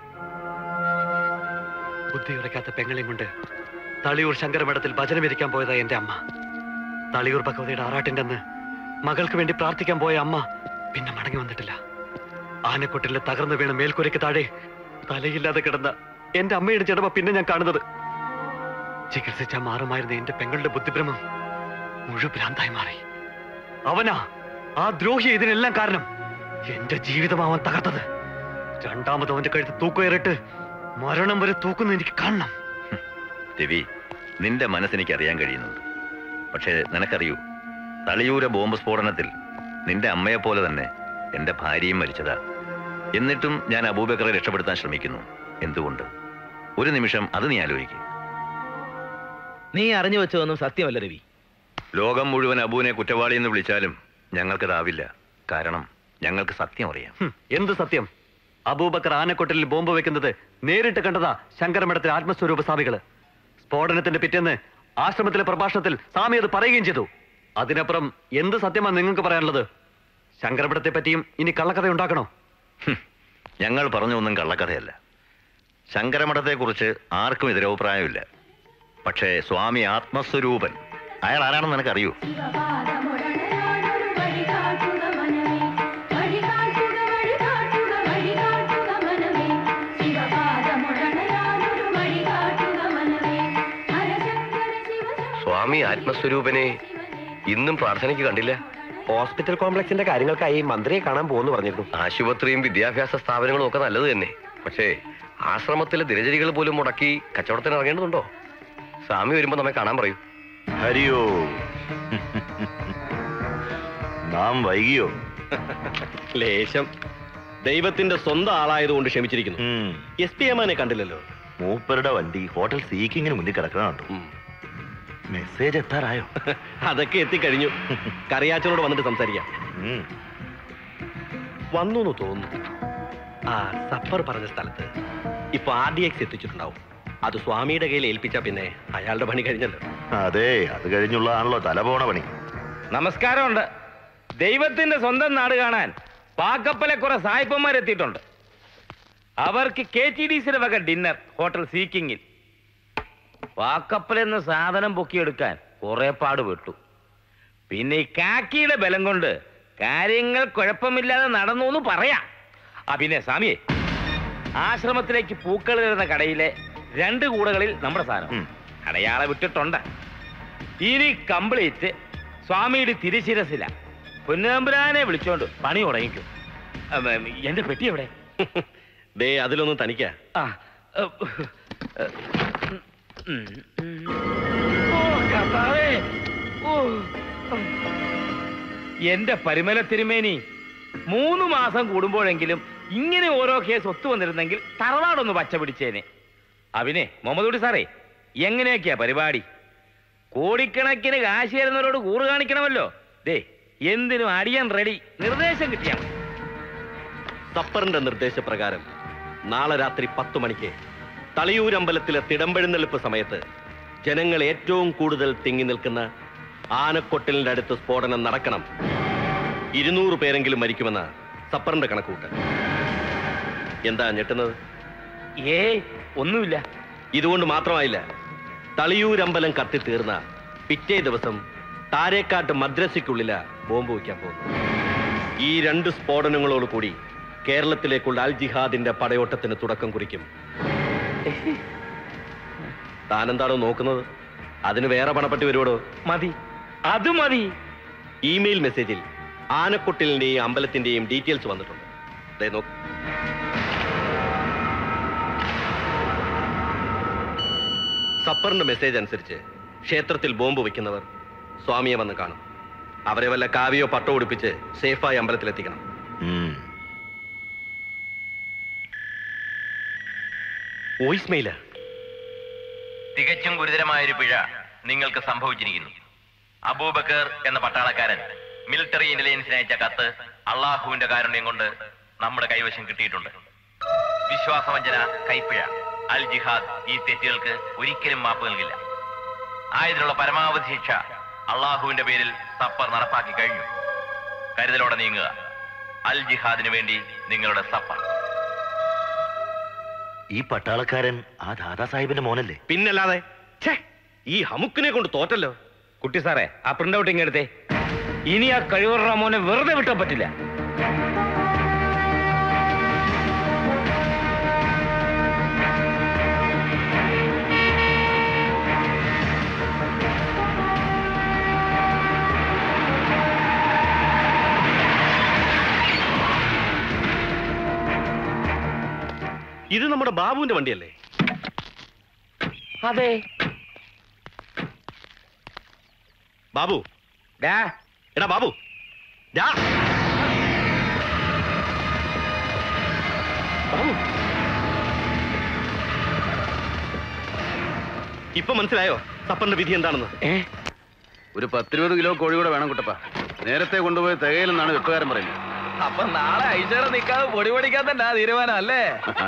ബുദ്ധി ഉറക്കാത്ത പെങ്ങളെയും കൊണ്ട് തളിയൂർ ശങ്കരമഠത്തിൽ ഭജനം ഇരിക്കാൻ പോയതാ എന്റെ അമ്മ തളിയൂർ ഭഗവതിയുടെ ആറാട്ടിന്റെ അന്ന് മകൾക്ക് വേണ്ടി പ്രാർത്ഥിക്കാൻ പോയ അമ്മ പിന്നെ മടങ്ങി വന്നിട്ടില്ല ആനക്കൊട്ടിലെ തകർന്നു വീണ മേൽക്കൂരയ്ക്ക് താഴെ തലയില്ലാതെ കിടന്ന എന്റെ അമ്മയുടെ ജടമ പിന്നെ ഞാൻ കാണുന്നത് ചികിത്സിച്ച മാറുമായിരുന്ന എന്റെ പെങ്ങളുടെ ബുദ്ധിഭ്രമം മുഴുവൻ ഭ്രാന്തായി മാറി അവനാ ആ ദ്രോഹി ഇതിനെല്ലാം കാരണം എന്റെ ജീവിതം അവൻ തകർത്തത് രണ്ടാമത് അവന്റെ കഴുത്ത് തൂക്കുകയറിട്ട് മരണം വരെ തൂക്കുന്ന എനിക്ക് കാണണം രവി നിന്റെ മനസ്സെനിക്ക് അറിയാൻ കഴിയുന്നുണ്ട് പക്ഷേ നിനക്കറിയൂ തളിയൂര ബോംബ് സ്ഫോടനത്തിൽ നിന്റെ അമ്മയെ പോലെ തന്നെ എന്റെ ഭാര്യയും മരിച്ചതാ എന്നിട്ടും ഞാൻ അബൂബക്കറെ രക്ഷപ്പെടുത്താൻ ശ്രമിക്കുന്നു എന്തുകൊണ്ട് ഒരു നിമിഷം അത് നീ ആലോചിക്കും നീ അറിഞ്ഞു വെച്ചതൊന്നും സത്യമല്ല രവി ലോകം മുഴുവൻ അബുവിനെ കുറ്റവാളി എന്ന് വിളിച്ചാലും ഞങ്ങൾക്കതാവില്ല കാരണം ഞങ്ങൾക്ക് സത്യം അറിയാം ഹും, എന്ത് സത്യം അബൂബക്കർ ആനക്കൊട്ടലിൽ ബോംബ് വെക്കുന്നത് നേരിട്ട് കണ്ടതാ ശങ്കരമഠത്തിലെ ആത്മസ്വരൂപ സ്വാമികള് സ്ഫോടനത്തിന്റെ പിറ്റേന്ന് ആശ്രമത്തിലെ പ്രഭാഷണത്തിൽ സ്വാമി അത് പറയുകയും ചെയ്തു അതിനപ്പുറം എന്ത് സത്യമാണ് നിങ്ങൾക്ക് പറയാനുള്ളത് ശങ്കരമഠത്തെ പറ്റിയും ഇനി കള്ളക്കഥ ഉണ്ടാക്കണോ ഞങ്ങൾ പറഞ്ഞൊന്നും കള്ളക്കഥയല്ല ശങ്കരമഠത്തെക്കുറിച്ച് ആർക്കും എതിരഭിപ്രായമില്ല പക്ഷേ സ്വാമി ആത്മസ്വരൂപൻ അയാൾ ആരാണെന്ന് നിനക്കറിയൂ സ്വാമി ആത്മസ്വരൂപനെ ഇന്നും പ്രാർത്ഥനയ്ക്ക് കണ്ടില്ല ഹോസ്പിറ്റൽ കോംപ്ലക്സിന്റെ കാര്യങ്ങൾക്കായി മന്ത്രിയെ കാണാൻ പോകുന്നു പറഞ്ഞിരുന്നു ആശുപത്രിയും വിദ്യാഭ്യാസ സ്ഥാപനങ്ങളും ഒക്കെ നല്ലത് തന്നെ പക്ഷേ ആശ്രമത്തിലെ ദിനചരികൾ പോലും മുടക്കി കച്ചവടത്തിന് ഇറങ്ങേണ്ടതുണ്ടോ സ്വാമി വരുമ്പോ നമ്മെ കാണാൻ പറയൂ ഹരിയോ നാം വൈകിയോ ലേശം ദൈവത്തിന്റെ സ്വന്തം ആളായതുകൊണ്ട് ക്ഷമിച്ചിരിക്കുന്നു എസ് പി എമാനെ കണ്ടില്ലല്ലോ മൂപ്പരുടെ വണ്ടി ഹോട്ടൽ സീക്കിങ്ങിന് മുന്നിൽ കിടക്കണം മെസ്സേജ് എത്താറായോ അതൊക്കെ എത്തിക്കഴിഞ്ഞു കറിയാച്ചനോട് വന്നിട്ട് സംസാരിക്കാം വന്നു എന്ന് തോന്നുന്നു ആ സഫർ പറഞ്ഞ സ്ഥലത്ത് ഇപ്പൊ ആർ ഡി എക്സ് എത്തിച്ചിട്ടുണ്ടാവും അത് സ്വാമിയുടെ കയ്യിൽ ഏൽപ്പിച്ച പിന്നെ അയാളുടെ പണി കഴിഞ്ഞല്ലോ അതെ അത് കഴിഞ്ഞുള്ളതാണല്ലോ തല പോണ പണി നമസ്കാരമുണ്ട് ദൈവത്തിന്റെ സ്വന്തം നാട് കാണാൻ പാക്കപ്പലെ കുറെ സായിപ്പന്മാരെത്തിയിട്ടുണ്ട് അവർക്ക് കെ ടി ഡി സിയുടെ വക ഡിന്നർ ഹോട്ടൽ സീക്കിങ്ങിൽ പാക്കപ്പലെന്ന് സാധനം പൊക്കിയെടുക്കാൻ കുറെ പാടുപെട്ടു പിന്നെ ഈ കാക്കിയുടെ ബലം കൊണ്ട് കാര്യങ്ങൾ കുഴപ്പമില്ലാതെ നടന്നു എന്ന് പറയാം ആ പിന്നെ സ്വാമിയെ ആശ്രമത്തിലേക്ക് പൂക്കൾ തരുന്ന കടയിലെ രണ്ട് കൂടകളിൽ നമ്മുടെ സാധനം അടയാളെ വിട്ടിട്ടുണ്ട് ഇനി കംപ്ലീറ്റ് സ്വാമിയുടെ തിരുശിരസില പൊന്നാമ്പുരാനെ വിളിച്ചോണ്ട് പണി തുടങ്ങിക്കും അം, ഉം, എന്റെ പെട്ടി എവിടെ ദേ അതിലൊന്നും തനിക്ക ആ ഉം, ഉം, ഉം. ഓ, കർത്താവേ. ഓ, ഉം. എന്റെ പരിമല തിരുമേനി മൂന്ന് മാസം കൂടുമ്പോഴെങ്കിലും ഇങ്ങനെ ഓരോ കേസ് ഒത്തു വന്നിരുന്നെങ്കിൽ തറവാടൊന്ന് പച്ച പിടിച്ചേനെ അവിനെ മുഹമ്മദ് സാറേ എങ്ങനെയൊക്കെയാ പരിപാടി കോടിക്കണക്കിന് കാശ് തരുന്നവരോട് കൂറ് കാണിക്കണമല്ലോ ദേ എന്തിനും അടിയാൻ റെഡി നിർദ്ദേശം കിട്ടിയാ മതി. സപ്പറിന്റെ നിർദ്ദേശപ്രകാരം നാളെ രാത്രി പത്ത് മണിക്ക് തളിയൂരമ്പലത്തിലെ തിടമ്പെഴുന്നള്ളിപ്പ് സമയത്ത് ജനങ്ങൾ ഏറ്റവും കൂടുതൽ തിങ്ങി നിൽക്കുന്ന ആനക്കൊട്ടലിന്റെ അടുത്ത് സ്ഫോടനം നടക്കണം ഇരുന്നൂറ് പേരെങ്കിലും മരിക്കുമെന്ന സപ്പറിന്റെ കണക്കൂട്ട് എന്താ ഞെട്ടുന്നത് ഏ ഒന്നുമില്ല ഇതുകൊണ്ട് മാത്രമായില്ല തളിയൂരമ്പലം കത്തിത്തീർന്ന പിറ്റേ ദിവസം താരേക്കാട്ട് മദ്രസയ്ക്കുള്ളില ബോംബ് വയ്ക്കാൻ പോകുന്നു ഈ രണ്ട് സ്ഫോടനങ്ങളോട് കൂടി കേരളത്തിലേക്കുള്ള അൽ ജിഹാദിന്റെ പടയോട്ടത്തിന് തുടക്കം കുറിക്കും താനെന്താണോ നോക്കുന്നത് അതിന് വേറെ പണപ്പെട്ടി വരുവോടോ മതി അത് മതി ഇമെയിൽ മെസ്സേജിൽ ആനക്കൊട്ടിലിന്റെയും അമ്പലത്തിന്റെയും ഡീറ്റെയിൽസ് വന്നിട്ടുണ്ട് ദേ നോക്ക് സപ്പറിന്റെ മെസ്സേജ് അനുസരിച്ച് ക്ഷേത്രത്തിൽ ബോംബ് വയ്ക്കുന്നവർ സ്വാമിയെ വന്ന് കാണും അവരെ വല്ല കാവിയോ പട്ടോ ഉടുപ്പിച്ച് സേഫായി അമ്പലത്തിലെത്തിക്കണം വോയിസ് മെയില് തികച്ചും ഗുരുതരമായൊരു പിഴ നിങ്ങൾക്ക് സംഭവിച്ചിരിക്കുന്നു അബൂബക്കർ എന്ന പട്ടാളക്കാരൻ മിലിറ്ററി ഇന്റലിജൻസിന് അയച്ച കത്ത് അള്ളാഹുവിന്റെ കാരുണ്യം കൊണ്ട് നമ്മുടെ കൈവശം കിട്ടിയിട്ടുണ്ട് വിശ്വാസവഞ്ചന കൈപ്പിഴ അൽ ജിഹാദ് ഈ തെറ്റുകൾക്ക് ഒരിക്കലും മാപ്പ് നൽകില്ല ആയതിനുള്ള പരമാവധി ശിക്ഷ അള്ളാഹുവിന്റെ പേരിൽ സപ്പർ നടപ്പാക്കി കഴിഞ്ഞു കരുതലോടെ നീങ്ങുക അൽ ജിഹാദിന് വേണ്ടി നിങ്ങളുടെ സപ്പർ ഈ പട്ടാളക്കാരൻ ആ ദാദാ സാഹിബിന്റെ മോനല്ലേ പിന്നല്ലാതെ ഛേ, ഈ ഹമുക്കിനെ കൊണ്ട് തോറ്റല്ലോ കുട്ടി സാറേ ആ പ്രിന്റ് ഔട്ട് ഇങ്ങെടുത്തേ ഇനി ആ കഴിവറ മോനെ വെറുതെ വിട്ടാൻ പറ്റില്ല ഇത് നമ്മുടെ ബാബുവിന്റെ വണ്ടിയല്ലേ അതെ ബാബു ഡാ എടാ ബാബു ഡാ ബാബു ഇപ്പൊ മനസ്സിലായോ സപ്പറിന്റെ വിധി എന്താണെന്ന് ഒരു പത്തിരുപത് കിലോ കോഴി കൂടെ വേണം കുട്ടപ്പ നേരത്തെ കൊണ്ടുപോയി തികയിലെന്നാണ് വെപ്പുകാരൻ പറയുന്നത് അപ്പൊ നാളെ ഐശ്വര്യ നിൽക്കാതെ പൊടി പൊടിക്കാൻ തന്നെ തീരുമാനം അല്ലേ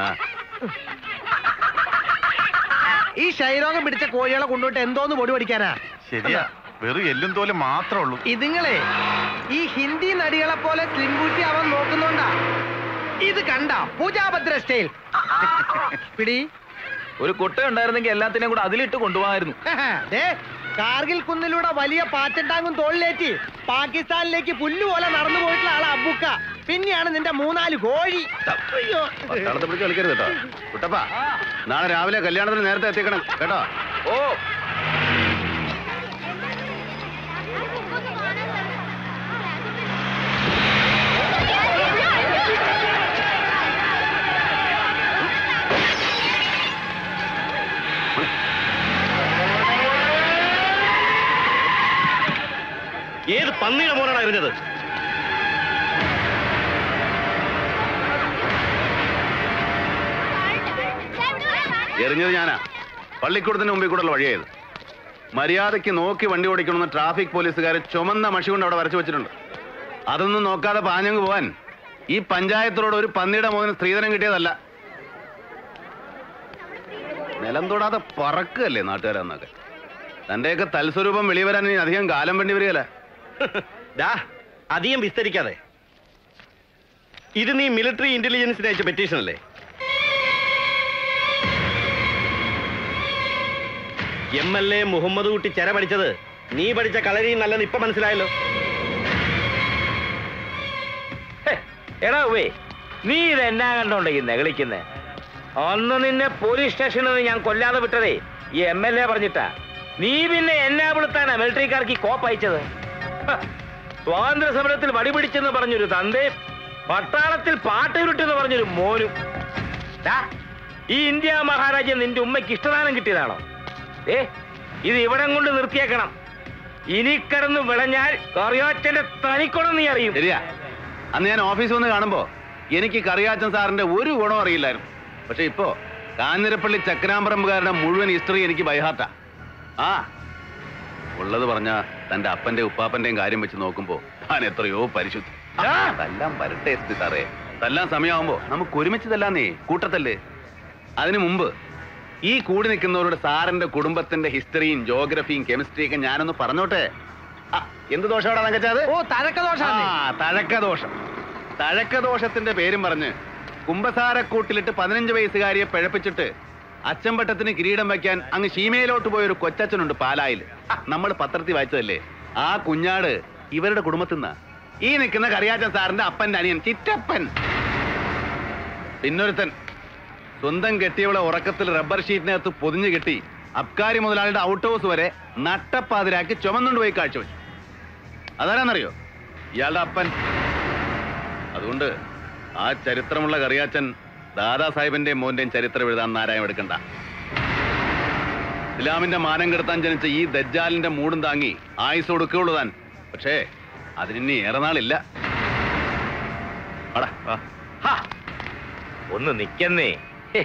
ഈ ക്ഷയരോഗം പിടിച്ച കോഴികളെ കൊണ്ടുപോയിട്ട് എന്തോന്ന് പൊടി പഠിക്കാനാ ശരിയാ വെറും എല്ലും തോലും മാത്രമേ ഉള്ളൂ ഇതുങ്ങളെ ഈ ഹിന്ദി നടികളെ പോലെ സ്ലിംബൂട്ടി അവൻ നോക്കുന്നുണ്ടാ ഇത് കണ്ട പൂജാഭദ്ര സ്റ്റൈൽ പിടി ഒരു കുട്ട ഉണ്ടായിരുന്നെങ്കിൽ എല്ലാത്തിനെയും കൂടെ അതിലിട്ട് കൊണ്ടുപോകായിരുന്നു ദേ, കാർഗിൽ കുന്നിലൂടെ വലിയ പാറ്റൻ ടാങ്കും തോളിലേറ്റി പാകിസ്ഥാനിലേക്ക് പുല്ല് പോലെ നടന്നു പോയിട്ടുള്ള ആളാ അബുക്ക പിന്നെയാണ് നിന്റെ മൂന്നാല് കോഴി അയ്യോ പട്ടാളത്തെ പിടിച്ച് കളിക്കരുത് കേട്ടോ കുട്ടപ്പ നാളെ രാവിലെ കല്യാണത്തിന് നേരത്തെ എത്തിക്കണം കേട്ടോ ഓ ഏത് പന്നിയുടെ മോനാണ് എറിഞ്ഞത് എറിഞ്ഞത് ഞാനാ പള്ളിക്കൂടത്തിന് മുമ്പിൽ കൂടെയുള്ള വഴിയായത് മര്യാദയ്ക്ക് നോക്കി വണ്ടി ഓടിക്കണമെന്ന് ട്രാഫിക് പോലീസുകാർ ചുമന്ന മഷി കൊണ്ട് അവിടെ വരച്ചു വെച്ചിട്ടുണ്ട് അതൊന്നും നോക്കാതെ പാഞ്ഞങ്ങ് പോവാൻ ഈ പഞ്ചായത്തിനോട് ഒരു പന്നിയുടെ മോന് സ്ത്രീധനം കിട്ടിയതല്ല നിലം തൊടാതെ പറക്കല്ലേ നാട്ടുകാരെന്നൊക്കെ തന്റെയൊക്കെ തൽസ്വരൂപം വെളി വരാൻ ഇനി അധികം കാലം വേണ്ടി വരികയല്ല ഡാ അധികം വിസ്തരിക്കാതെ ഇത് നീ മിലിറ്ററി ഇന്റലിജൻസിന് അയച്ച പെറ്റീഷൻ അല്ലേ എം എൽ എ മുഹമ്മദ് കുട്ടി ചെര പഠിച്ചത് നീ പഠിച്ച കളരി നല്ലെന്ന് ഇപ്പൊ മനസ്സിലായല്ലോ എടാ ഉവേ നീ ഇത് എന്നാ കണ്ടോണ്ട് ഈ നെകളിക്കുന്നേ അന്ന് നിന്നെ പോലീസ് സ്റ്റേഷനിൽ നിന്ന് ഞാൻ കൊല്ലാതെ വിട്ടതേ ഈ എം എൽ എ പറഞ്ഞിട്ടാ നീ പിന്നെ എന്നാ വിളുത്താനാ മിലിറ്ററിക്കാർക്ക് ഈ കോപ്പ് അയച്ചത് ഹ, സ്വാതന്ത്ര്യ സമരത്തിൽ വടിപിടിച്ചെന്ന് പറഞ്ഞൊരു തന്തേ പട്ടാളത്തിൽ പാട്ടുരുട്ടെന്ന് പറഞ്ഞൊരു മോനും ദാ, ഈ ഇന്ത്യ മഹാരാജ്യം നിന്റെ ഉമ്മയ്ക്ക് ഇഷ്ടദാനം കിട്ടിയതാണോ ഏ ഇത് ഇവിടം കൊണ്ട് നിർത്തിയേക്കണം ഇനി കിടന്ന് വിളഞ്ഞാൽ കറിയാച്ചന്റെ തനിക്കൊണം നീ അറിയും ശരിയാ അന്ന് ഞാൻ ഓഫീസിൽ വന്ന് കാണുമ്പോ എനിക്ക് കറിയാച്ചൻ സാറിന്റെ ഒരു ഗുണം അറിയില്ലായിരുന്നു പക്ഷെ ഇപ്പോ കാഞ്ഞിരപ്പള്ളി ചക്രാമ്പറമ്പുകാരുടെ മുഴുവൻ ഹിസ്റ്ററി എനിക്ക് ബൈഹാർട്ടാ ആ ഉള്ളത് പറഞ്ഞ തന്റെ അപ്പന്റെ ഉപ്പാപ്പന്റെയും കാര്യം വെച്ച് നോക്കുമ്പോ ഞാൻ എത്രയോ പരിശുദ്ധ തല്ലാൻ വരട്ടെ എസ് പി സാറേ തല്ലാൻ സമയമാകുമ്പോ നമുക്ക് ഒരുമിച്ച് തല്ലാന്നേ കൂട്ടത്തല്ലേ അതിനു മുമ്പ് ഈ കൂടി നിൽക്കുന്നവരുടെ സാറിന്റെ കുടുംബത്തിന്റെ ഹിസ്റ്ററിയും ജോഗ്രഫിയും കെമിസ്ട്രിയും ഒക്കെ ഞാനൊന്ന് പറഞ്ഞോട്ടെ ആ, എന്ത് ദോഷമാടാ തങ്കച്ചാത് ഓ തഴക്കദോഷാണ് ആ തഴക്കദോഷം തഴക്കദോഷത്തിന്റെ പേരും പറഞ്ഞ് കുംഭസാരക്കൂട്ടിലിട്ട് പതിനഞ്ച് വയസ്സുകാരിയെ പിഴപ്പിച്ചിട്ട് അച്ചമ്പട്ടത്തിന് കിരീടം വയ്ക്കാൻ അങ്ങ് ശീമയിലോട്ട് പോയ ഒരു കൊച്ചച്ഛനുണ്ട് പാലായിൽ നമ്മൾ പത്രത്തിൽ വായിച്ചതല്ലേ ആ കുഞ്ഞാട് ഇവരുടെ കുടുംബത്തിൽ നിന്നാ ഈ നിൽക്കുന്ന കറിയാച്ചൻ സാറിന്റെ അപ്പന്റെ അനിയൻ ചിറ്റപ്പൻ പിന്നൊരുത്തൻ സ്വന്തം കെട്ടിയവളെ ഉറക്കത്തിൽ റബ്ബർ ഷീറ്റിനകത്ത് പൊതിഞ്ഞു കെട്ടി അബ്കാരി മുതലാളിയുടെ ഔട്ട് ഹൗസ് വരെ നട്ടപ്പാതിരാക്കി ചുമന്നുകൊണ്ട് പോയി കാഴ്ചവെച്ചു അതാരാന്നറിയോ ഇയാളുടെ അപ്പൻ അതുകൊണ്ട് ആ ചരിത്രമുള്ള കറിയാച്ചൻ ദാദാ സാഹിബിന്റെയും മോന്റെയും ചരിത്രം എഴുതാൻ നാരായം എടുക്കണ്ട ഇസ്ലാമിന്റെ മാനം കെടുത്താൻ ജനിച്ച ഈ ദജ്ജാലിന്റെ മൂടും താങ്ങി ആയുസ് കൊടുക്കുകയുള്ളൂ താൻ പക്ഷേ അതിനി ഏറെ നാളില്ല വാടാ, വാ. ഒന്ന് നിക്കുന്നേ ഹേ.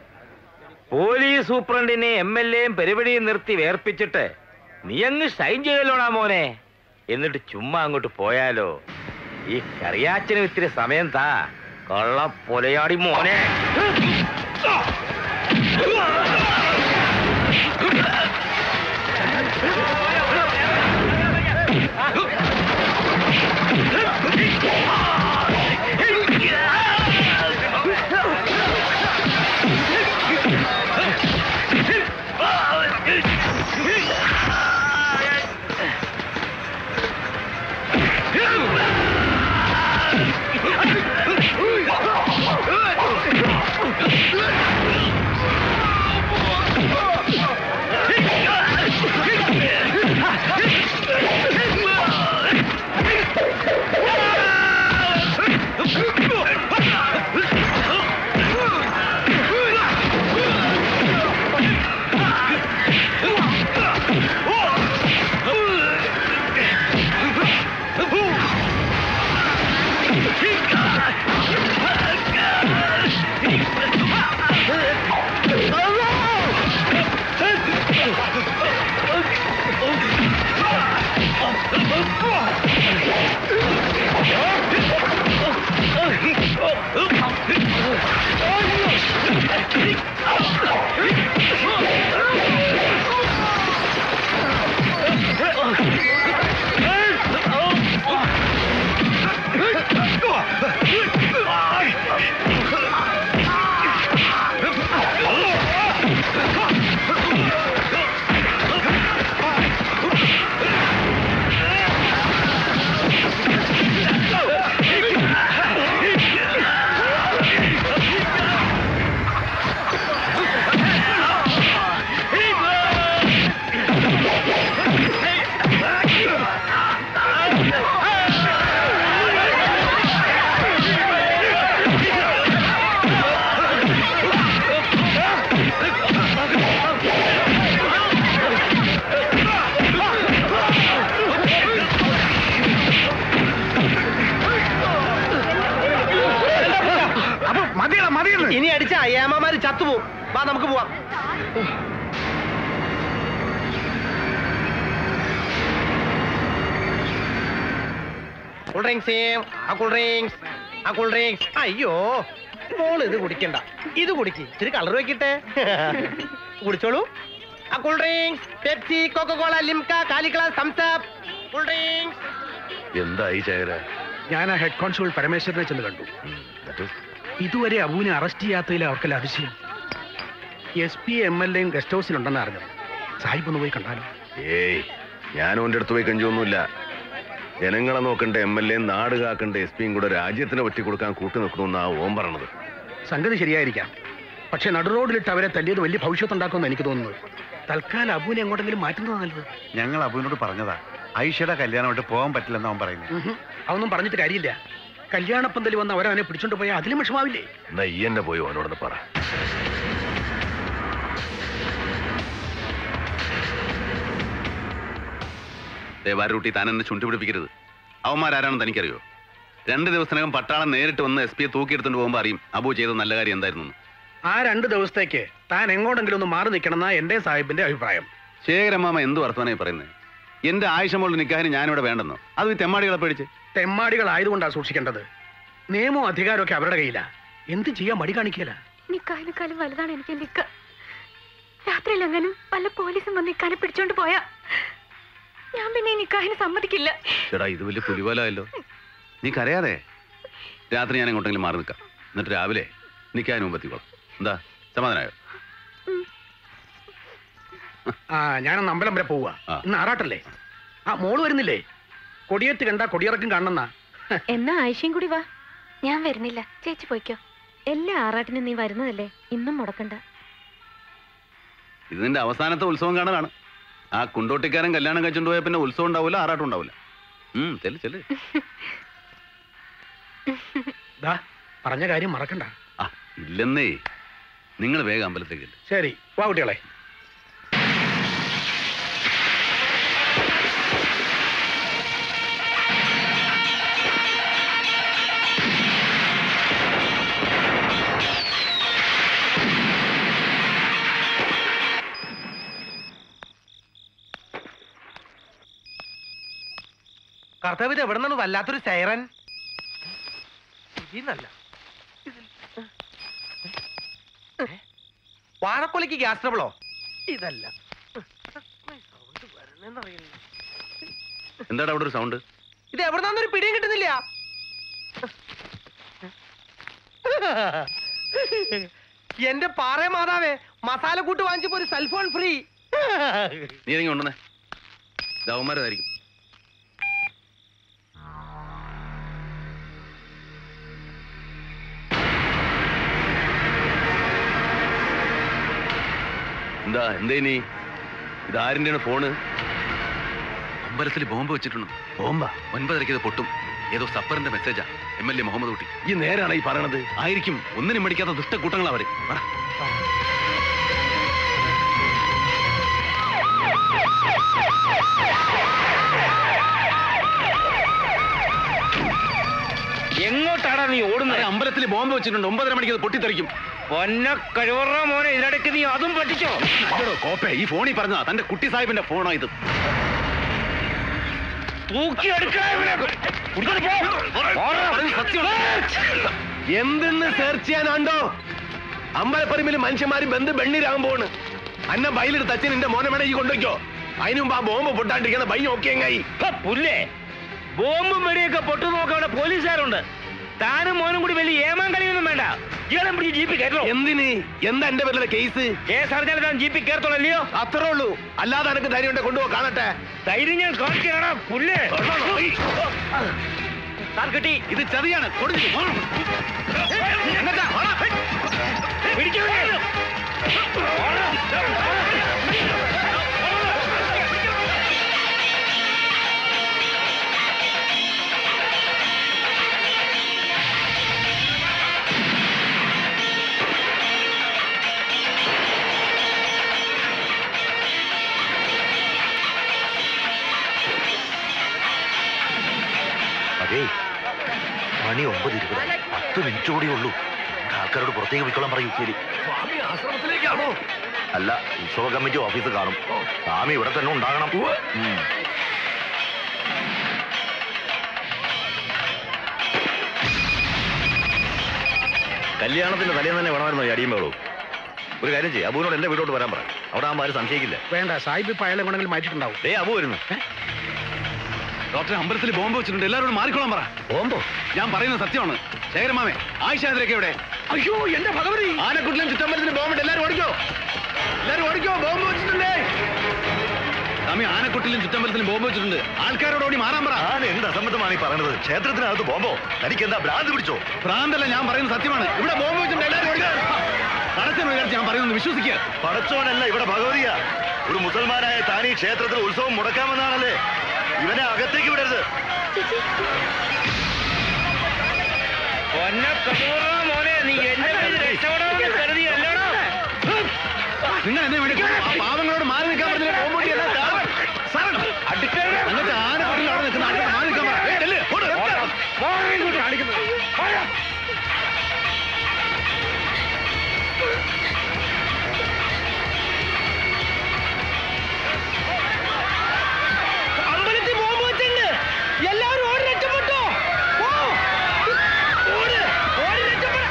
പോലീസ് സൂപ്രണ്ടിനെ എം എൽ എയും പരിപാടിയും നിർത്തി വേർപ്പിച്ചിട്ട് നീ അങ്ങ് ഷൈൻ ചെയ്യലോടാ മോനെ എന്നിട്ട് ചുമ്മാ അങ്ങോട്ട് പോയാലോ ഈ കറിയാച്ചനും ഇത്തിരി സമയം താ കള്ള പൊലയാടി മോനെ അപ്പൊ മതിയടാ മതിയെന്ന് ഇനി അടിച്ച ഏമാമാര് ചത്തുപോകും വാ നമുക്ക് പോവാം കൂൾ ഡ്രിങ്ക്സ് ആ കൂൾ ഡ്രിങ്ക്സ് ആ കൂൾ ഡ്രിങ്ക്സ് അയ്യോ മോൾ ഇത് കുടിക്കണ്ട ഇത് കുടിക്ക് ഇത്തിരി കളർ വെക്കട്ടെ കുടിച്ചോളൂ ആ cool drinks Pepsi Coca Cola Limca കാലിക്ലാസ് തംസ് അപ്പ് കൂൾ ഡ്രിങ്ക്സ് എന്തായി ചേര ഞാൻ ആ ഹെഡ് കോൺസ്റ്റബിൾ പരമേശ്വരനെ ചെന്ന് കണ്ടു ഇതുവരെ അബുവിനെ അറസ്റ്റ് ചെയ്യാത്തതിൽ അവർക്കല്ല അതിശയം എസ് പി എം എൽ എയും ഗസ്റ്റ് ഹൗസിലുണ്ടെന്ന് അറിഞ്ഞത് സാഹിബ് ഒന്ന് പോയി കണ്ടാലോ ഏയ് ഞാൻ ഓൻ്റെ അടുത്ത് പോയി കഞ്ചൊന്നുമില്ല ജനങ്ങളെ നോക്കണ്ട എം എൽ എയും നാട് കാക്കണ്ട എസ് പിയും കൂടെ രാജ്യത്തിന് ഒറ്റി കൊടുക്കാൻ കൂട്ടു നിൽക്കണമെന്നാ ഓം പറയണത് സംഗതി ശരിയായിരിക്കാം പക്ഷെ നടുറോഡിലിട്ട് അവരെ തല്ലിയത് വലിയ ഭവിഷ്യത്തുണ്ടാക്കുമെന്ന് എനിക്ക് തോന്നുന്നത് തൽക്കാലം അബുവിനെ എങ്ങോട്ടെങ്കിലും മാറ്റുന്നതാണ് നല്ലത് ഞങ്ങൾ അബുവിനോട് പറഞ്ഞതാ ഐഷയുടെ കല്യാണമായിട്ട് പോകാൻ പറ്റില്ലെന്ന് അവൻ പറയുന്നത് ഉഹും. അതൊന്നും പറഞ്ഞിട്ട് കാര്യമില്ല കല്യാണപ്പന്തൽ വന്ന് അവരവനെ പിടിച്ചോണ്ട് പോയാൽ അതിലും വിഷമാവില്ലേ എന്നാ ഈ എന്നെ പോയി ഓനോടൊന്ന് പറ ദേവാരൂട്ടി താൻ എന്നെ ചുണ്ടുപിടിപ്പിക്കരുത് അവന്മാരാരാണെന്ന് തനിക്കറിയോ രണ്ട് ദിവസത്തിനകം പട്ടാളം നേരിട്ട് വന്ന് എസ് പിയെ തൂക്കിയെടുത്തുകൊണ്ട് പോകുമ്പോൾ അറിയും അബു ചെയ്ത നല്ല കാര്യം എന്തായിരുന്നു എന്ന്. ആ രണ്ട് ദിവസത്തേക്ക് താൻ എങ്ങോട്ടെങ്കിലും ഒന്ന് മാറി നിൽക്കണമെന്നാ എന്റെ സാഹിബിന്റെ അഭിപ്രായം ശേഖരമ്മാമ എന്ത് വർത്തമാനായി പറയുന്നത് എന്റെ ആയുഷമുള്ള നിക്കാഹിന് ഞാനിവിടെ വേണ്ടെന്നോ അത് ഈ തെമ്മാടികളെ പേടിച്ച് തെമ്മാടികളായതുകൊണ്ടാണ് സൂക്ഷിക്കേണ്ടത് നിയമവും അധികാരമൊക്കെ അവരുടെ കയ്യിലാ എന്ത് ചെയ്യാൻ മടി കാണിക്കല നിക്കാഹിനെക്കാളും വലുതാണ് എനിക്ക് നിക്ക രാത്രിയിലെങ്ങാനും വല്ല പോലീസും വന്ന് നിക്കാനെ പിടിച്ചോണ്ട് പോയാ ഞാൻ പിന്നെ ഈ നിക്കാഹിന് സമ്മതിക്കില്ല ചേടാ ഇത് വലിയ പുലിവാലായല്ലോ നീ കരയാതെ രാത്രി ഞാൻ എങ്ങോട്ടെങ്കിലും മാറി നിൽക്കാം എന്നിട്ട് രാവിലെ നിൽക്കാൻ മുമ്പ് എത്തിക്കോളാം എന്താ സമാധാനായോ ആ ഞാനൊന്ന് അമ്പലം വരെ പോവുക ഇന്ന് ആറാട്ടല്ലേ ആ മോള് വരുന്നില്ലേ കൊടിയേറ്റ് കണ്ട കൊടിയിറക്കും കാണണമെന്നാ എന്നാ ആയിഷയും കൂടി വാ ഞാൻ വരുന്നില്ല ചേച്ചി പോയിക്കോ എല്ലാ ആറാട്ടിനും നീ വരുന്നതല്ലേ ഇന്നും മുടക്കണ്ട ഇത് നിന്റെ അവസാനത്തെ ഉത്സവം കാണാനാണ് ആ കുണ്ടോട്ടിക്കാരൻ കല്യാണം കഴിച്ചുകൊണ്ട് പോയാൽ പിന്നെ ഉത്സവം ഉണ്ടാവില്ല ആറാട്ടം ഉണ്ടാവില്ല ഉം ചെല്ല് ചെല്ല് ദാ പറഞ്ഞ കാര്യം മറക്കണ്ട ആ ഇല്ലെന്നേ നിങ്ങൾ വേഗം അമ്പലത്തേക്ക് ചെല്ല്. ശരി വാ കുട്ടികളെ കർത്തവ്യത് എവിടെ നിന്നാണ് വല്ലാത്തൊരു സൈറൻ ഇതിന്നല്ല വാഴക്കൊലയ്ക്ക് ഗ്യാസ് ട്രബിളോ ഇതല്ല സൗണ്ട് വരണേന്നറിയില്ല എന്താടാ അവിടെ ഒരു സൗണ്ട് ഇത് എവിടുന്നൊരു പിടിയും കിട്ടുന്നില്ല എന്റെ പാറ മാതാവേ മസാല കൂട്ട് വാങ്ങിച്ചപ്പോ ഒരു സെൽഫോൺ ഫ്രീ നീ ഇറങ്ങി കൊണ്ടുവന്നേ ദവന്മാരതായിരിക്കും എന്താ എന്തേ നീ ഇതാരിന്റെയാണ് ഫോണ് അമ്പലത്തിൽ ബോംബ് വെച്ചിട്ടുണ്ട് ബോംബ ഒൻപതരയ്ക്ക് ഇത് പൊട്ടും ഏതോ സപ്പറിന്റെ മെസ്സേജാ M L A Muhammad Kutty ഈ നേരാണ് ഈ പറയണത് ആയിരിക്കും ഒന്നിനും മടിക്കാത്ത ദുഷ്ടക്കൂട്ടങ്ങൾ അവര് വാ. എങ്ങോട്ടാടാ നീ ഓടുന്നത് അമ്പലത്തിൽ ബോംബ് വെച്ചിട്ടുണ്ട് ഒമ്പതര മണിക്ക് അത് പൊട്ടിത്തെറിക്കും പൊന്ന കഴിവറ മോനെ ഇതിനിടയ്ക്ക് നീ അതും പഠിച്ചോ ഇതെടോ, കോപ്പേ ഈ ഫോണിൽ പറഞ്ഞതാ തന്റെ കുട്ടി സാഹിബിന്റെ ഫോണോ ഇത് തൂക്കി എടുക്കണ ഇവനെ. പിടിച്ചോണ്ട് പോ. പോടാ. എന്തെന്ന് സെർച്ച് ചെയ്യാനുണ്ടോ അമ്പലപ്പറമ്പിൽ മനുഷ്യന്മാര് ബന്ധു വെണ്ണീരാകാൻ പോണ് അന്ന ബൈലെടുത്ത് അച്ഛൻ എന്റെ മോനെ വേണമെങ്കിൽ കൊണ്ടുവയ്ക്കോ അതിനു മുമ്പ് ആ ബോംബ് പൊട്ടാണ്ടിരിക്കുന്ന ബൈ നോക്കിയെങ്ങായി ഹ, പുല്ലേ ബോംബും വെടിയൊക്കെ പൊട്ടു നോക്കാൻ അവിടെ പോലീസുകാരുണ്ട് താനും മോനും കൂടി വലിയ ഏമാൻ കളിയൊന്നും വേണ്ട ഇയാളെ പിടിച്ച് ജീപ്പിൽ കയറ്റോ എന്തിന് എന്താ എന്റെ പേരിലെ കേസ് കേസ് അറിഞ്ഞാൽ താൻ ജീപ്പിൽ കയറത്തോളല്ലയോ അത്രേ ഉള്ളൂ അല്ലാതെ എനിക്ക് ധൈര്യം ഉണ്ടെ കൊണ്ടുപോ കാണട്ടെ ധൈര്യം ഞാൻ കാണിക്കണ പുല്ലേ താൻ കിട്ടി ഇത് ചതിയാണ് കൊടുത്തു പിടിക്കൂ അതേ മണി ഒമ്പത് ഇരുപത് പത്ത് മിനിറ്റ് കൂടി ഉള്ളൂ നമ്മുടെ ആൾക്കാരോട് പുറത്തേക്ക് പോയിക്കോളാൻ പറയൂ ശരി സ്വാമി ആശ്രമത്തിലേക്കാണോ അല്ല ഉത്സവ കമ്മിറ്റി ഓഫീസ് കാണും സ്വാമി ഇവിടെ തന്നെ ഉണ്ടാകണം ഉം. കല്യാണത്തിന്റെ തലേന്ന് തന്നെ വേണമായിരുന്നു ഈ അടിയുമ്പോളൂ ഒരു കാര്യം ചെയ്യും അബുവിനോട് എന്റെ വീട്ടോട്ട് വരാൻ പറ അവിടെ ആകുമ്പോൾ ആരും സംശയിക്കില്ല വേണ്ട സാഹിബ് ഇപ്പൊ അയാളെ വേണമെങ്കിൽ മാറ്റിയിട്ടുണ്ടാവും ദേ അബു വരുന്നു ഡോക്ടറെ അമ്പലത്തിൽ ബോംബ് വെച്ചിട്ടുണ്ട് എല്ലാവരോടും മാറിക്കോളാൻ പറ ബോംബോ ഞാൻ പറയുന്നത് സത്യമാണ് ശേഖരമാമേ ആയിഷാദ്രൊക്കെ എവിടെ അയ്യോ എന്റെ ഭഗവതി ആനക്കുട്ടിലും ചുറ്റമ്പലത്തിന് ബോംബുണ്ട് എല്ലാരും ഓടിക്കോ എല്ലാരും ഓടിക്കോ ബോംബ് വെച്ചിട്ടുണ്ടേ സ്വാമി ആനക്കുട്ടിലും ചുറ്റമ്പലത്തിലും ബോംബ് വെച്ചിട്ടുണ്ട് ആൾക്കാരോട് ഓടി മാറാൻ പറ ഞാൻ എന്ത് അസംബന്ധമാണ് ഈ പറയുന്നത് ക്ഷേത്രത്തിനകത്ത് ബോംബോ തനിക്ക് എന്താ ഭ്രാന്ത് പിടിച്ചോ ഭ്രാന്തല്ല ഞാൻ പറയുന്നത് സത്യമാണ് ഇവിടെ ബോംബ് വെച്ചിട്ടുണ്ട് എല്ലാവരും ഓടിക്കോ പടച്ചൻ വിചാരിച്ച് ഞാൻ പറയുന്നത് വിശ്വസിക്കുക പടച്ചോനല്ല ഇവിടെ ഭഗവതിയാ ഒരു മുസൽമാനായ താൻ ഈ ക്ഷേത്രത്തിൽ ഉത്സവം മുടക്കാമെന്നാണല്ലേ ഇവനെ അകത്തേക്ക് വിടരുത് പൊന്ന കഴിവറ മോനെ നീ എന്റെ കയ്യിൽ രക്ഷപ്പെടാമെന്ന് കരുതിയല്ലോടാ നിങ്ങൾ എന്നെ വേണ്ടി ആ പാവങ്ങളോട് മാറി നിൽക്കാൻ പറഞ്ഞില്ല ബോംബ് പൊട്ടിയല്ല അങ്ങനത്തെ ആനക്കുട്ടിൽ അവിടെ നിൽക്കുന്ന ആൾക്കാർ മാറി നിൽക്കാൻ പറ ഏയ്, ചെല്ല്, ഓട്. അമ്പലത്തിൽ ബോംബ് വെച്ചിട്ടുണ്ട് എല്ലാവരും ഓടി രക്ഷപ്പെട്ടോ ഓ ഓട് ഓടി രക്ഷപ്പെടാ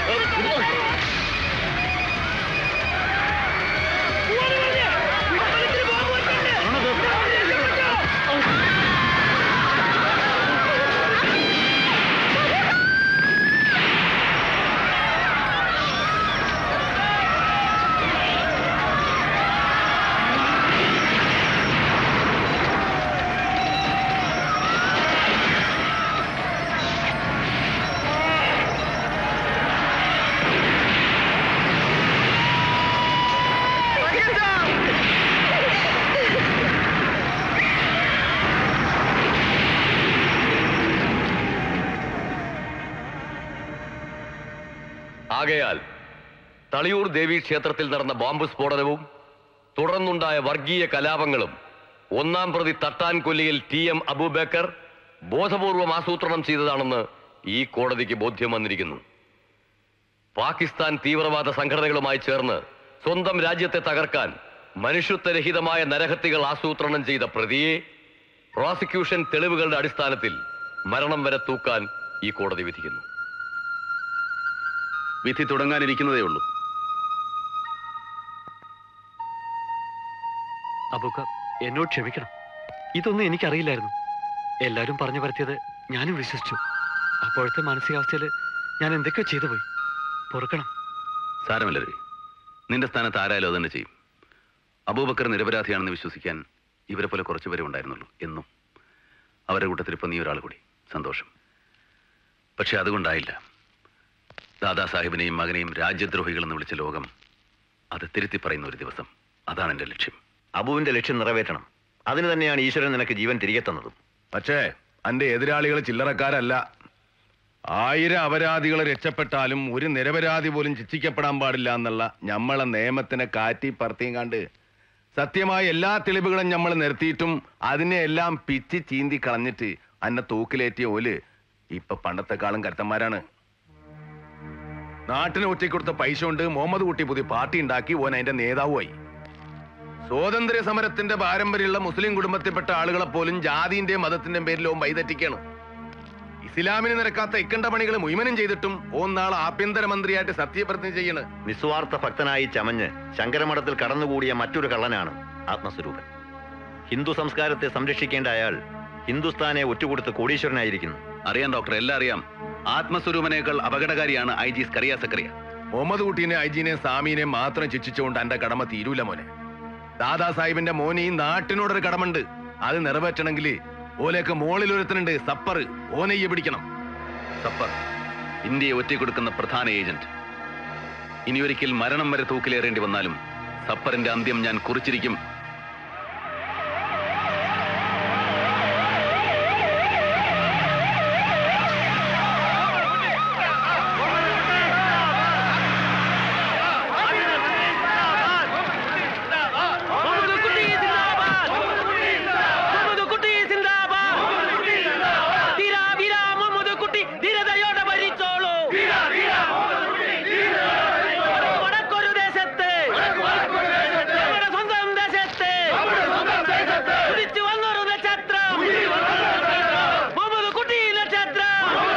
ആകയാൽ തളിയൂർ ദേവി ക്ഷേത്രത്തിൽ നടന്ന ബോംബ് സ്ഫോടനവും തുടർന്നുണ്ടായ വർഗീയ കലാപങ്ങളും ഒന്നാം പ്രതി തട്ടാൻ കൊല്ലിയിൽ ടി എം അബൂബക്കർ ബോധപൂർവം ആസൂത്രണം ചെയ്തതാണെന്ന് ഈ കോടതിക്ക് ബോധ്യം വന്നിരിക്കുന്നു പാകിസ്ഥാൻ തീവ്രവാദ സംഘടനകളുമായി ചേർന്ന് സ്വന്തം രാജ്യത്തെ തകർക്കാൻ മനുഷ്യത്വരഹിതമായ നരഹത്യകൾ ആസൂത്രണം ചെയ്ത പ്രതിയെ പ്രോസിക്യൂഷൻ തെളിവുകളുടെ അടിസ്ഥാനത്തിൽ മരണം വരെ തൂക്കാൻ ഈ കോടതി വിധിക്കുന്നു വിധി തുടങ്ങാനിരിക്കുന്നതേ ഉള്ളൂ അബൂക്ക എന്നോട് ക്ഷമിക്കണം ഇതൊന്നും എനിക്കറിയില്ലായിരുന്നു എല്ലാവരും പറഞ്ഞു പരത്തിയത് ഞാനും വിശ്വസിച്ചു അപ്പോഴത്തെ മാനസികാവസ്ഥയിൽ ഞാൻ എന്തൊക്കെയോ ചെയ്തു പോയി പൊറുക്കണം സാരമില്ല രവി നിന്റെ സ്ഥാനത്ത് ആരായാലും അത് തന്നെ ചെയ്യും അബൂബക്കർ നിരപരാധിയാണെന്ന് വിശ്വസിക്കാൻ ഇവരെ പോലെ കുറച്ച് പേരെ ഉണ്ടായിരുന്നുള്ളൂ എന്നും അവരുടെ കൂട്ടത്തിൽ ഇപ്പം നീ ഒരാൾ കൂടി സന്തോഷം പക്ഷെ അതുകൊണ്ടായില്ല ദാദാ സാഹിബിനെയും മകനെയും രാജ്യദ്രോഹികളെന്ന് വിളിച്ച ലോകം അത് തിരുത്തി പറയുന്ന ഒരു ദിവസം അതാണ് എൻ്റെ ലക്ഷ്യം അബുവിന്റെ ലക്ഷ്യം നിറവേറ്റണം അതിന് തന്നെയാണ് ഈശ്വരൻ നിനക്ക് ജീവൻ തിരികെ തന്നതും പക്ഷേ അന്റെ എതിരാളികൾ ചില്ലറക്കാരല്ല ആയിരം അപരാധികൾ രക്ഷപ്പെട്ടാലും ഒരു നിരപരാധി പോലും ശിക്ഷിക്കപ്പെടാൻ പാടില്ല എന്നുള്ള ഞമ്മളെ നിയമത്തിനെ കാറ്റി പറത്തിയും കണ്ട് സത്യമായ എല്ലാ തെളിവുകളും നമ്മൾ നിർത്തിയിട്ടും അതിനെ എല്ലാം പിച്ചി ചീന്തി കളഞ്ഞിട്ട് അന്നെ തൂക്കിലേറ്റിയ ഓല് ഇപ്പൊ പണ്ടത്തെക്കാളും കരുത്തന്മാരാണ് നാട്ടിന് ഒറ്റയ്ക്കൊടുത്ത പൈസ കൊണ്ട് മുഹമ്മദ് കുട്ടി പുതിയ പാർട്ടി ഉണ്ടാക്കി ഓൻ അതിന്റെ നേതാവുമായി സ്വാതന്ത്ര്യ സമരത്തിന്റെ പാരമ്പര്യമുള്ള മുസ്ലിം കുടുംബത്തിൽപ്പെട്ട ആളുകളെ പോലും ജാതിന്റെയും മതത്തിന്റെയും പേരിൽ ഓൻ വൈതെറ്റിക്കാണ് ഇസ്ലാമിന് നിരക്കാത്ത ഇക്കണ്ട പണികൾ മുഴുവനും ചെയ്തിട്ടും ഓൻ നാളെ ആഭ്യന്തരമന്ത്രിയായിട്ട് സത്യപ്രതിജ്ഞ ചെയ്യണ് നിസ്വാർത്ഥ ഭക്തനായി ചമഞ്ഞ് ശങ്കരമഠത്തിൽ കടന്നുകൂടിയ മറ്റൊരു കള്ളനാണ് ആത്മസ്വരൂപൻ ഹിന്ദു സംസ്കാരത്തെ സംരക്ഷിക്കേണ്ട അയാൾ ഹിന്ദുസ്ഥാനെ ഒറ്റുകൊടുത്ത് കോടീശ്വരനായിരിക്കുന്നു അറിയാം ഡോക്ടർ എല്ലാം അറിയാം ആത്മസ്വരൂപനേക്കാൾ അപകടകാരിയാണ് ഐ ജി സ്കറിയ സക്കറിയ മുഹമ്മദ് കുട്ടീനെ ഐജീനെ സാമീനെ മാത്രം ശിക്ഷിച്ചുകൊണ്ട് എന്റെ കടമ തീരൂല മോനെ ദാദാ സാഹിബിന്റെ മോന് ഈ നാട്ടിനോടൊരു കടമുണ്ട് അത് നിറവേറ്റണമെങ്കിൽ ഓലേക്ക് മോളിൽ ഒരുത്തനുണ്ട് സപ്പർ ഓനെയ്യെ പിടിക്കണം സപ്പർ ഇന്ത്യയെ ഒറ്റക്കൊടുക്കുന്ന പ്രധാന ഏജന്റ് ഇനിയൊരിക്കൽ മരണം വരെ തൂക്കിലേറേണ്ടി വന്നാലും സപ്പറിന്റെ അന്ത്യം ഞാൻ കുറിച്ചിരിക്കും വടക്കൊരു ദേശത്ത് നമ്മുടെ സ്വന്തം ദേശത്ത് ഉദിച്ചു വന്നൊരു നക്ഷത്രം മുഹമ്മദ് കുട്ടി നക്ഷത്രം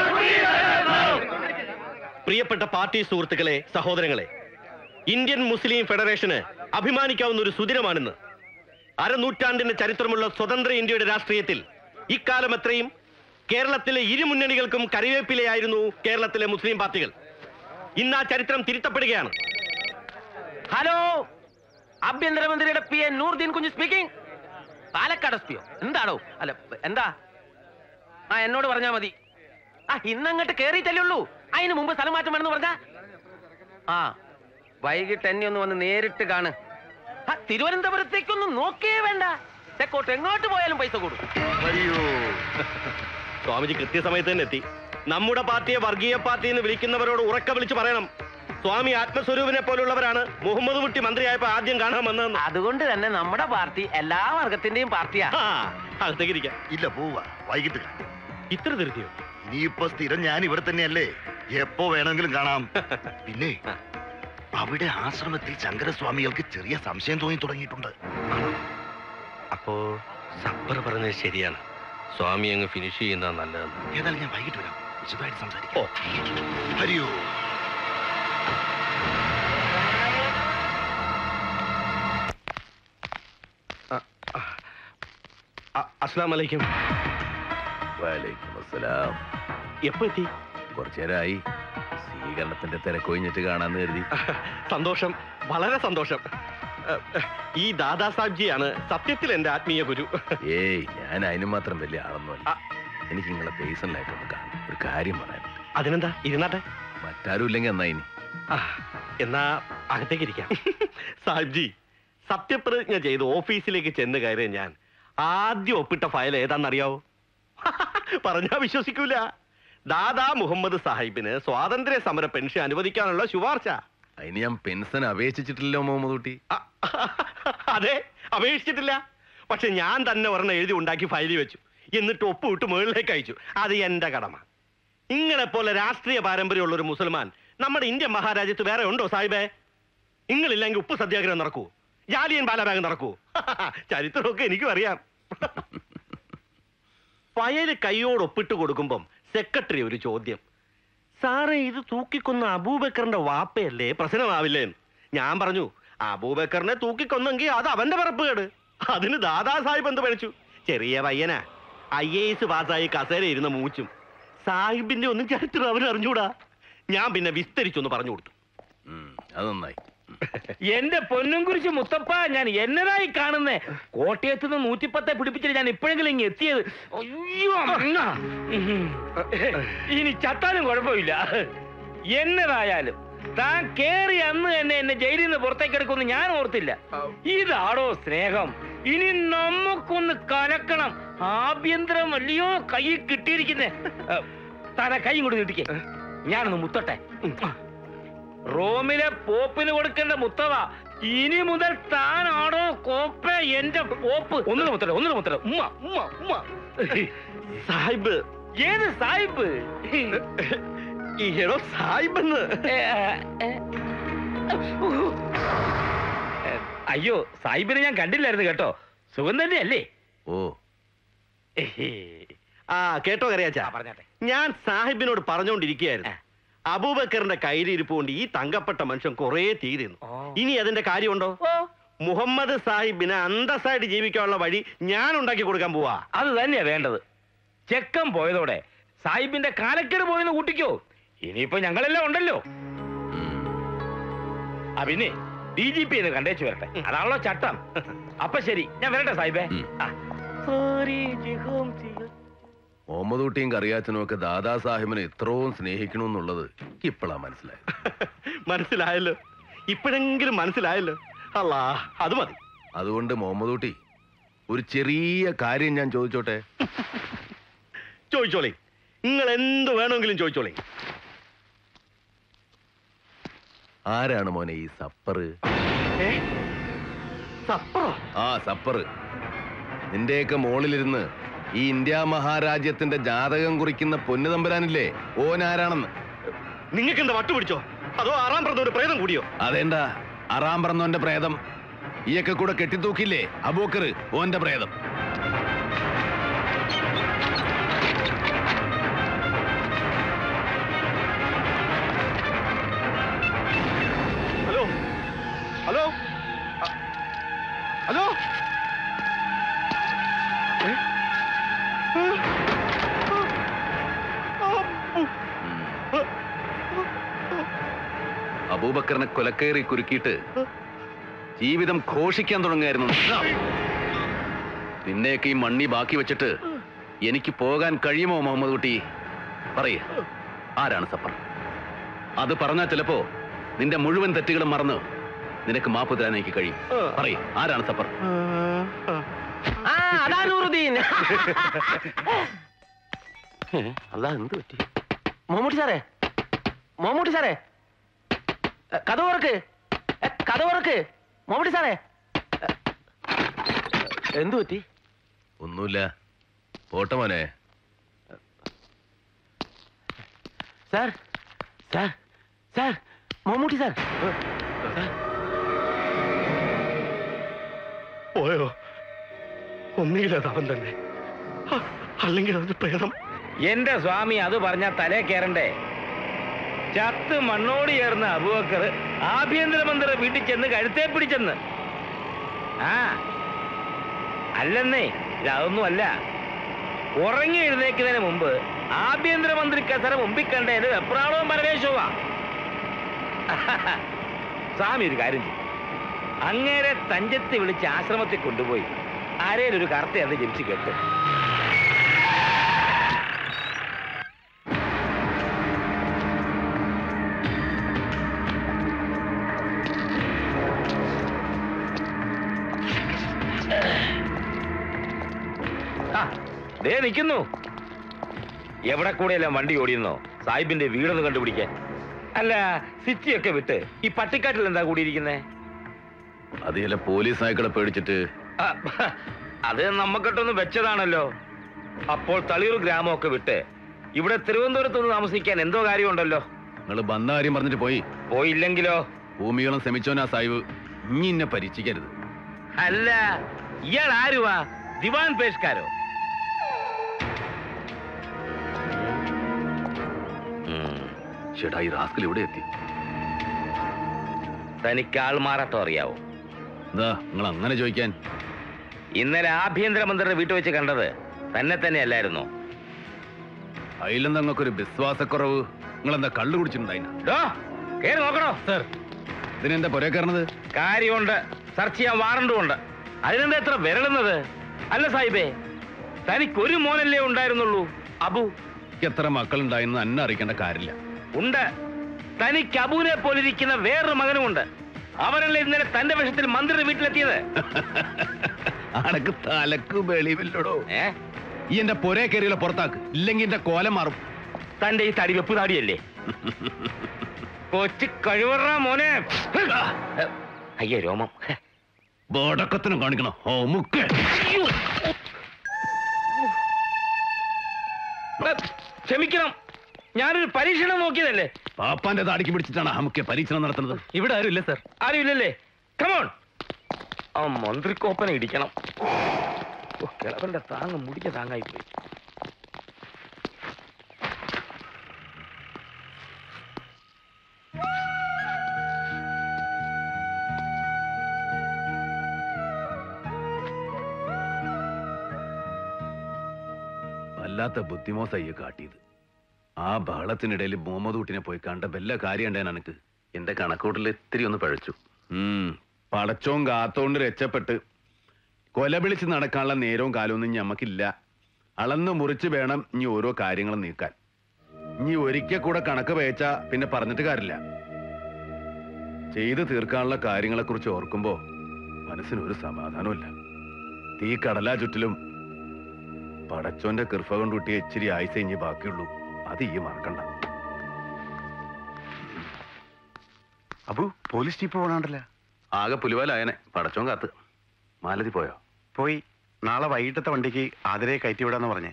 പ്രിയപ്പെട്ട പാർട്ടി സുഹൃത്തുക്കളെ സഹോദരങ്ങളെ ഇന്ത്യൻ മുസ്ലിം ഫെഡറേഷന് അഭിമാനിക്കാവുന്ന ഒരു സുദിനമാണിന്ന് അരനൂറ്റാണ്ടിന്റെ ചരിത്രമുള്ള സ്വതന്ത്ര ഇന്ത്യയുടെ രാഷ്ട്രീയത്തിൽ ഇക്കാലം എത്രയും കേരളത്തിലെ ഇരു മുന്നണികൾക്കും കറിവേപ്പിലയായിരുന്നു കേരളത്തിലെ മുസ്ലിം പാർട്ടികൾ ഇന്ന് ആ ചരിത്രം തിരുത്തപ്പെടുകയാണ് ഹലോ ആഭ്യന്തരമന്ത്രിയുടെ P N Noordeen Kunju speaking Palakkad S പിയോ എന്താണോ അല്ല എന്താ ആ എന്നോട് പറഞ്ഞാ മതി ആ ഇന്നങ്ങോട്ട് കേറിയിട്ടല്ലേ ഉള്ളൂ അതിന് മുമ്പ് സ്ഥലം മാറ്റം വേണമെന്ന് പറഞ്ഞ ആ വൈകിട്ട് എന്നെ ഒന്ന് വന്ന് നേരിട്ട് കാണ് ആ തിരുവനന്തപുരത്തേക്കൊന്നും നോക്കേ വേണ്ട തെക്കോട്ട് എങ്ങോട്ട് പോയാലും പൈസ കൊടുക്കും അയ്യോ സ്വാമിജി കൃത്യസമയത്ത് തന്നെ എത്തി നമ്മുടെ പാർട്ടിയെ വർഗീയ പാർട്ടി എന്ന് വിളിക്കുന്നവരോട് ഉറക്ക വിളിച്ച് പറയണം സ്വാമി ആത്മസ്വരൂപിനെ പോലുള്ളവരാണ് മുഹമ്മദ് കുട്ടി മന്ത്രിയായപ്പോ ആദ്യം കാണാൻ വന്നതെന്ന് അതുകൊണ്ട് തന്നെ നമ്മുടെ പാർട്ടി എല്ലാ വർഗത്തിന്റെയും പാർട്ടിയാ അകത്തേക്ക് ഇരിക്കാം ഇല്ല പോവാ വൈകിട്ട് ഇത്ര ധൃതിയോ ഇനിയിപ്പോ സ്ഥിരം ഞാൻ ഇവിടെ തന്നെയല്ലേ എപ്പോ വേണമെങ്കിലും കാണാം പിന്നെ അവിടെ ആശ്രമത്തിൽ ശങ്കരസ്വാമികൾക്ക് ചെറിയ സംശയം തോന്നി തുടങ്ങിയിട്ടുണ്ട് അപ്പോ സപ്പർ പറഞ്ഞത് ശരിയാണ് സ്വാമി അങ്ങ് ഫിനിഷ് ചെയ്യുന്ന നല്ലതെന്ന് ഏതായാലും ഞാൻ വൈകിട്ട് വരാം വിശദമായിട്ട് സംസാരിക്കാം ഹരിയോ അസ്ലാം വലൈക്കും വലൈക്കും അസ്സലാം എപ്പോ എത്തി കുറച്ചു നേരമായി സ്വീകരണത്തിന്റെ തിരക്കൊഴിഞ്ഞിട്ട് കാണാന്ന് കരുതി സന്തോഷം വളരെ സന്തോഷം ഏ, ഏ, ഈ ദാദാ സാബ്ജിയാണ് സത്യത്തിൽ എന്റെ ആത്മീയ ഗുരു ഏയ് ഞാൻ അതിന് മാത്രം വലിയ ആളൊന്നുമല്ല എനിക്ക് നിങ്ങളെ പേഴ്സണലായിട്ടൊന്ന് കാണാം ഒരു കാര്യം പറയാനുണ്ട് അതിനെന്താ ഇരുന്നാട്ടെ മറ്റാരും ഇല്ലെങ്കിൽ എന്നാ ഇനി ആ, എന്നാ അകത്തേക്ക് ഇരിക്കാം സാഹിബ്ജി സത്യപ്രതിജ്ഞ ചെയ്ത് ഓഫീസിലേക്ക് ചെന്ന് കയറിയ ഞാൻ ആദ്യം ഒപ്പിട്ട ഫയൽ ഏതാണെന്നറിയാവോ പറഞ്ഞാ വിശ്വസിക്കൂല ദാദാ മുഹമ്മദ് സാഹിബിന് സ്വാതന്ത്ര്യ സമര പെൻഷൻ അനുവദിക്കാനുള്ള ശുപാർശ അതിന് ഞാൻ പെൻഷൻ അപേക്ഷിച്ചിട്ടില്ലല്ലോ മുഹമ്മദ് കുട്ടി അതെ അപേക്ഷിച്ചിട്ടില്ല പക്ഷെ ഞാൻ തന്നെ ഒരെണ്ണം എഴുതി ഉണ്ടാക്കി ഫയലിൽ വെച്ചു എന്നിട്ട് ഒപ്പിട്ട് മുകളിലേക്ക് അയച്ചു അത് എന്റെ കടമ ഇങ്ങളെ പോലെ രാഷ്ട്രീയ പാരമ്പര്യമുള്ള ഒരു മുസൽമാൻ നമ്മുടെ ഇന്ത്യൻ മഹാരാജ്യത്ത് വേറെ ഉണ്ടോ സാഹിബേ നിങ്ങളില്ലെങ്കിൽ ഉപ്പ് സത്യാഗ്രഹം നടക്കൂ ജാലിയൻ ബാലബാഗ് നടക്കൂ ചരിത്രമൊക്കെ എനിക്കും അറിയാം ഫയല് കൈയോട് ഒപ്പിട്ട് കൊടുക്കുമ്പം സെക്രട്ടറി ഒരു ചോദ്യം സാറേ ഇത് തൂക്കിക്കൊന്ന അബൂബക്കറിന്റെ വാപ്പയല്ലേ പ്രശ്നമാവില്ലേ എന്ന്. ഞാൻ പറഞ്ഞു അബൂബക്കറിനെ തൂക്കിക്കൊന്നെങ്കിൽ അത് അവന്റെ പറപ്പുകേട് അതിന് ദാദാ സാഹിബ് എന്ത് പഴിച്ചു ചെറിയ പയ്യനാ ഐ എ എസ് പാസ്സായി കസേര ഇരുന്ന മൂച്ചും സാഹിബിന്റെ ഒന്നും ചരിത്രം അവൻ അറിഞ്ഞൂടാ ഞാൻ പിന്നെ വിസ്തരിച്ചൊന്ന് പറഞ്ഞു കൊടുത്തു അത് നന്നായി എന്റെ പൊന്നും കുറിച്ച് മുത്തപ്പ ഞാൻ എന്നതായി കാണുന്നേ കോട്ടയത്ത് നിന്ന് നൂറ്റിപ്പത്തെ പിടിപ്പിച്ചിട്ട് ഞാൻ ഇപ്പോഴെങ്കിലും ഇങ്ങ് എത്തിയത് അയ്യോ അമ്മ. ഇനി ചത്താലും കുഴപ്പമില്ല എന്നതായാലും താൻ കേറി അന്ന് തന്നെ എന്നെ ജയിലിൽ നിന്ന് പുറത്തേക്ക് എടുക്കുമെന്ന് ഞാൻ ഓർത്തില്ല ഇതാടോ സ്നേഹം ഇനി നമുക്കൊന്ന് കലക്കണം ആഭ്യന്തരം അല്ലയോ കൈ കിട്ടിയിരിക്കുന്നേ താനാ കൈ കൊണ്ട് നീട്ടിക്കേ ഞാനൊന്ന് മുത്തട്ടെ റോമിലെ പോപ്പിന് കൊടുക്കേണ്ട മുത്തവ ഇനി മുതൽ താനാണോ കോപ്പ എന്റെ പോപ്പ് ഒന്നിനു മുത്തല ഒന്നിനു മുത്തല ഉമ്മ ഉമ്മ ഉമ്മ സാഹിബ് ഏത് സാഹിബ് ഈടോ സാഹിബ് അയ്യോ സാഹിബിനെ ഞാൻ കണ്ടില്ലായിരുന്നു കേട്ടോ സുഖം തന്നെയല്ലേ ഓ ആ കേട്ടോ കറിയാച്ചാ പറഞ്ഞാട്ടെ ഞാൻ സാഹിബിനോട് പറഞ്ഞുകൊണ്ടിരിക്കുകയായിരുന്നു അബൂബക്കറിന്റെ കയ്യിലിരിപ്പ് കൊണ്ട് ഈ തങ്കപ്പെട്ട മനുഷ്യൻ കുറേ തീരുന്നു ഇനി അതിന്റെ കാര്യമുണ്ടോ മുഹമ്മദ് സാഹിബിന് അന്തസ്സായിട്ട് ജീവിക്കാനുള്ള വഴി ഞാൻ ഉണ്ടാക്കി കൊടുക്കാൻ പോവാ അത് തന്നെയാ വേണ്ടത് ചെക്കൻ പോയതോടെ സാഹിബിന്റെ കാലക്കേട് പോയെന്ന് കൂട്ടിക്കോ ഇനിയിപ്പോ ഞങ്ങളെല്ലാം ഉണ്ടല്ലോ ആ പിന്നെ ഡി ജി പി എന്ന് കണ്ടേച്ചു വരട്ടെ അതാണല്ലോ ചട്ടം അപ്പൊ ശരി ഞാൻ വരട്ടെ സാഹിബേ ആ. സോറി ജിഹോം ചെയ്യ- മുഹമ്മദ് കുട്ടിയും കറിയാച്ചനും ഒക്കെ ദാദാ സാഹിബിനെ ഇത്രയും സ്നേഹിക്കണമെന്നുള്ളത് ഇപ്പോഴാ മനസ്സിലായത് മനസ്സിലായല്ലോ ഇപ്പോഴെങ്കിലും മനസ്സിലായല്ലോ അല്ലാ അത് മതി അതുകൊണ്ട് മുഹമ്മദ് കുട്ടി ഒരു ചെറിയ കാര്യം ഞാൻ ചോദിച്ചോട്ടെ ചോദിച്ചോളി നിങ്ങൾ എന്ത് വേണമെങ്കിലും ചോദിച്ചോളി ആരാണ് മോനെ ഈ സപ്പറ് ആ സപ്പറ് നിന്റെയൊക്കെ മോളിലിരുന്ന് ഈ ഇന്ത്യ മഹാരാജ്യത്തിന്റെ ജാതകം കുറിക്കുന്ന പൊന്നു തമ്പുരാനില്ലേ ഓനാരാണെന്ന് നിങ്ങൾക്ക് എന്താ വട്ടുപിടിച്ചോ അതോ ആറാം പ്രതി ഒരു പ്രേതം കൂടിയോ അതേണ്ട അറാം പറന്നോന്റെ പ്രേതം ഈയൊക്കെ കൂടെ കെട്ടിത്തൂക്കില്ലേ അബൂക്കർ ഓന്റെ പ്രേതം ഹലോ ഹലോ അ- ഹലോ ഏ? ഏ? അബൂബക്കറിനെ കൊലക്കേറി കുരുക്കിയിട്ട് ജീവിതം ഘോഷിക്കാൻ തുടങ്ങുമായിരുന്നു നിന്നെയൊക്കെ ഈ മണ്ണി ബാക്കി വെച്ചിട്ട് എനിക്ക് പോകാൻ കഴിയുമോ മുഹമ്മദ് കുട്ടി പറയ ആരാണ് സപ്പർ അത് പറഞ്ഞാൽ ചിലപ്പോ നിന്റെ മുഴുവൻ തെറ്റുകളും മറന്ന് നിനക്ക് മാപ്പ് തരാൻ എനിക്ക് കഴിയും പറയ ആരാണ് സപ്പർ ആ അതാ നൂറുദ്ദീൻ അല്ല എന്ത് പറ്റി മമ്മൂട്ടി സാറേ മമ്മൂട്ടി സാറേ എ, കഥ തുറക്ക് എ, കഥ തുറക്ക് മമ്മൂട്ടി സാറേ എ, എന്തു പറ്റി ഒന്നുമില്ല പോട്ടെ മോനെ sir sir sir Mammootty sir പോയോ ഒന്നുകിലത് അവൻ തന്നെ അ- അല്ലെങ്കിൽ അത് പ്രേതം എന്റെ സ്വാമി അത് പറഞ്ഞാ തലേ കയറണ്ടേ ചത്ത് മണ്ണോട് ചേർന്ന അബുബക്കർ ആഭ്യന്തരമന്ത്രി വീട്ടിൽ ചെന്ന് കഴുത്തേ പിടിച്ചെന്ന് ആ അല്ലെന്നേ ഇതൊന്നും അല്ല ഉറങ്ങി എഴുന്നേക്കുന്നതിന് മുമ്പ് ആഭ്യന്തരമന്ത്രി കസര മുമ്പിൽ കണ്ടതിന് വെപ്രാളവും പരവേശവുമാ സ്വാമി ഒരു കാര്യം ചെയ്യും അങ്ങേരെ തഞ്ചത്ത് വിളിച്ച് ആശ്രമത്തിൽ കൊണ്ടുപോയി ആരേലൊരു കറുത്ത അത് ജനിച്ച് കെട്ടും ആ, ദേ നിൽക്കുന്നു എവിടെ കൂടെയെല്ലാം വണ്ടി ഓടിയെന്നോ സാഹിബിന്റെ വീടൊന്ന് കണ്ടുപിടിക്കാൻ അല്ല സിറ്റിയൊക്കെ വിട്ട് ഈ പട്ടിക്കാട്ടിൽ എന്താ കൂടിയിരിക്കുന്നേ അത് ചില പോലീസ് നായ്ക്കളെ പേടിച്ചിട്ട് ആ, അത് നമ്മക്കിട്ടൊന്ന് വെച്ചതാണല്ലോ അപ്പോൾ തളിയൂർ ഗ്രാമമൊക്കെ വിട്ട് ഇവിടെ തിരുവനന്തപുരത്ത് നിന്ന് താമസിക്കാൻ എന്തോ കാര്യമുണ്ടല്ലോ നിങ്ങൾ ബന്ധ കാര്യം പറഞ്ഞിട്ട് പോയി പോയില്ലെങ്കിലോ ഭൂമികളും ശ്രമിച്ചോനാ സാഹിബ് ഇനി എന്നെ പരീക്ഷിക്കരുത് അല്ല ഇയാൾ ആരുവാ ദിവാൻ പേഷ്കാരോ ചേട്ടാ ഈ റാസ്കൽ ഇവിടെ എത്തി തനിക്ക് ആൾമാറാട്ടം അറിയാവോ എന്താ നിങ്ങൾ അങ്ങനെ ചോദിക്കാൻ ഇന്നലെ ആഭ്യന്തരമന്ത്രിയുടെ വീട്ടിൽ വെച്ച് കണ്ടത് തന്നെ തന്നെ അല്ലായിരുന്നോ അതിലെന്താ നിങ്ങൾക്കൊരു വിശ്വാസക്കുറവ് നിങ്ങളെന്താ കള്ളു കുടിച്ചിട്ടുണ്ടായിന കേറി നോക്കണോ സർ ഇതിനെന്താ പുരേ കയറണത് കാര്യമുണ്ട് സെർച്ച് ചെയ്യാൻ വാറണ്ടും ഉണ്ട് അതിനെന്താ എത്ര വിരളുന്നത് അല്ല സാഹിബേ തനിക്ക് ഒരു മോനല്ലേ ഉണ്ടായിരുന്നുള്ളൂ അബു എനിക്ക് എത്ര മക്കളുണ്ടായെന്ന് എന്നെ അറിയിക്കേണ്ട കാര്യമില്ല ഉണ്ട് തനിക്ക് അബുവിനെ പോലിരിക്കുന്ന വേറൊരു മകനുമുണ്ട് അവരല്ലേ ഇന്നലെ തന്റെ വിഷയത്തിൽ മന്ത്രിയുടെ വീട്ടിലെത്തിയത് അനക്ക് തലക്ക് വെളിവില്ലടോ ഏ ഈ എന്റെ പുരേ കയറിയുള്ള പുറത്താക്ക് ഇല്ലെങ്കിൽ എന്റെ കോലം മാറും തന്റെ ഈ തടി വെപ്പ് താടിയല്ലേ കൊച്ചു കഴിവറ മോനെ അയ്യേ രോമം ബോടക്കത്തിനും കാണിക്കണം ഓ മുക്ക് ക്ഷമിക്കണം ഞാനൊരു പരീക്ഷണം നോക്കിയതല്ലേ പാപ്പാന്റെ താടിക്ക് പിടിച്ചിട്ടാണ് നമുക്ക് പരീക്ഷണം നടത്തുന്നത് ഇവിടെ ആരും ഇല്ല സർ ആരുമില്ലല്ലേ കമോൺ ആ മന്ത്രിക്കോപ്പനെ ഇടിക്കണം ഓ, കിളവന്റെ താങ്ങ് മുടിഞ്ഞ താങ്ങായി പോയി വല്ലാത്ത ബുദ്ധിമോസയ്യ കാട്ടിയത് ആ ബഹളത്തിനിടയിൽ മുഹമ്മദ് കുട്ടിനെ പോയി കണ്ട വല്ല കാര്യം ഉണ്ടായ എനിക്ക് എന്റെ കണക്കൂട്ടിൽ ഇത്തിരി ഒന്ന് പഴച്ചു ഉം പടച്ചോൻ കാത്തോണ്ട് രക്ഷപ്പെട്ട് കൊല വിളിച്ച് നടക്കാനുള്ള നേരവും കാലമൊന്നും ഞമ്മക്കില്ല അളന്ന് മുറിച്ച് വേണം ഇനി ഓരോ കാര്യങ്ങളും നീക്കാൻ ഇനി ഒരിക്കൽ കൂടെ കണക്ക് പേച്ച പിന്നെ പറഞ്ഞിട്ട് കാര്യമില്ല ചെയ്തു തീർക്കാനുള്ള കാര്യങ്ങളെക്കുറിച്ച് ഓർക്കുമ്പോ മനസ്സിനൊരു സമാധാനമില്ല തീ കടലാ ചുറ്റിലും പടച്ചോന്റെ കൃപ കൊണ്ട് കുട്ടിയെ ഇച്ചിരി ആയുസ ഇനി ബാക്കിയുള്ളൂ അത് ഈ മറക്കണ്ട അബു പോലീസ് ജീപ്പ് പോണാണ്ടല്ല ആകെ പുലിവാലായനെ പടച്ചോൻ കാത്ത് മാലതി പോയോ പോയി നാളെ വൈകിട്ടത്തെ വണ്ടിക്ക് ആതിരയെ കയറ്റി വിടാന്ന് പറഞ്ഞേ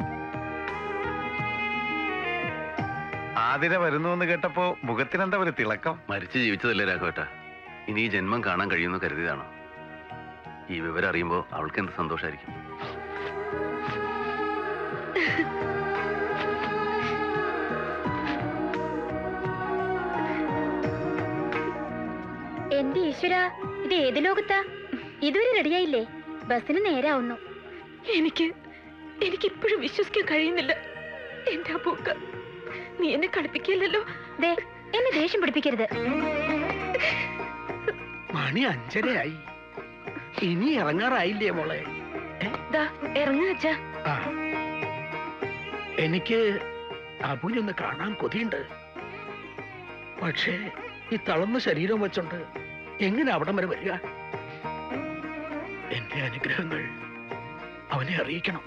ആതിര വരുന്നു എന്ന് കേട്ടപ്പോ മുഖത്തിനെന്താ ഒരു തിളക്കം മരിച്ചു ജീവിച്ചതല്ലേ രാഘവേട്ട ഇനി ഈ ജന്മം കാണാൻ കഴിയുമെന്ന് കരുതിയതാണോ ഈ വിവരം അറിയുമ്പോൾ അവൾക്ക് എന്ത് സന്തോഷമായിരിക്കും എന്റെ ഈശ്വര ഇത് ഏത് ലോകത്താ ഇതുവരെ റെഡിയായില്ലേ ബസ്സിന് നേരാവുന്നു എനിക്ക് എനിക്ക് ഇപ്പോഴും വിശ്വസിക്കാൻ കഴിയുന്നില്ല എന്റെ അബൂക്ക നീ എന്നെ കളിപ്പിക്കില്ലല്ലോ ദേ എന്നെ ദേഷ്യം പിടിപ്പിക്കരുത് മണി അഞ്ചരയായി ഇനി ഇറങ്ങാറായില്ലേ മോളെ ദാ ഇറങ്ങാച്ച ആ എനിക്ക് അബുനൊന്ന് കാണാൻ കൊതിയുണ്ട് പക്ഷേ ഈ തളർന്ന ശരീരം വെച്ചോണ്ട് എങ്ങനെ അവിടം വരെ വരിക എന്റെ അനുഗ്രഹങ്ങൾ അവനെ അറിയിക്കണം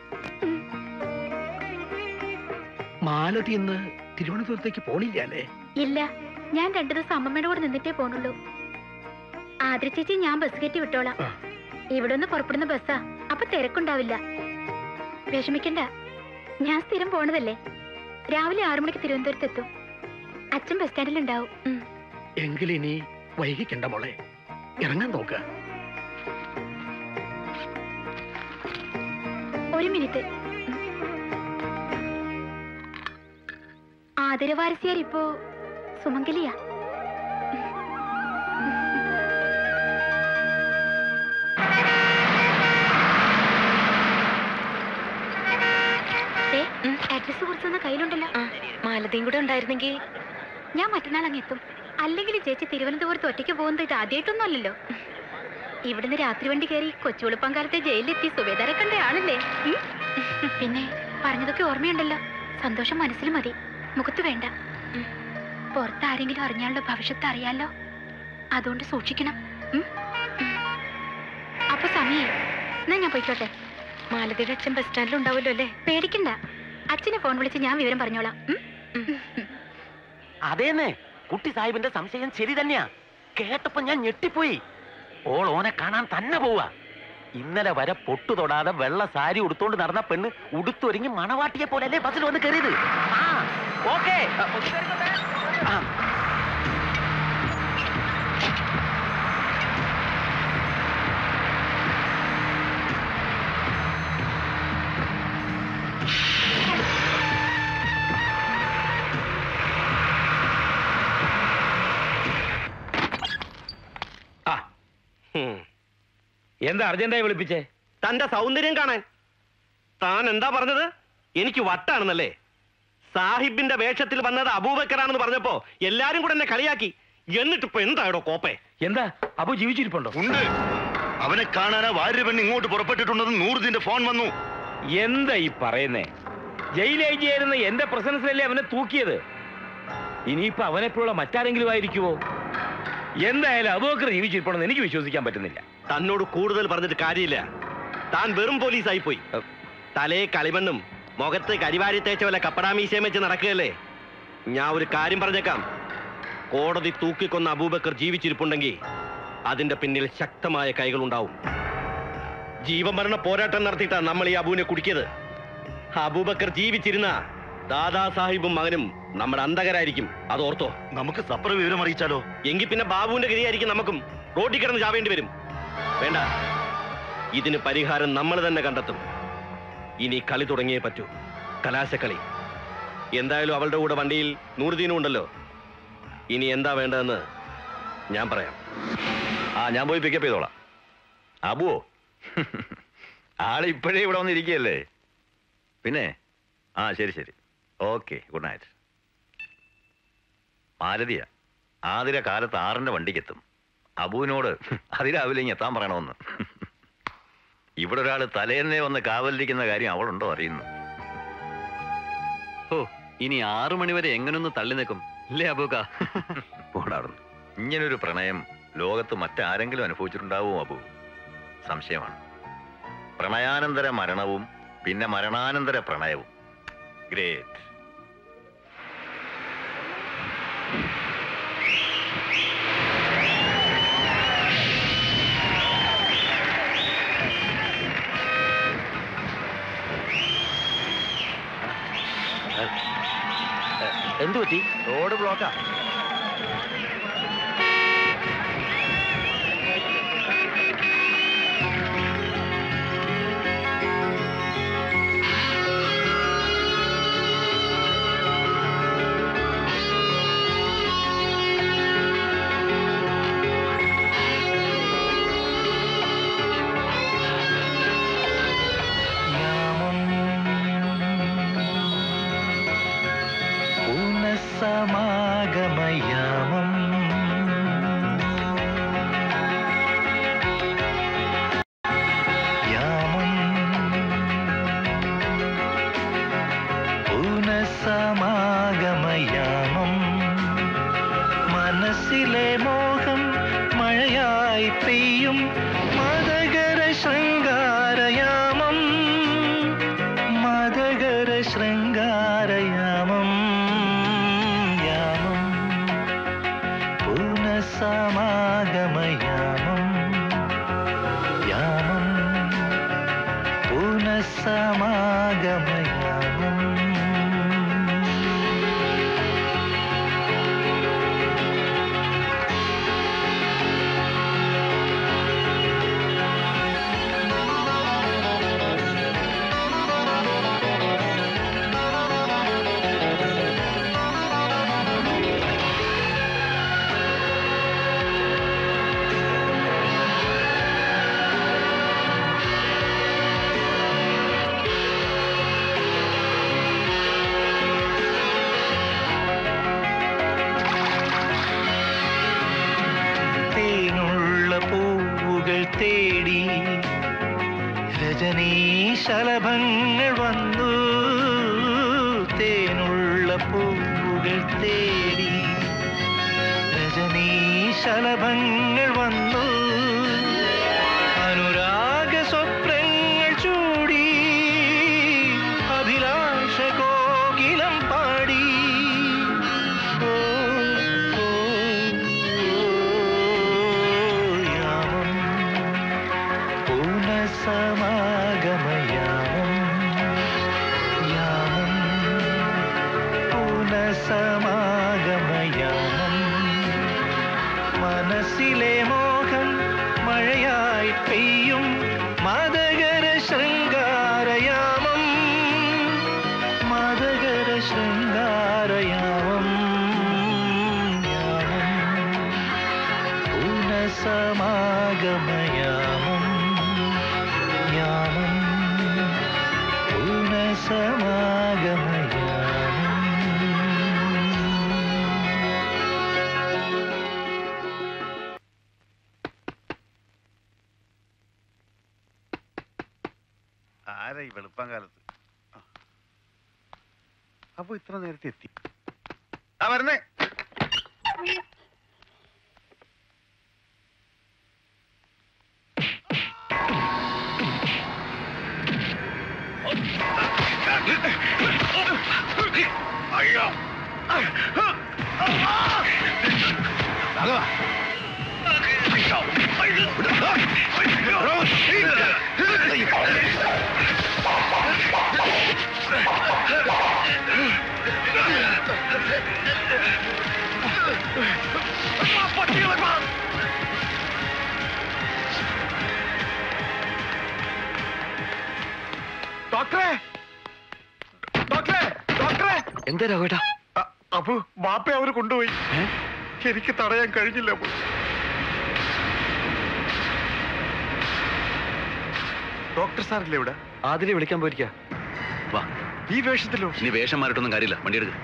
മാലതി ഇന്ന് തിരുവനന്തപുരത്തേക്ക് പോണില്ല അല്ലേ ഇല്ല ഞാൻ രണ്ടു ദിവസം അമ്മമ്മയുടെ കൂടെ നിന്നിട്ടേ പോണുള്ളൂ ആദ്ര ചേച്ചി ഞാൻ ബസ് കയറ്റി വിട്ടോളാം ഇവിടെ നിന്ന് പുറപ്പെടുന്ന ബസ്സാ അപ്പൊ തിരക്കുണ്ടാവില്ല വിഷമിക്കണ്ട ഞാൻ സ്ഥിരം പോണതല്ലേ രാവിലെ ആറു മണിക്ക് തിരുവനന്തപുരത്ത് എത്തും അച്ഛൻ ബസ് സ്റ്റാൻഡിൽ ഉണ്ടാവും ഉം. എങ്കിലിനി വൈകിക്കണ്ട മോളെ ഇറങ്ങാൻ നോക്ക ഒരു മിനിറ്റ് ആദരവാരസിയാർ ഇപ്പോ സുമംഗലിയാ അഡ്രസ് കുറിച്ചൊന്ന് കയ്യിലുണ്ടല്ലോ മാലതയും കൂടെ ഉണ്ടായിരുന്നെങ്കിൽ ഞാൻ മറ്റന്നാൾ അങ്ങ് എത്തും അല്ലെങ്കിൽ ചേച്ചി തിരുവനന്തപുരത്ത് ഒറ്റയ്ക്ക് പോകുന്നത് ഇത് ആദ്യമായിട്ടൊന്നും അല്ലല്ലോ ഇവിടുന്ന് രാത്രി വണ്ടി കയറി കൊച്ചുവെളുപ്പംകാലത്തെ ജയിലിലെത്തി സുബേദാരെ കണ്ട ആണല്ലേ ഉം? പിന്നെ പറഞ്ഞതൊക്കെ ഓർമ്മയുണ്ടല്ലോ സന്തോഷം മനസ്സിൽ മതി മുഖത്ത് വേണ്ട ഉം. പുറത്ത് ആരെങ്കിലും അറിഞ്ഞാലുള്ള ഭവിഷ്യത്ത് അറിയാലോ അതുകൊണ്ട് സൂക്ഷിക്കണം ഉം? ഉം. അപ്പൊ സമയേ എന്നാ ഞാൻ പോയിക്കോട്ടെ മാലതിയുടെ അച്ഛൻ ബസ് സ്റ്റാൻഡിൽ ഉണ്ടാവുമല്ലോ അല്ലേ പേടിക്കണ്ട അച്ഛനെ ഫോൺ വിളിച്ച് ഞാൻ വിവരം പറഞ്ഞോളാം ഉം? അതേന്നെ കുട്ടി സാഹിബിന്റെ സംശയം ശരി തന്നെയാ കേട്ടപ്പോ ഞാൻ ഞെട്ടിപ്പോയി ഓൾ ഓനെ കാണാൻ തന്നെ പോവാ ഇന്നലെ വരെ പൊട്ടു തൊടാതെ വെള്ള സാരി ഉടുത്തോണ്ട് നടന്ന പെണ്ണ് ഉടുത്തൊരുങ്ങി മണവാട്ടിയെ പോലല്ലേ ബസ്സിൽ വന്ന് കയറിയത് ആ ഓക്കേ ആ എന്താ അർജന്റായി വിളിപ്പിച്ചേ തന്റെ സൗന്ദര്യം കാണാൻ താൻ എന്താ പറഞ്ഞത് എനിക്ക് വട്ടാണെന്നല്ലേ സാഹിബിന്റെ വേഷത്തിൽ വന്നത് അബൂബക്കറാണെന്ന് പറഞ്ഞപ്പോ എല്ലാരും കൂടെ എന്നെ കളിയാക്കി എന്നിട്ടിപ്പോ എന്തായോ കോപ്പേ എന്താ അബു ജീവിച്ചിരിപ്പുണ്ടോ ഉണ്ട് അവനെ കാണാനാ വാര്യ പെണ്ണ് ഇങ്ങോട്ട് പുറപ്പെട്ടിട്ടുണ്ടെന്ന് നൂറുദിന്റെ ഫോൺ വന്നു എന്താ ഈ പറയുന്നേ ജയിലേജിയായിരുന്ന എന്റെ പ്രസൻസിലല്ലേ അവനെ തൂക്കിയത് ഇനിയിപ്പോ അവനെപ്പോഴുള്ള മറ്റാരെങ്കിലും ആയിരിക്കുമോ എന്തായാലും അബൂബക്കർ ജീവിച്ചിരിപ്പുണ്ടെന്ന് എനിക്ക് വിശ്വസിക്കാൻ പറ്റുന്നില്ല തന്നോട് കൂടുതൽ പറഞ്ഞിട്ട് കാര്യമില്ല താൻ വെറും പോലീസായി പോയി തലയെ കളിമണ്ണും മുഖത്ത് കരിവാരി തേച്ച പോലെ കപ്പടാമീശയും വെച്ച് നടക്കുകയല്ലേ ഞാൻ ഒരു കാര്യം പറഞ്ഞേക്കാം കോടതി തൂക്കിക്കൊന്ന അബൂബക്കർ ജീവിച്ചിരിപ്പുണ്ടെങ്കിൽ അതിന്റെ പിന്നിൽ ശക്തമായ കൈകളുണ്ടാവും ജീവമരണ പോരാട്ടം നടത്തിയിട്ടാ നമ്മൾ ഈ അബുവിനെ കുടിക്കിയത് അബൂബക്കർ ജീവിച്ചിരുന്ന ദാദാ സാഹിബും മകനും നമ്മുടെ അന്തകരായിരിക്കും അത് ഓർത്തോ നമുക്ക് സപ്ര വിവരം അറിയിച്ചാലോ എങ്കിൽ പിന്നെ ബാബുവിന്റെ ഗതിയായിരിക്കും നമുക്കും റോഡിൽ കിടന്ന് ചാവേണ്ടി വരും വേണ്ട ഇതിന് പരിഹാരം നമ്മൾ തന്നെ കണ്ടെത്തും ഇനി കളി തുടങ്ങിയേ പറ്റൂ കലാശക്കളി എന്തായാലും അവളുടെ കൂടെ വണ്ടിയിൽ നൂറുദീനും ഉണ്ടല്ലോ ഇനി എന്താ വേണ്ടതെന്ന് ഞാൻ പറയാം ആ ഞാൻ പോയി പിക്കപ്പ് ചെയ്തോളാം അബുവോ ആള് ഇപ്പോഴേ ഇവിടെ വന്നിരിക്കുകയല്ലേ പിന്നെ ആ ശരി ശരി ഓക്കെ ഗുഡ് നൈറ്റ് മാലതിയ ആതിര കാലത്ത് ആറിന്റെ വണ്ടിക്കെത്തും അബുവിനോട് അതിരാവിലെ ഇങ്ങ് എത്താൻ പറയണമെന്ന് ഇവിടെ ഒരാൾ തലേന്നേ വന്ന് കാവലിരിക്കുന്ന കാര്യം അവളുണ്ടോ അറിയുന്നു ഓ ഇനി ആറു മണിവരെ എങ്ങനൊന്ന് തള്ളി നിൽക്കും ഇല്ലേ അബൂക്ക പോടാറുന്നു ഇങ്ങനൊരു പ്രണയം ലോകത്ത് മറ്റാരെങ്കിലും അനുഭവിച്ചിട്ടുണ്ടാവുമോ അബു സംശയമാണ് പ്രണയാനന്തര മരണവും പിന്നെ മരണാനന്തര പ്രണയവും ഗ്രേറ്റ് എന്തു പറ്റി റോഡ് ബ്ലോക്കാ പുനഃസമാഗമയാമം യാമം പുനഃസമാഗമയാമം മനസ്സിലെ മോഹം മഴയായി പെയ്യും മതകര ശൃംഗാരയാമം മതകര ശൃംഗാരയാമം യാമം പുനഃസമാഗമയാമം യാമം പുനഃസമാഗമയാമം തേനുള്ള പൂവുകൾ തേടി രജനീശലഭങ്ങൾ വന്നു തേനുള്ള പൂവുകൾ തേടി രജനീശലഭങ്ങൾ വന്നു അനുരാഗ സ്വപ്നങ്ങൾ ചൂടി അഭിലാഷ കോകിലം പാടി ഓ ഓ യാമം പുനഃസമാഗമയാമം യാമം പുനഃസമാഗമയാമം മനസ്സിലെ മോഹം മഴയായി പെയ്യും മതകര ശൃംഗാരയാമം മതകര ശൃംഗാരയാമം യാമം പുനഃസമാഗമയാമം യാമം ആരാ ഈ വെളുപ്പം കാലത്ത് അപ്പൊ ഇത്ര നേരത്തെ എത്തി ആ വരുന്നേ അയ്യോ ഡോക്ടറെ ഡോക്ടറെ ഡോക്ടറെ എന്താ രാഘവേട്ടാ അപ്പൊ ബാപ്പ അവര് കൊണ്ടുപോയി എനിക്ക് തടയാൻ കഴിഞ്ഞില്ല അപ്പൊ ഡോക്ടർ സാറില്ലേ ഇവിടെ ആദിനെ വിളിക്കാൻ പോയിരിക്കാ വാ ഈ വേഷത്തിലോ ഇനി വേഷം മാറിയിട്ടൊന്നും കാര്യമില്ല വണ്ടി എടുക്ക്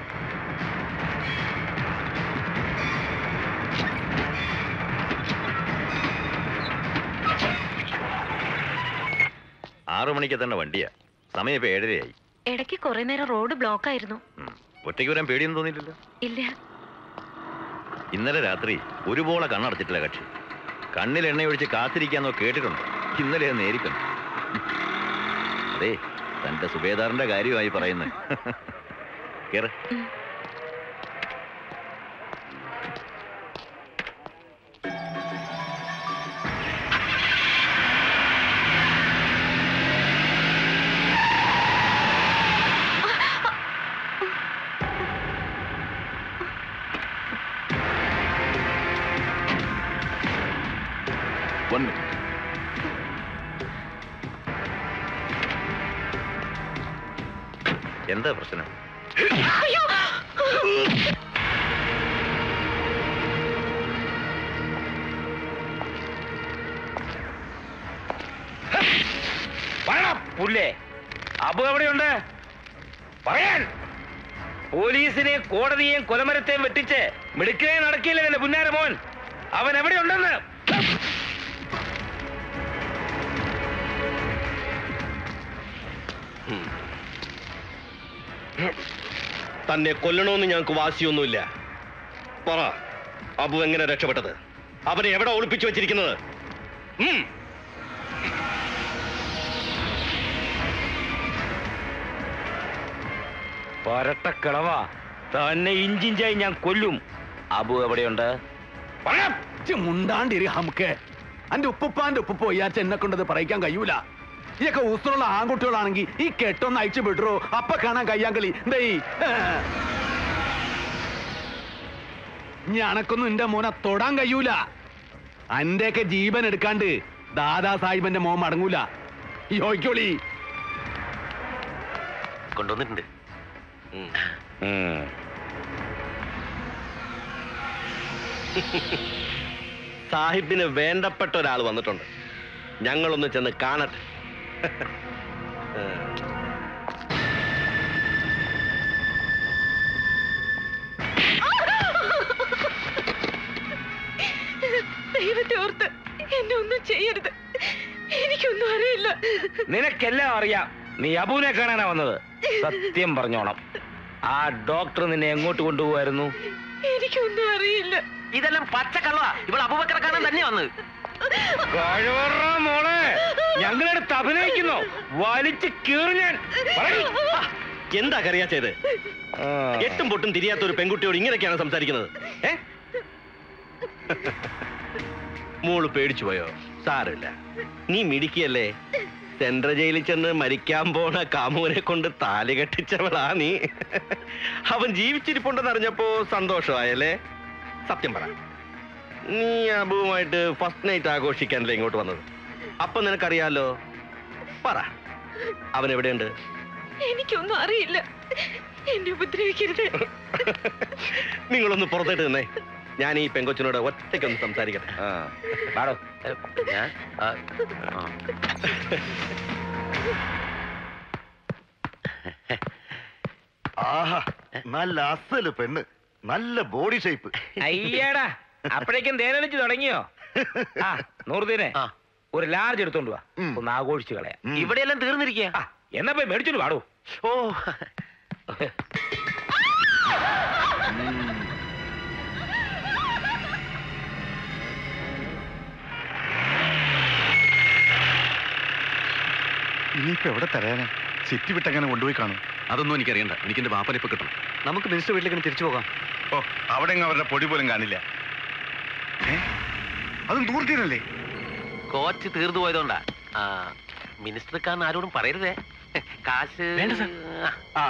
ആറു മണിക്ക് എത്തേണ്ട വണ്ടിയാ സമയം ഇപ്പൊ ഏഴരയായി ഇടയ്ക്ക് കുറെ നേരം റോഡ് ബ്ലോക്ക് ആയിരുന്നു ഒറ്റയ്ക്ക് വരാൻ പേടിയൊന്നും തോന്നിയിട്ടില്ല ഇല്ല ഇന്നലെ രാത്രി ഒരുപോലെ കണ്ണടച്ചിട്ടില്ല കക്ഷി കണ്ണിൽ എണ്ണയൊഴിച്ച് കാത്തിരിക്കാന്നോ കേട്ടിട്ടുണ്ട് ഇന്നലെ അത് നേരിക്കണം അതെ തന്റെ സുബേദാറിന്റെ കാര്യമായി പറയുന്നത് കേറ് വൺ മിനിറ്റ് എന്താ പ്രശ്നം പറയണം പുല്ലേ അബു എവിടെയുണ്ട് പറയാൻ പോലീസിനെയും കോടതിയെയും കൊലമരത്തെയും വെട്ടിച്ച് മിടുക്കേ നടക്കില്ല എന്റെ പുന്നാര മോൻ അവൻ എവിടെയുണ്ടെന്ന് തന്നെ കൊല്ലണമെന്ന് ഞങ്ങൾക്ക് വാശിയൊന്നുമില്ല പറ അബു എങ്ങനെ രക്ഷപ്പെട്ടത് അവനെ എവിടെ ഒളിപ്പിച്ചു വെച്ചിരിക്കുന്നത് ഉം. പരട്ടക്കിളവ തന്നെ ഇഞ്ചിഞ്ചായി ഞാൻ കൊല്ലും അബു എവിടെയുണ്ട് മുണ്ടാണ്ടിരി നമുക്ക് അന്റെ ഉപ്പുപ്പാന്റെ ഉപ്പുപ്പോ ഇയാച്ച എന്നെ കൊണ്ടത് പറയിക്കാൻ കഴിയൂല ഇയൊക്കെ ഊസറുള്ള ആൺകുട്ടികളാണെങ്കിൽ ഈ കെട്ടൊന്ന് അയച്ചു വിടറോ അപ്പ കാണാൻ കയ്യാങ്കളി ദേ ഞണക്കൊന്നും എന്റെ മോനെ തൊടാൻ കഴിയൂല അന്റെയൊക്കെ ജീവൻ എടുക്കാണ്ട് ദാദാ സാഹിബന്റെ മോൻ മടങ്ങൂല യോയ്ക്കോളി കൊണ്ടുവന്നിട്ടുണ്ട് സാഹിബിന് വേണ്ടപ്പെട്ട ഒരാൾ വന്നിട്ടുണ്ട് ഞങ്ങളൊന്ന് ചെന്ന് കാണട്ടെ ദൈവത്തെ ഓർത്ത് എന്നെ ഒന്നും ചെയ്യരുത് എനിക്കൊന്നും അറിയില്ല നിനക്കെല്ലാം അറിയാം നീ അബുവിനെ കാണാനാ വന്നത് സത്യം പറഞ്ഞോണം ആ ഡോക്ടർ നിന്നെ എങ്ങോട്ട് കൊണ്ടുപോകായിരുന്നു എനിക്കൊന്നും അറിയില്ല ഇതെല്ലാം പച്ചക്കള്ളവാ ഇവൾ അബുബക്കറെ കാണാൻ തന്നെ വന്നത് കഴിവറ മോളെ ഞങ്ങളടുത്ത് അഭിനയിക്കുന്നു വലിച്ചു കീറി ഞാൻ പറയ്. എന്താ കറിയാ ചെയ്ത് എട്ടും പൊട്ടും തിരിയാത്ത ഒരു പെൺകുട്ടിയോട് ഇങ്ങനെയൊക്കെയാണ് സംസാരിക്കുന്നത് ഏ മോള് പേടിച്ചു പോയോ സാരമില്ല നീ മിടിക്കല്ലേ സെൻട്രൽ ജയിലിൽ ചെന്ന് മരിക്കാൻ പോണ കാമുവിനെ കൊണ്ട് താലി കെട്ടിച്ചവളാ നീ അവൻ ജീവിച്ചിരിപ്പുണ്ടെന്ന് അറിഞ്ഞപ്പോ സന്തോഷമായല്ലേ സത്യം പറ നീ അബുവുമായിട്ട് ഫസ്റ്റ് നൈറ്റ് ആഘോഷിക്കാനല്ലേ ഇങ്ങോട്ട് വന്നത് അപ്പൊ നിനക്കറിയാലോ പറ അവൻ എവിടെയുണ്ട് എനിക്കൊന്നും അറിയില്ല എന്നെ ഉപദ്രവിക്കരുത് നിങ്ങളൊന്ന് പുറത്തേട്ട് നിന്നേ ഞാൻ ഈ പെങ്കൊച്ചിനോട് ഒറ്റയ്ക്കൊന്ന് സംസാരിക്കട്ടെ ഞാൻ ആ, ആ. ആഹാ നല്ല അസല് പെണ്ണ് നല്ല ബോഡി ഷേപ്പ് അയ്യടാ അപ്പോഴേക്കും തേനടിച്ച് തുടങ്ങിയോ ആ നൂറുദീനെ ഒരു ലാർജ് എടുത്തോണ്ട് വാ ഒന്ന് ആഘോഷിച്ച് കളയാം ഇവിടെയെല്ലാം തീർന്നിരിക്കുക എന്നാ പോയി മേടിച്ചോണ്ട് വാടോ ഓ ഇനിയിപ്പോ എവിടെ തരാനാ സിറ്റി വിട്ടങ്ങനെ കൊണ്ടുപോയി കാണും അതൊന്നും എനിക്കറിയണ്ട എനിക്ക് എന്റെ ബാപ്പനെ ഇപ്പൊ കിട്ടണം നമുക്ക് മിനിസ്റ്റർ വീട്ടിലേക്ക് തിരിച്ചു പോകാം ഓ അവിടെ എങ്ങും അവരുടെ പൊടി പോലും കാണില്ല ഏ? അതും ദൂരത്തീനല്ലേ കോച്ച് തീർന്നു പോയതുകൊണ്ടാ ആ മിനിസ്റ്റർക്കാന്ന് ആരോടും പറയരുതേ കാശ് വേണ്ട സർ. ആ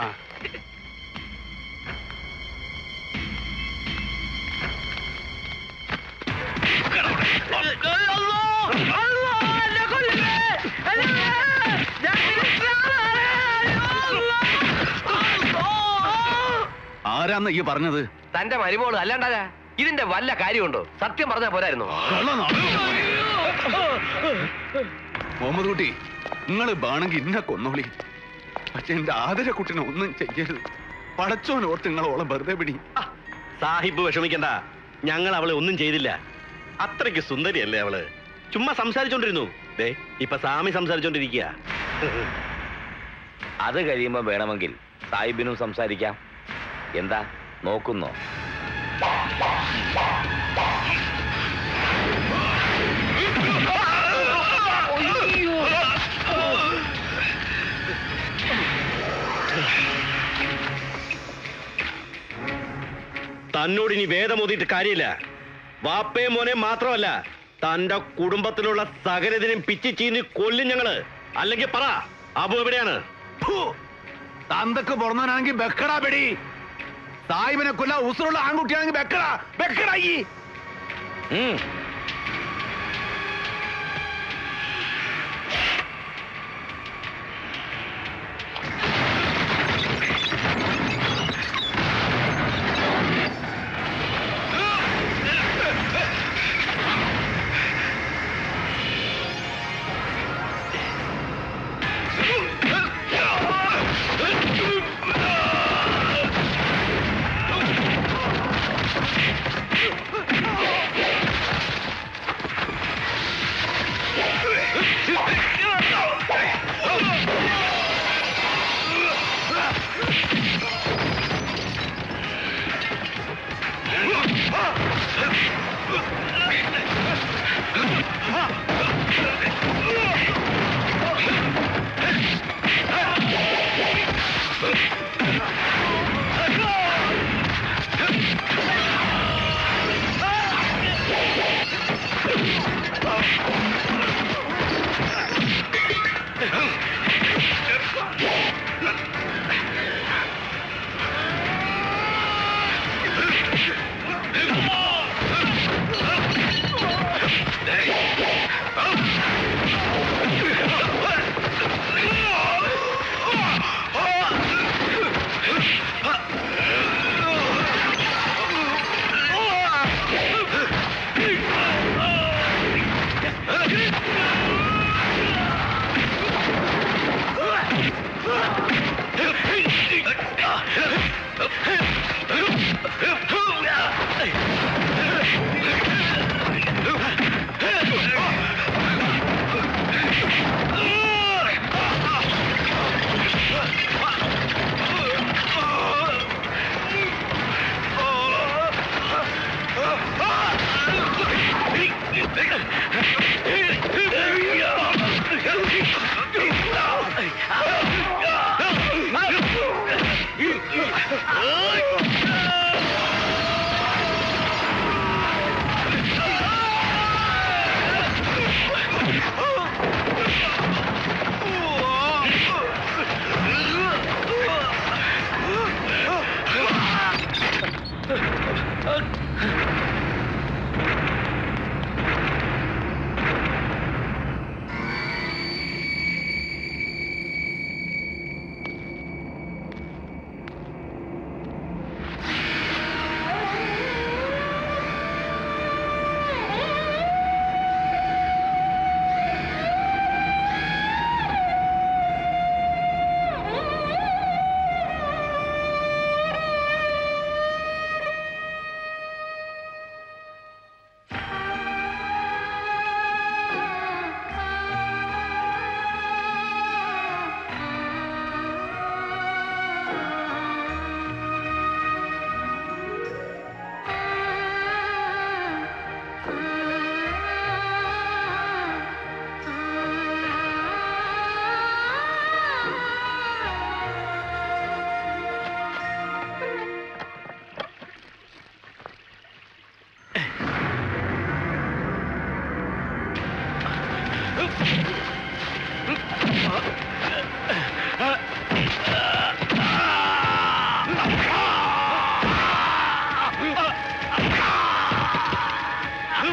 ആരാന്ന് ഈ പറഞ്ഞത് തന്റെ മരുമോള് അല്ലാണ്ടാ ഇതിന്റെ വല്ല കാര്യമുണ്ടോ സത്യം പറഞ്ഞാ പോരായിരുന്നു മുഹമ്മദ് കുട്ടി നിങ്ങൾ വേണമെങ്കിൽ ഇന്നെ കൊന്നോളി പക്ഷെ എന്റെ ആദര കുട്ടിനെ ഒന്നും ചെയ്യരുത് പടച്ചോൻ ഓർത്ത് നിങ്ങളോളം വെറുതെ പിടി സാഹിബ് വിഷമിക്കണ്ട ഞങ്ങൾ അവളെ ഒന്നും ചെയ്തില്ല അത്രയ്ക്ക് സുന്ദരിയല്ലേ അവള് ചുമ്മാ സംസാരിച്ചോണ്ടിരുന്നു ദേ ഇപ്പൊ സാമി സംസാരിച്ചോണ്ടിരിക്കുക അത് കഴിയുമ്പോ വേണമെങ്കിൽ സാഹിബിനും സംസാരിക്കാം എന്താ നോക്കുന്നോ തന്നോട് ഇനി വേദമോതിയിട്ട് കാര്യമില്ല വാപ്പയും മോനെ മാത്രമല്ല തന്റെ കുടുംബത്തിലുള്ള സകലതിനും പിച്ചി ചീന്നി കൊല്ലും ഞങ്ങള് അല്ലെങ്കിൽ പറ അബു എവിടെയാണ് തന്തക്ക് പുറന്നവനാണെങ്കിൽ ബെക്കടാ പെടി സാഹിബിനെ കൊല്ല ഉസുറുള്ള ആൺകുട്ടിയാണെങ്കിൽ ബെക്കടാ ബെക്കടാ ഈ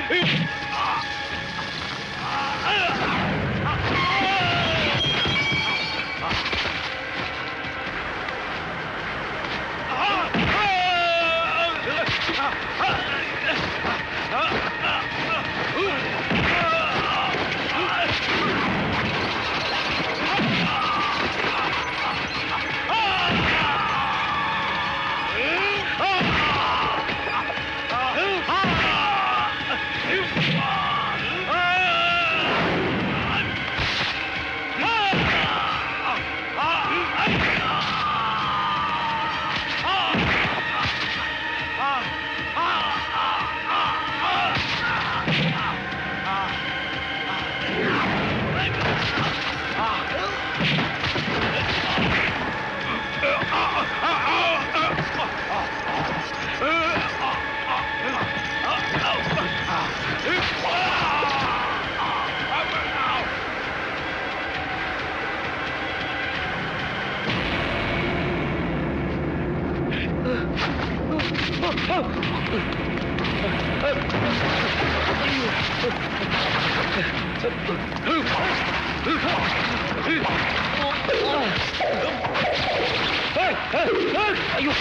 അയ്യോ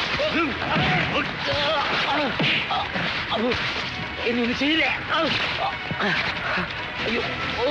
എന്നെ ഒന്ന് ചെയ്യില്ലേ അയ്യോ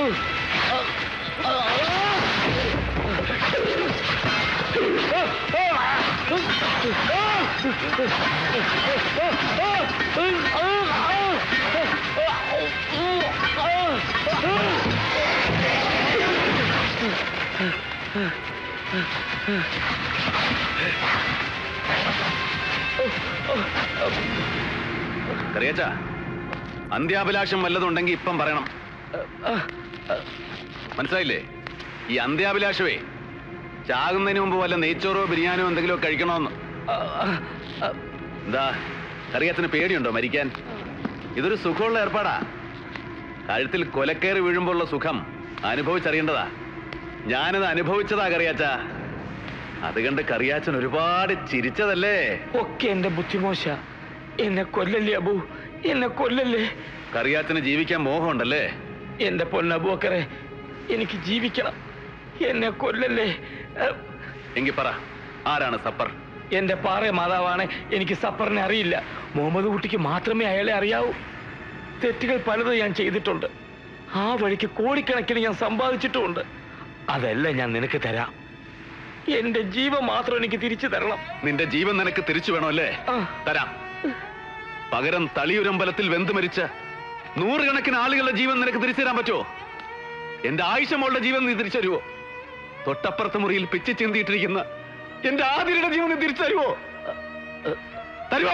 കറിയച്ച അന്ത്യാഭിലാഷം വല്ലതുണ്ടെങ്കിൽ ഇപ്പം പറയണം മനസ്സിലായില്ലേ ഈ അന്ത്യാഭിലാഷമേ ചാകുന്നതിന് മുമ്പ് വല്ല നെയ്ച്ചോറോ ബിരിയാണിയോ എന്തെങ്കിലുമോ കഴിക്കണമെന്ന് എന്താ കറിയത്തിന് പേടിയുണ്ടോ മരിക്കാൻ ഇതൊരു സുഖമുള്ള ഏർപ്പാടാ കഴുത്തിൽ കൊലക്കയറി വീഴുമ്പോഴുള്ള സുഖം അനുഭവിച്ചറിയേണ്ടതാ ഞാനത് അനുഭവിച്ചതാ കറിയാച്ച അത് കണ്ട് കറിയാച്ചൻ ഒരുപാട് ചിരിച്ചതല്ലേ ഒക്കെ എന്റെ ബുദ്ധിമോശ എന്നെ കൊല്ലല്ലേ അബു എന്നെ കൊല്ലല്ലേ കറിയാച്ചന് ജീവിക്കാൻ മോഹമുണ്ടല്ലേ എന്റെ പൊന്നബുക്കറെ എനിക്ക് ജീവിക്കണം എന്നെ കൊല്ലല്ലേ എങ്കി പറ ആരാണ് സപ്പർ എന്റെ പാറ മാതാവാണ് എനിക്ക് സപ്പറിനെ അറിയില്ല മുഹമ്മദ് കുട്ടിക്ക് മാത്രമേ അയാളെ അറിയാവൂ തെറ്റുകൾ പലതും ഞാൻ ചെയ്തിട്ടുണ്ട് ആ വഴിക്ക് കോടിക്കണക്കിന് ഞാൻ സമ്പാദിച്ചിട്ടുമുണ്ട് അതെല്ലാം ഞാൻ നിനക്ക് തരാം എന്റെ ജീവൻ മാത്രം എനിക്ക് തിരിച്ചു തരണം നിന്റെ ജീവൻ നിനക്ക് തിരിച്ചു വേണമല്ലേ തരാം പകരം തളിയുരമ്പലത്തിൽ വെന്ത് മരിച്ച നൂറുകണക്കിന് ആളുകളുടെ ജീവൻ നിനക്ക് തിരിച്ചു തരാൻ പറ്റുമോ എന്റെ ആയിഷമോളുടെ ജീവൻ നീ തിരിച്ചു തരുമോ തൊട്ടപ്പുറത്തെ മുറിയിൽ പിച്ച് ചിന്തിയിട്ടിരിക്കുന്ന എന്റെ ആതിരുടെ ജീവൻ നീ തിരിച്ചു തരുമോ തരുമോ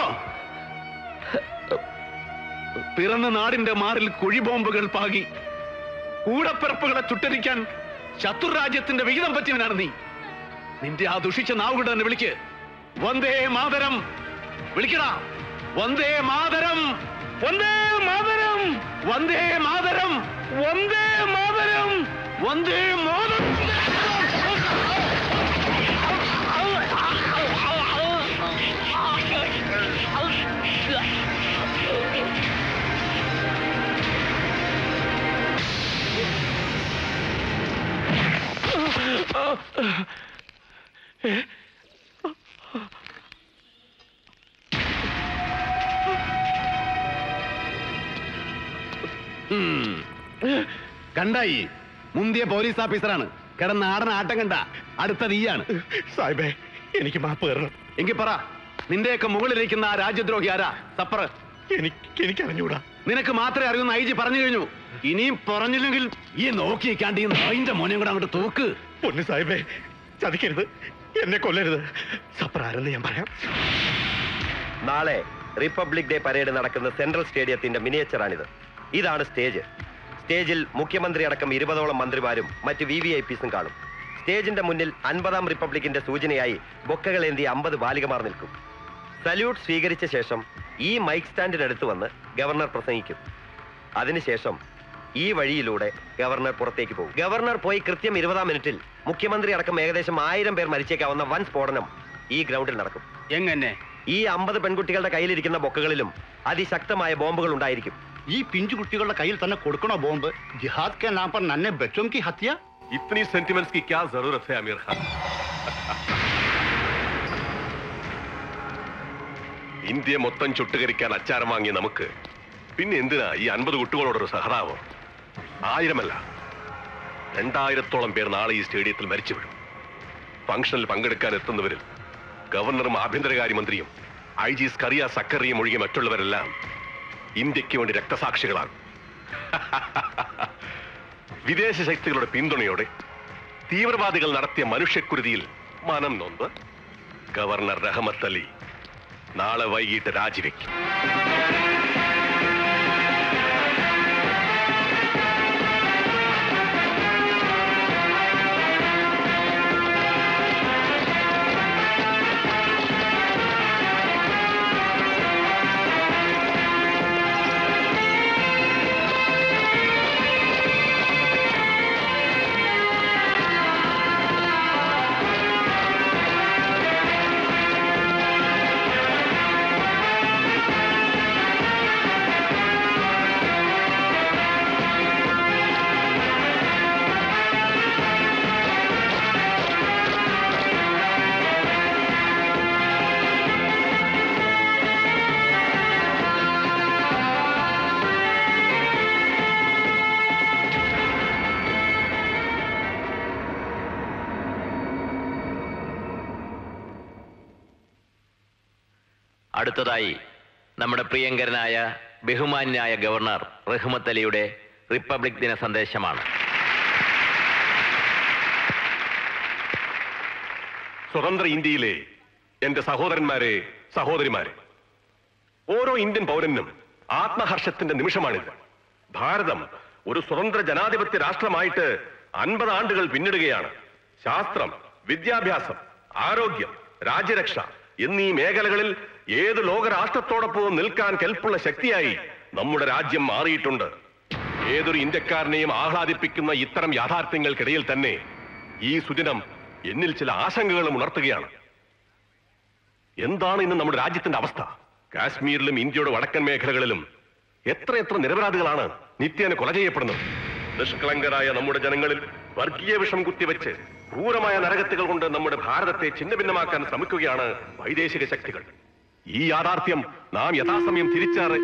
പിറന്ന നാടിന്റെ മാറിൽ കുഴിബോംബുകൾ പാകി കൂടപ്പിറപ്പുകളെ ചുട്ടരിക്കാൻ ശത്രുരാജ്യത്തിന്റെ വിഹിതം പറ്റിയവനാണ് നീ നിന്റെ ആ ദുഷിച്ച നാവുകൊണ്ട് തന്നെ വിളിക്ക് വന്ദേ മാതരം വിളിക്കടാ വന്ദേ മാതരം വന്ദേ മാതരം വന്ദേ മാതരം വന്ദേ മാതരം വന്ദേ മാതരം ഉം. കണ്ടായി മുന്തിയ പോലീസ് ഓഫീസറാണ് കിടന്ന ആടന ആട്ടം കണ്ട അടുത്ത നീയാണ് സാഹിബേ എനിക്ക് മാപ്പ് തരണം എങ്കിൽ പറ നിന്റെയൊക്കെ മുകളിലിരിക്കുന്ന ആ രാജ്യദ്രോഹി ആരാ സപ്പർ എനിക്ക് എനിക്ക് അറിഞ്ഞൂടാ നിനക്ക് മാത്രമേ അറിയുന്ന ഐ ജി പറഞ്ഞു കഴിഞ്ഞു ഇനിയും പറഞ്ഞില്ലെങ്കിൽ ഈ നോക്കിക്കാണ്ട് ഈ നായിന്റെ മോനെയും കൂടെ അങ്ങോട്ട് തൂക്ക് പൊന്നു സാഹിബേ ചതിക്കരുത് എന്നെ കൊല്ലരുത് സപ്രാരെന്ന് ഞാൻ പറയാം നാളെ റിപ്പബ്ലിക് ഡേ പരേഡ് നടക്കുന്ന സെൻട്രൽ സ്റ്റേഡിയത്തിന്റെ മിനിയേച്ചറാണിത് ഇതാണ് സ്റ്റേജ് സ്റ്റേജിൽ മുഖ്യമന്ത്രി അടക്കം ഇരുപതോളം മന്ത്രിമാരും മറ്റ് വി വി ഐ പിസും കാണും സ്റ്റേജിന്റെ മുന്നിൽ അൻപതാം റിപ്പബ്ലിക്കിന്റെ സൂചനയായി ബൊക്കകളേന്തി അമ്പത് ബാലികമാർ നിൽക്കും സല്യൂട്ട് സ്വീകരിച്ച ശേഷം ഈ മൈക്ക് സ്റ്റാൻഡിനടുത്ത് വന്ന് ഗവർണർ പ്രസംഗിക്കും അതിനുശേഷം ഈ വഴിയിലൂടെ ഗവർണർ പുറത്തേക്ക് പോകും ഗവർണർ പോയി കൃത്യം ഇരുപതാം മിനിറ്റിൽ മുഖ്യമന്ത്രി അടക്കം ഏകദേശം ആയിരം പേർ മരിച്ചേക്കാവുന്ന വൻ സ്ഫോടനം ഈ ഗ്രൗണ്ടിൽ നടക്കും എങ്ങനെ ഈ അമ്പത് പെൺകുട്ടികളുടെ കയ്യിലിരിക്കുന്ന ബൊക്കകളിലും അതിശക്തമായ ബോംബുകൾ ഉണ്ടായിരിക്കും ഈ പിഞ്ചു കുട്ടികളുടെ കയ്യിൽ തന്നെ കൊടുക്കണോ ബോംബ് ജിഹാദ് കെ നാം പർ നന്നെ ബച്ചോം की हत्या इतनी सेंटिमेंट्स की क्या जरूरत है आमिर खान ഇന്ത്യ മൊത്തം ചുട്ടുകരിക്കാൻ അച്ചാരം വാങ്ങിയ നമുക്ക് പിന്നെ എന്തിനാ ഈ അൻപത് കുട്ടികളോടൊരു സഹതാപം ആയിരമല്ല രണ്ടായിരത്തോളം പേർ നാളെ ഈ സ്റ്റേഡിയത്തിൽ മരിച്ചു വീഴും ഫംഗ്ഷനിൽ പങ്കെടുക്കാൻ എത്തുന്നവരിൽ ഗവർണറും ആഭ്യന്തരകാര്യമന്ത്രിയും ഐ ജി സ്കറിയ സക്കറിയും ഒഴികെ മറ്റുള്ളവരെല്ലാം ഇന്ത്യക്ക് വേണ്ടി രക്തസാക്ഷികളാകും വിദേശ ശക്തികളുടെ പിന്തുണയോടെ തീവ്രവാദികൾ നടത്തിയ മനുഷ്യക്കുരുതിയിൽ മനം നൊന്ത് ഗവർണർ റഹമത്ത് അലി നാളെ വൈകിട്ട് രാജിവെക്കും അടുത്തതായി നമ്മുടെ പ്രിയങ്കരനായ ബഹുമാന്യനായ ഗവർണർ റഹ്മത്ത് അലിയുടെ റിപ്പബ്ലിക് ദിന സന്ദേശമാണ് സ്വതന്ത്ര ഇന്ത്യയിലെ എന്റെ സഹോദരന്മാരെ സഹോദരിമാരെ ഓരോ ഇന്ത്യൻ പൗരനും ആത്മഹർഷത്തിന്റെ നിമിഷമാണിത് ഭാരതം ഒരു സ്വതന്ത്ര ജനാധിപത്യ രാഷ്ട്രമായിട്ട് അൻപത് ആണ്ടുകൾ പിന്നിടുകയാണ് ശാസ്ത്രം വിദ്യാഭ്യാസം ആരോഗ്യം രാജ്യരക്ഷ എന്നീ മേഖലകളിൽ ഏത് ലോകരാഷ്ട്രത്തോടൊപ്പവും നിൽക്കാൻ കെൽപ്പുള്ള ശക്തിയായി നമ്മുടെ രാജ്യം മാറിയിട്ടുണ്ട് ഏതൊരു ഇന്ത്യക്കാരനെയും ആഹ്ലാദിപ്പിക്കുന്ന ഇത്തരം യാഥാർത്ഥ്യങ്ങൾക്കിടയിൽ തന്നെ ഈ സുദിനം എന്നിൽ ചില ആശങ്കകളും ഉണർത്തുകയാണ് എന്താണ് ഇന്ന് നമ്മുടെ രാജ്യത്തിന്റെ അവസ്ഥ കാശ്മീരിലും ഇന്ത്യയുടെ വടക്കൻ മേഖലകളിലും എത്രയെത്ര നിരപരാധികളാണ് നിത്യേന കൊല ചെയ്യപ്പെടുന്നത് നിഷ്കളങ്കരായ നമ്മുടെ ജനങ്ങളിൽ വർഗീയ വിഷം കുത്തിവെച്ച് ക്രൂരമായ നരകത്തുകൾ കൊണ്ട് നമ്മുടെ ഭാരതത്തെ ഛിന്നഭിന്നമാക്കാൻ ശ്രമിക്കുകയാണ് വൈദേശിക ശക്തികൾ ഈ യാഥാർത്ഥ്യം നാം യഥാസമയം തിരിച്ചറി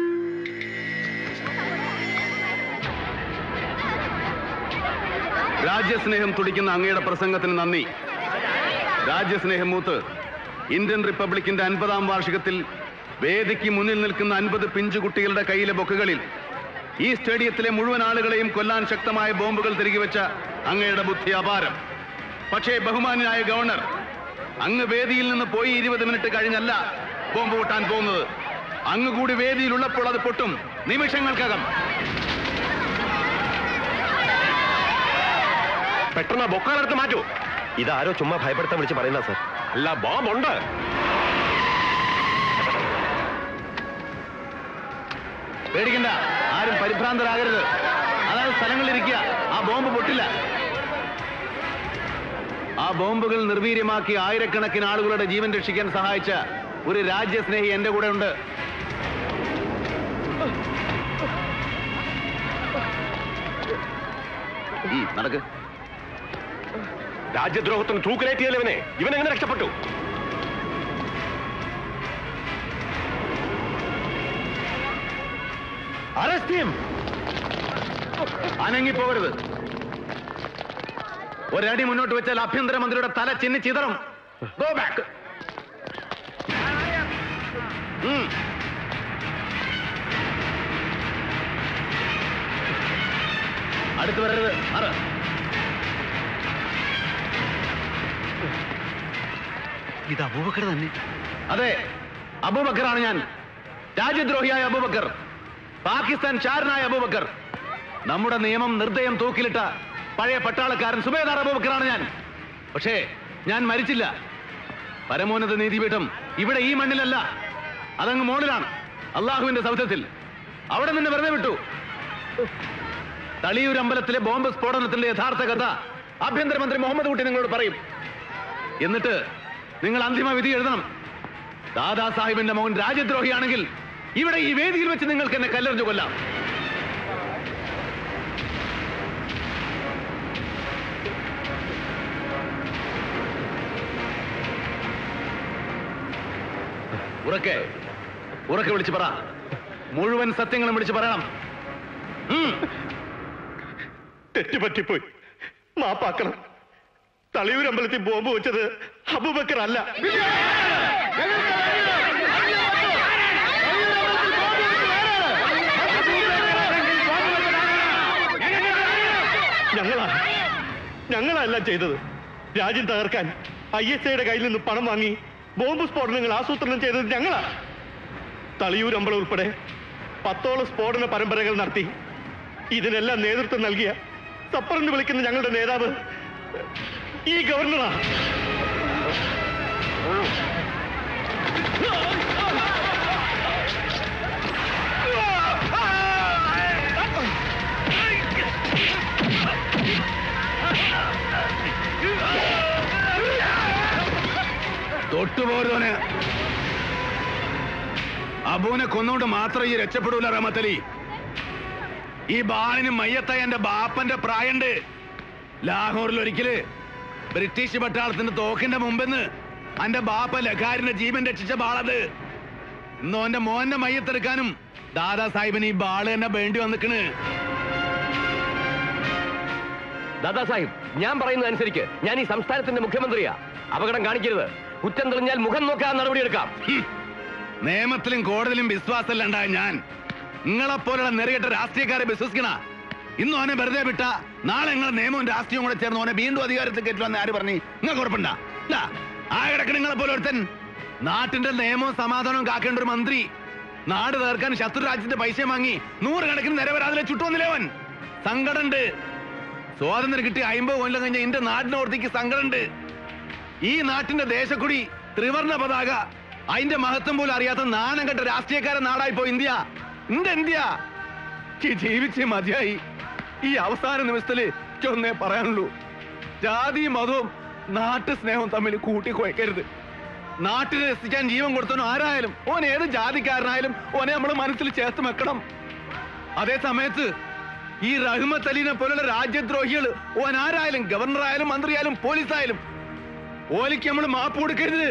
രാജ്യസ്നേഹം തുടിക്കുന്ന അങ്ങയുടെ പ്രസംഗത്തിന് നന്ദി രാജ്യസ്നേഹം മൂത്ത് ഇന്ത്യൻ റിപ്പബ്ലിക്കിന്റെ അൻപതാം വാർഷികത്തിൽ വേദിക്ക് മുന്നിൽ നിൽക്കുന്ന അൻപത് പിഞ്ചുകുട്ടികളുടെ കയ്യിലെ ബൊക്കുകളിൽ ഈ സ്റ്റേഡിയത്തിലെ മുഴുവൻ ആളുകളെയും കൊല്ലാൻ ശക്തമായ ബോംബുകൾ തിരികെ വെച്ച അങ്ങയുടെ ബുദ്ധി അപാരം പക്ഷേ ബഹുമാനായ ഗവർണർ അങ്ങ് വേദിയിൽ നിന്ന് പോയി ഇരുപത് മിനിറ്റ് കഴിഞ്ഞല്ല ബോംബ് പൊട്ടാൻ പോകുന്നത് അങ്ങ് കൂടി വേദിയിലുള്ളപ്പോൾ അത് പൊട്ടും നിമിഷങ്ങൾക്കകം പെട്ടെന്ന് ബൊക്കാലെടുത്ത് മാറ്റൂ ഇതാരോ ചുമ്മാ ഭയപ്പെടുത്താൻ വിളിച്ച് പറയുന്ന സർ അല്ല ബോംബുണ്ട് പേടിക്കണ്ട ആരും പരിഭ്രാന്തരാകരുത് അതായത് സ്ഥലങ്ങളിലിരിക്കുക ആ ബോംബ് പൊട്ടില്ല ആ ബോംബുകൾ നിർവീര്യമാക്കി ആയിരക്കണക്കിന് ആളുകളുടെ ജീവൻ രക്ഷിക്കാൻ സഹായിച്ച ഒരു രാജ്യസ്നേഹി എന്റെ കൂടെ ഉണ്ട് ഉം, നടക്ക് രാജ്യദ്രോഹത്തിന് തൂക്കിലേറ്റിയല്ലേ ഇവനെ ഇവൻ എങ്ങനെ രക്ഷപ്പെട്ടു അറസ്റ്റ് ചെയ്യും അനങ്ങിപ്പോകരുത് ഒരടി മുന്നോട്ട് വെച്ചാൽ ആഭ്യന്തരമന്ത്രിയുടെ തല ചിന്നി ചിതറും ഗോ ബാക്ക് അടുത്ത് വരരുത് മാറ് ഇത് അബൂബക്കർ തന്നെ അതെ അബൂബക്കറാണ് ഞാൻ രാജ്യദ്രോഹിയായ അബൂബക്കർ പാകിസ്ഥാൻ ചാരനായ അബൂബക്കർ നമ്മുടെ നിയമം നിർദ്ദയം തൂക്കിലിട്ട പഴയ പട്ടാളക്കാരൻ സുബേദാർ അബൂബക്കറാണ് ഞാൻ പക്ഷേ ഞാൻ മരിച്ചില്ല പരമോന്നത നീതിപീഠം ഇവിടെ ഈ മണ്ണിലല്ല അതങ്ങ് മോളിലാണ് അള്ളാഹുവിന്റെ സൗധത്തിൽ അവിടെ നിന്ന് വെറുതെ വിട്ടു തളിയൂർ അമ്പലത്തിലെ ബോംബ് സ്ഫോടനത്തിന്റെ യഥാർത്ഥ കഥ ആഭ്യന്തരമന്ത്രി മുഹമ്മദ് കുട്ടി നിങ്ങളോട് പറയും എന്നിട്ട് നിങ്ങൾ അന്തിമ വിധി എഴുതണം ദാദാ സാഹിബിന്റെ മകൻ രാജ്യദ്രോഹിയാണെങ്കിൽ ഇവിടെ ഈ വേദിയിൽ വെച്ച് നിങ്ങൾക്ക് എന്നെ കല്ലെറിഞ്ഞു കൊല്ലാം ഉറക്കെ ഉറക്കെ വിളിച്ച് പറ മുഴുവൻ സത്യങ്ങളും വിളിച്ച് പറയണം തെറ്റുപറ്റിപ്പോയി മാപ്പാക്കണം തളിയൂർ അമ്പലത്തിൽ ബോംബ് വെച്ചത് അബൂബക്കർ അല്ല ഞങ്ങളാ ഞങ്ങളല്ല ചെയ്തത് രാജ്യം തകർക്കാൻ ഐ എസ് ഐയുടെ കയ്യിൽ നിന്ന് പണം വാങ്ങി ബോംബ് സ്ഫോടനങ്ങൾ ആസൂത്രണം ചെയ്തത് ഞങ്ങളാ തളിയൂർ അമ്പലം ഉൾപ്പെടെ പത്തോളം സ്ഫോടന പരമ്പരകൾ നടത്തി ഇതിനെല്ലാം നേതൃത്വം നൽകിയ സപ്പറെന്ന് വിളിക്കുന്ന ഞങ്ങളുടെ നേതാവ് ഈ ഗവർണറാ തൊട്ടുപോരുവന് അബൂനെ കൊന്നുകൊണ്ട് മാത്രം ഈ രക്ഷപ്പെടൂല റഹമത്തലി ഈ ബാളിന് മയ്യത്തായ എന്റെ ബാപ്പന്റെ പ്രായണ്ട് ലാഹോറിൽ ഒരിക്കല് ബ്രിട്ടീഷ് പട്ടാളത്തിന്റെ തോക്കിന്റെ മുമ്പെന്ന് എന്റെ ബാപ്പ ലഖാരിന്റെ ജീവൻ രക്ഷിച്ച ബാളത് ഇന്നോ എന്റെ മോന്റെ മയ്യത്തെടുക്കാനും ദാദാ സാഹിബിന് ഈ ബാള് തന്നെ വേണ്ടി വന്നിക്കണ് ദാദാ സാഹിബ് ഞാൻ പറയുന്നത് അനുസരിച്ച് ഞാൻ ഈ സംസ്ഥാനത്തിന്റെ മുഖ്യമന്ത്രിയാ അപകടം കാണിക്കരുത് കുറ്റം തെളിഞ്ഞാൽ മുഖം നോക്കാൻ നടപടിയെടുക്കാം നിയമത്തിലും കോടതിയിലും വിശ്വാസമില്ലാണ്ടായ ഞാൻ നിങ്ങളെപ്പോലുള്ള നെറികെട്ട രാഷ്ട്രീയക്കാരെ വിശ്വസിക്കണ ഇന്ന് ഓനെ വെറുതെ വിട്ട നാളെ നിങ്ങളെ നിയമവും രാഷ്ട്രീയവും കൂടെ ചേർന്ന് ഓനെ വീണ്ടും അധികാരത്തിൽ കയറ്റുമെന്ന് ആര് പറഞ്ഞു നിങ്ങൾക്ക് ഉറപ്പുണ്ട ആ കിടക്കണ നിങ്ങളെ പോലെ ഒരുത്തൻ നാട്ടിന്റെ നിയമവും സമാധാനവും കാക്കേണ്ട ഒരു മന്ത്രി നാട് തീർക്കാൻ ശത്രു രാജ്യത്തിന്റെ പൈസ വാങ്ങി നൂറുകണക്കിന് നിരപരാധിലെ ചുട്ടുവന്നില്ലേവൻ സങ്കടമുണ്ട് സ്വാതന്ത്ര്യം കിട്ടി അമ്പത് കൊല്ലം കഴിഞ്ഞ എന്റെ നാടിനോർത്തേക്ക് സങ്കടമുണ്ട് ഈ നാട്ടിന്റെ ദേശക്കുടി ത്രിവർണ പതാക അതിന്റെ മഹത്വം പോലും അറിയാത്ത നാണം കെട്ട രാഷ്ട്രീയക്കാരൻ നാടായിപ്പോ ഇന്ത്യ എന്റെ ഇന്ത്യ ഈ ജീവിച്ച് മതിയായി ഈ അവസാന നിമിഷത്തില് ഒന്നേ പറയാനുള്ളൂ ജാതി മതവും നാട്ടു സ്നേഹവും തമ്മിൽ കൂട്ടിക്കുഴക്കരുത് നാട്ടിനെ രസിക്കാൻ ജീവൻ കൊടുത്തവനും ആരായാലും ഓൻ ഏത് ജാതിക്കാരനായാലും ഓനെ നമ്മൾ മനസ്സിൽ ചേർത്ത് വെക്കണം അതേ സമയത്ത് ഈ റഹ്മത്ത് അലീനെ പോലുള്ള രാജ്യദ്രോഹികൾ ഓൻ ആരായാലും ഗവർണറായാലും മന്ത്രിയായാലും പോലീസായാലും ഓലിക്ക് നമ്മൾ മാപ്പ് കൊടുക്കരുത്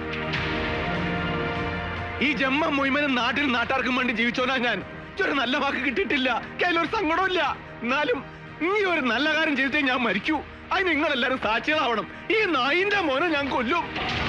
ഈ ജമ്മ മുയ്മനും നാട്ടിൽ നാട്ടാർക്കും വേണ്ടി ജീവിച്ചോനാ ഞാൻ ഒരു നല്ല വാക്ക് കിട്ടിയിട്ടില്ല കയ്യിലൊരു സങ്കടമില്ല എന്നാലും ഈ ഒരു നല്ല കാര്യം ചെയ്തിട്ടേ ഞാൻ മരിക്കൂ അതിന് നിങ്ങളെല്ലാരും സാക്ഷികളാവണം ഈ നായിന്റെ മോനെ ഞാൻ കൊല്ലും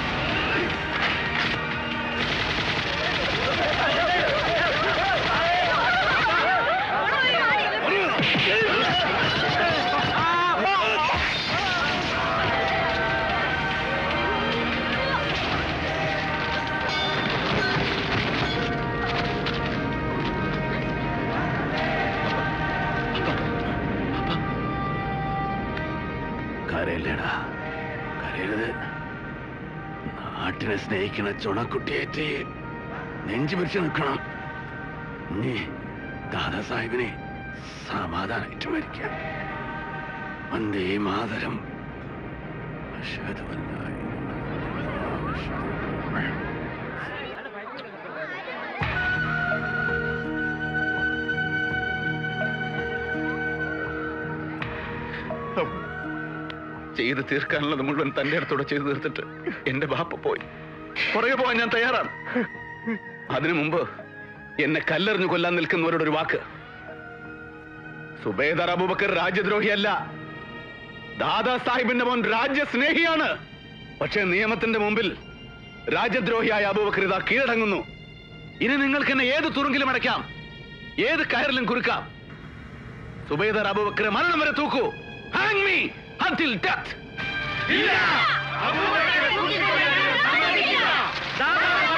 കരയില്ലടാ കരയരുത് നാട്ടിനെ സ്നേഹിക്കണ ചുണക്കുട്ടിയേറ്റ് നെഞ്ചു പിടിച്ച് നിൽക്കണം നീ ദാദാ സാഹിബിനെ സമാധാനായിട്ട് മരിക്കാം വന്ദേ മാതരം അഷ്ഹദു അൻ ലാ ഇലാഹ ഇല്ലല്ലാഹ് വഅഷ്ഹദു അന്ന ചെയ്ത് തീർക്കാനുള്ളത് മുഴുവൻ തന്റെ അടുത്തോടെ ചെയ്തു തീർത്തിട്ട് എന്റെ ബാപ്പ പോയി പുറകെ പോവാൻ ഞാൻ തയ്യാറാണ് അതിനു മുമ്പ് എന്നെ കല്ലെറിഞ്ഞു കൊല്ലാൻ നിൽക്കുന്നവരോട് ഒരു വാക്ക് സുബേദർ അബൂബക്കർ രാജ്യദ്രോഹിയല്ല ദാദാ സാഹിബിന്റെ മോൻ രാജ്യസ്നേഹിയാണ് പക്ഷേ നിയമത്തിന്റെ മുമ്പിൽ രാജ്യദ്രോഹിയായ അബൂബക്കർ ഇതാ കീഴടങ്ങുന്നു ഇനി നിങ്ങൾക്ക് എന്നെ ഏത് തുറുങ്കിലും അടയ്ക്കാം ഏത് കയറിലും കുറുക്കാം സുബൈദർ അബൂബക്കർ മരണം വരെ തൂക്കൂ hang me until death. Dada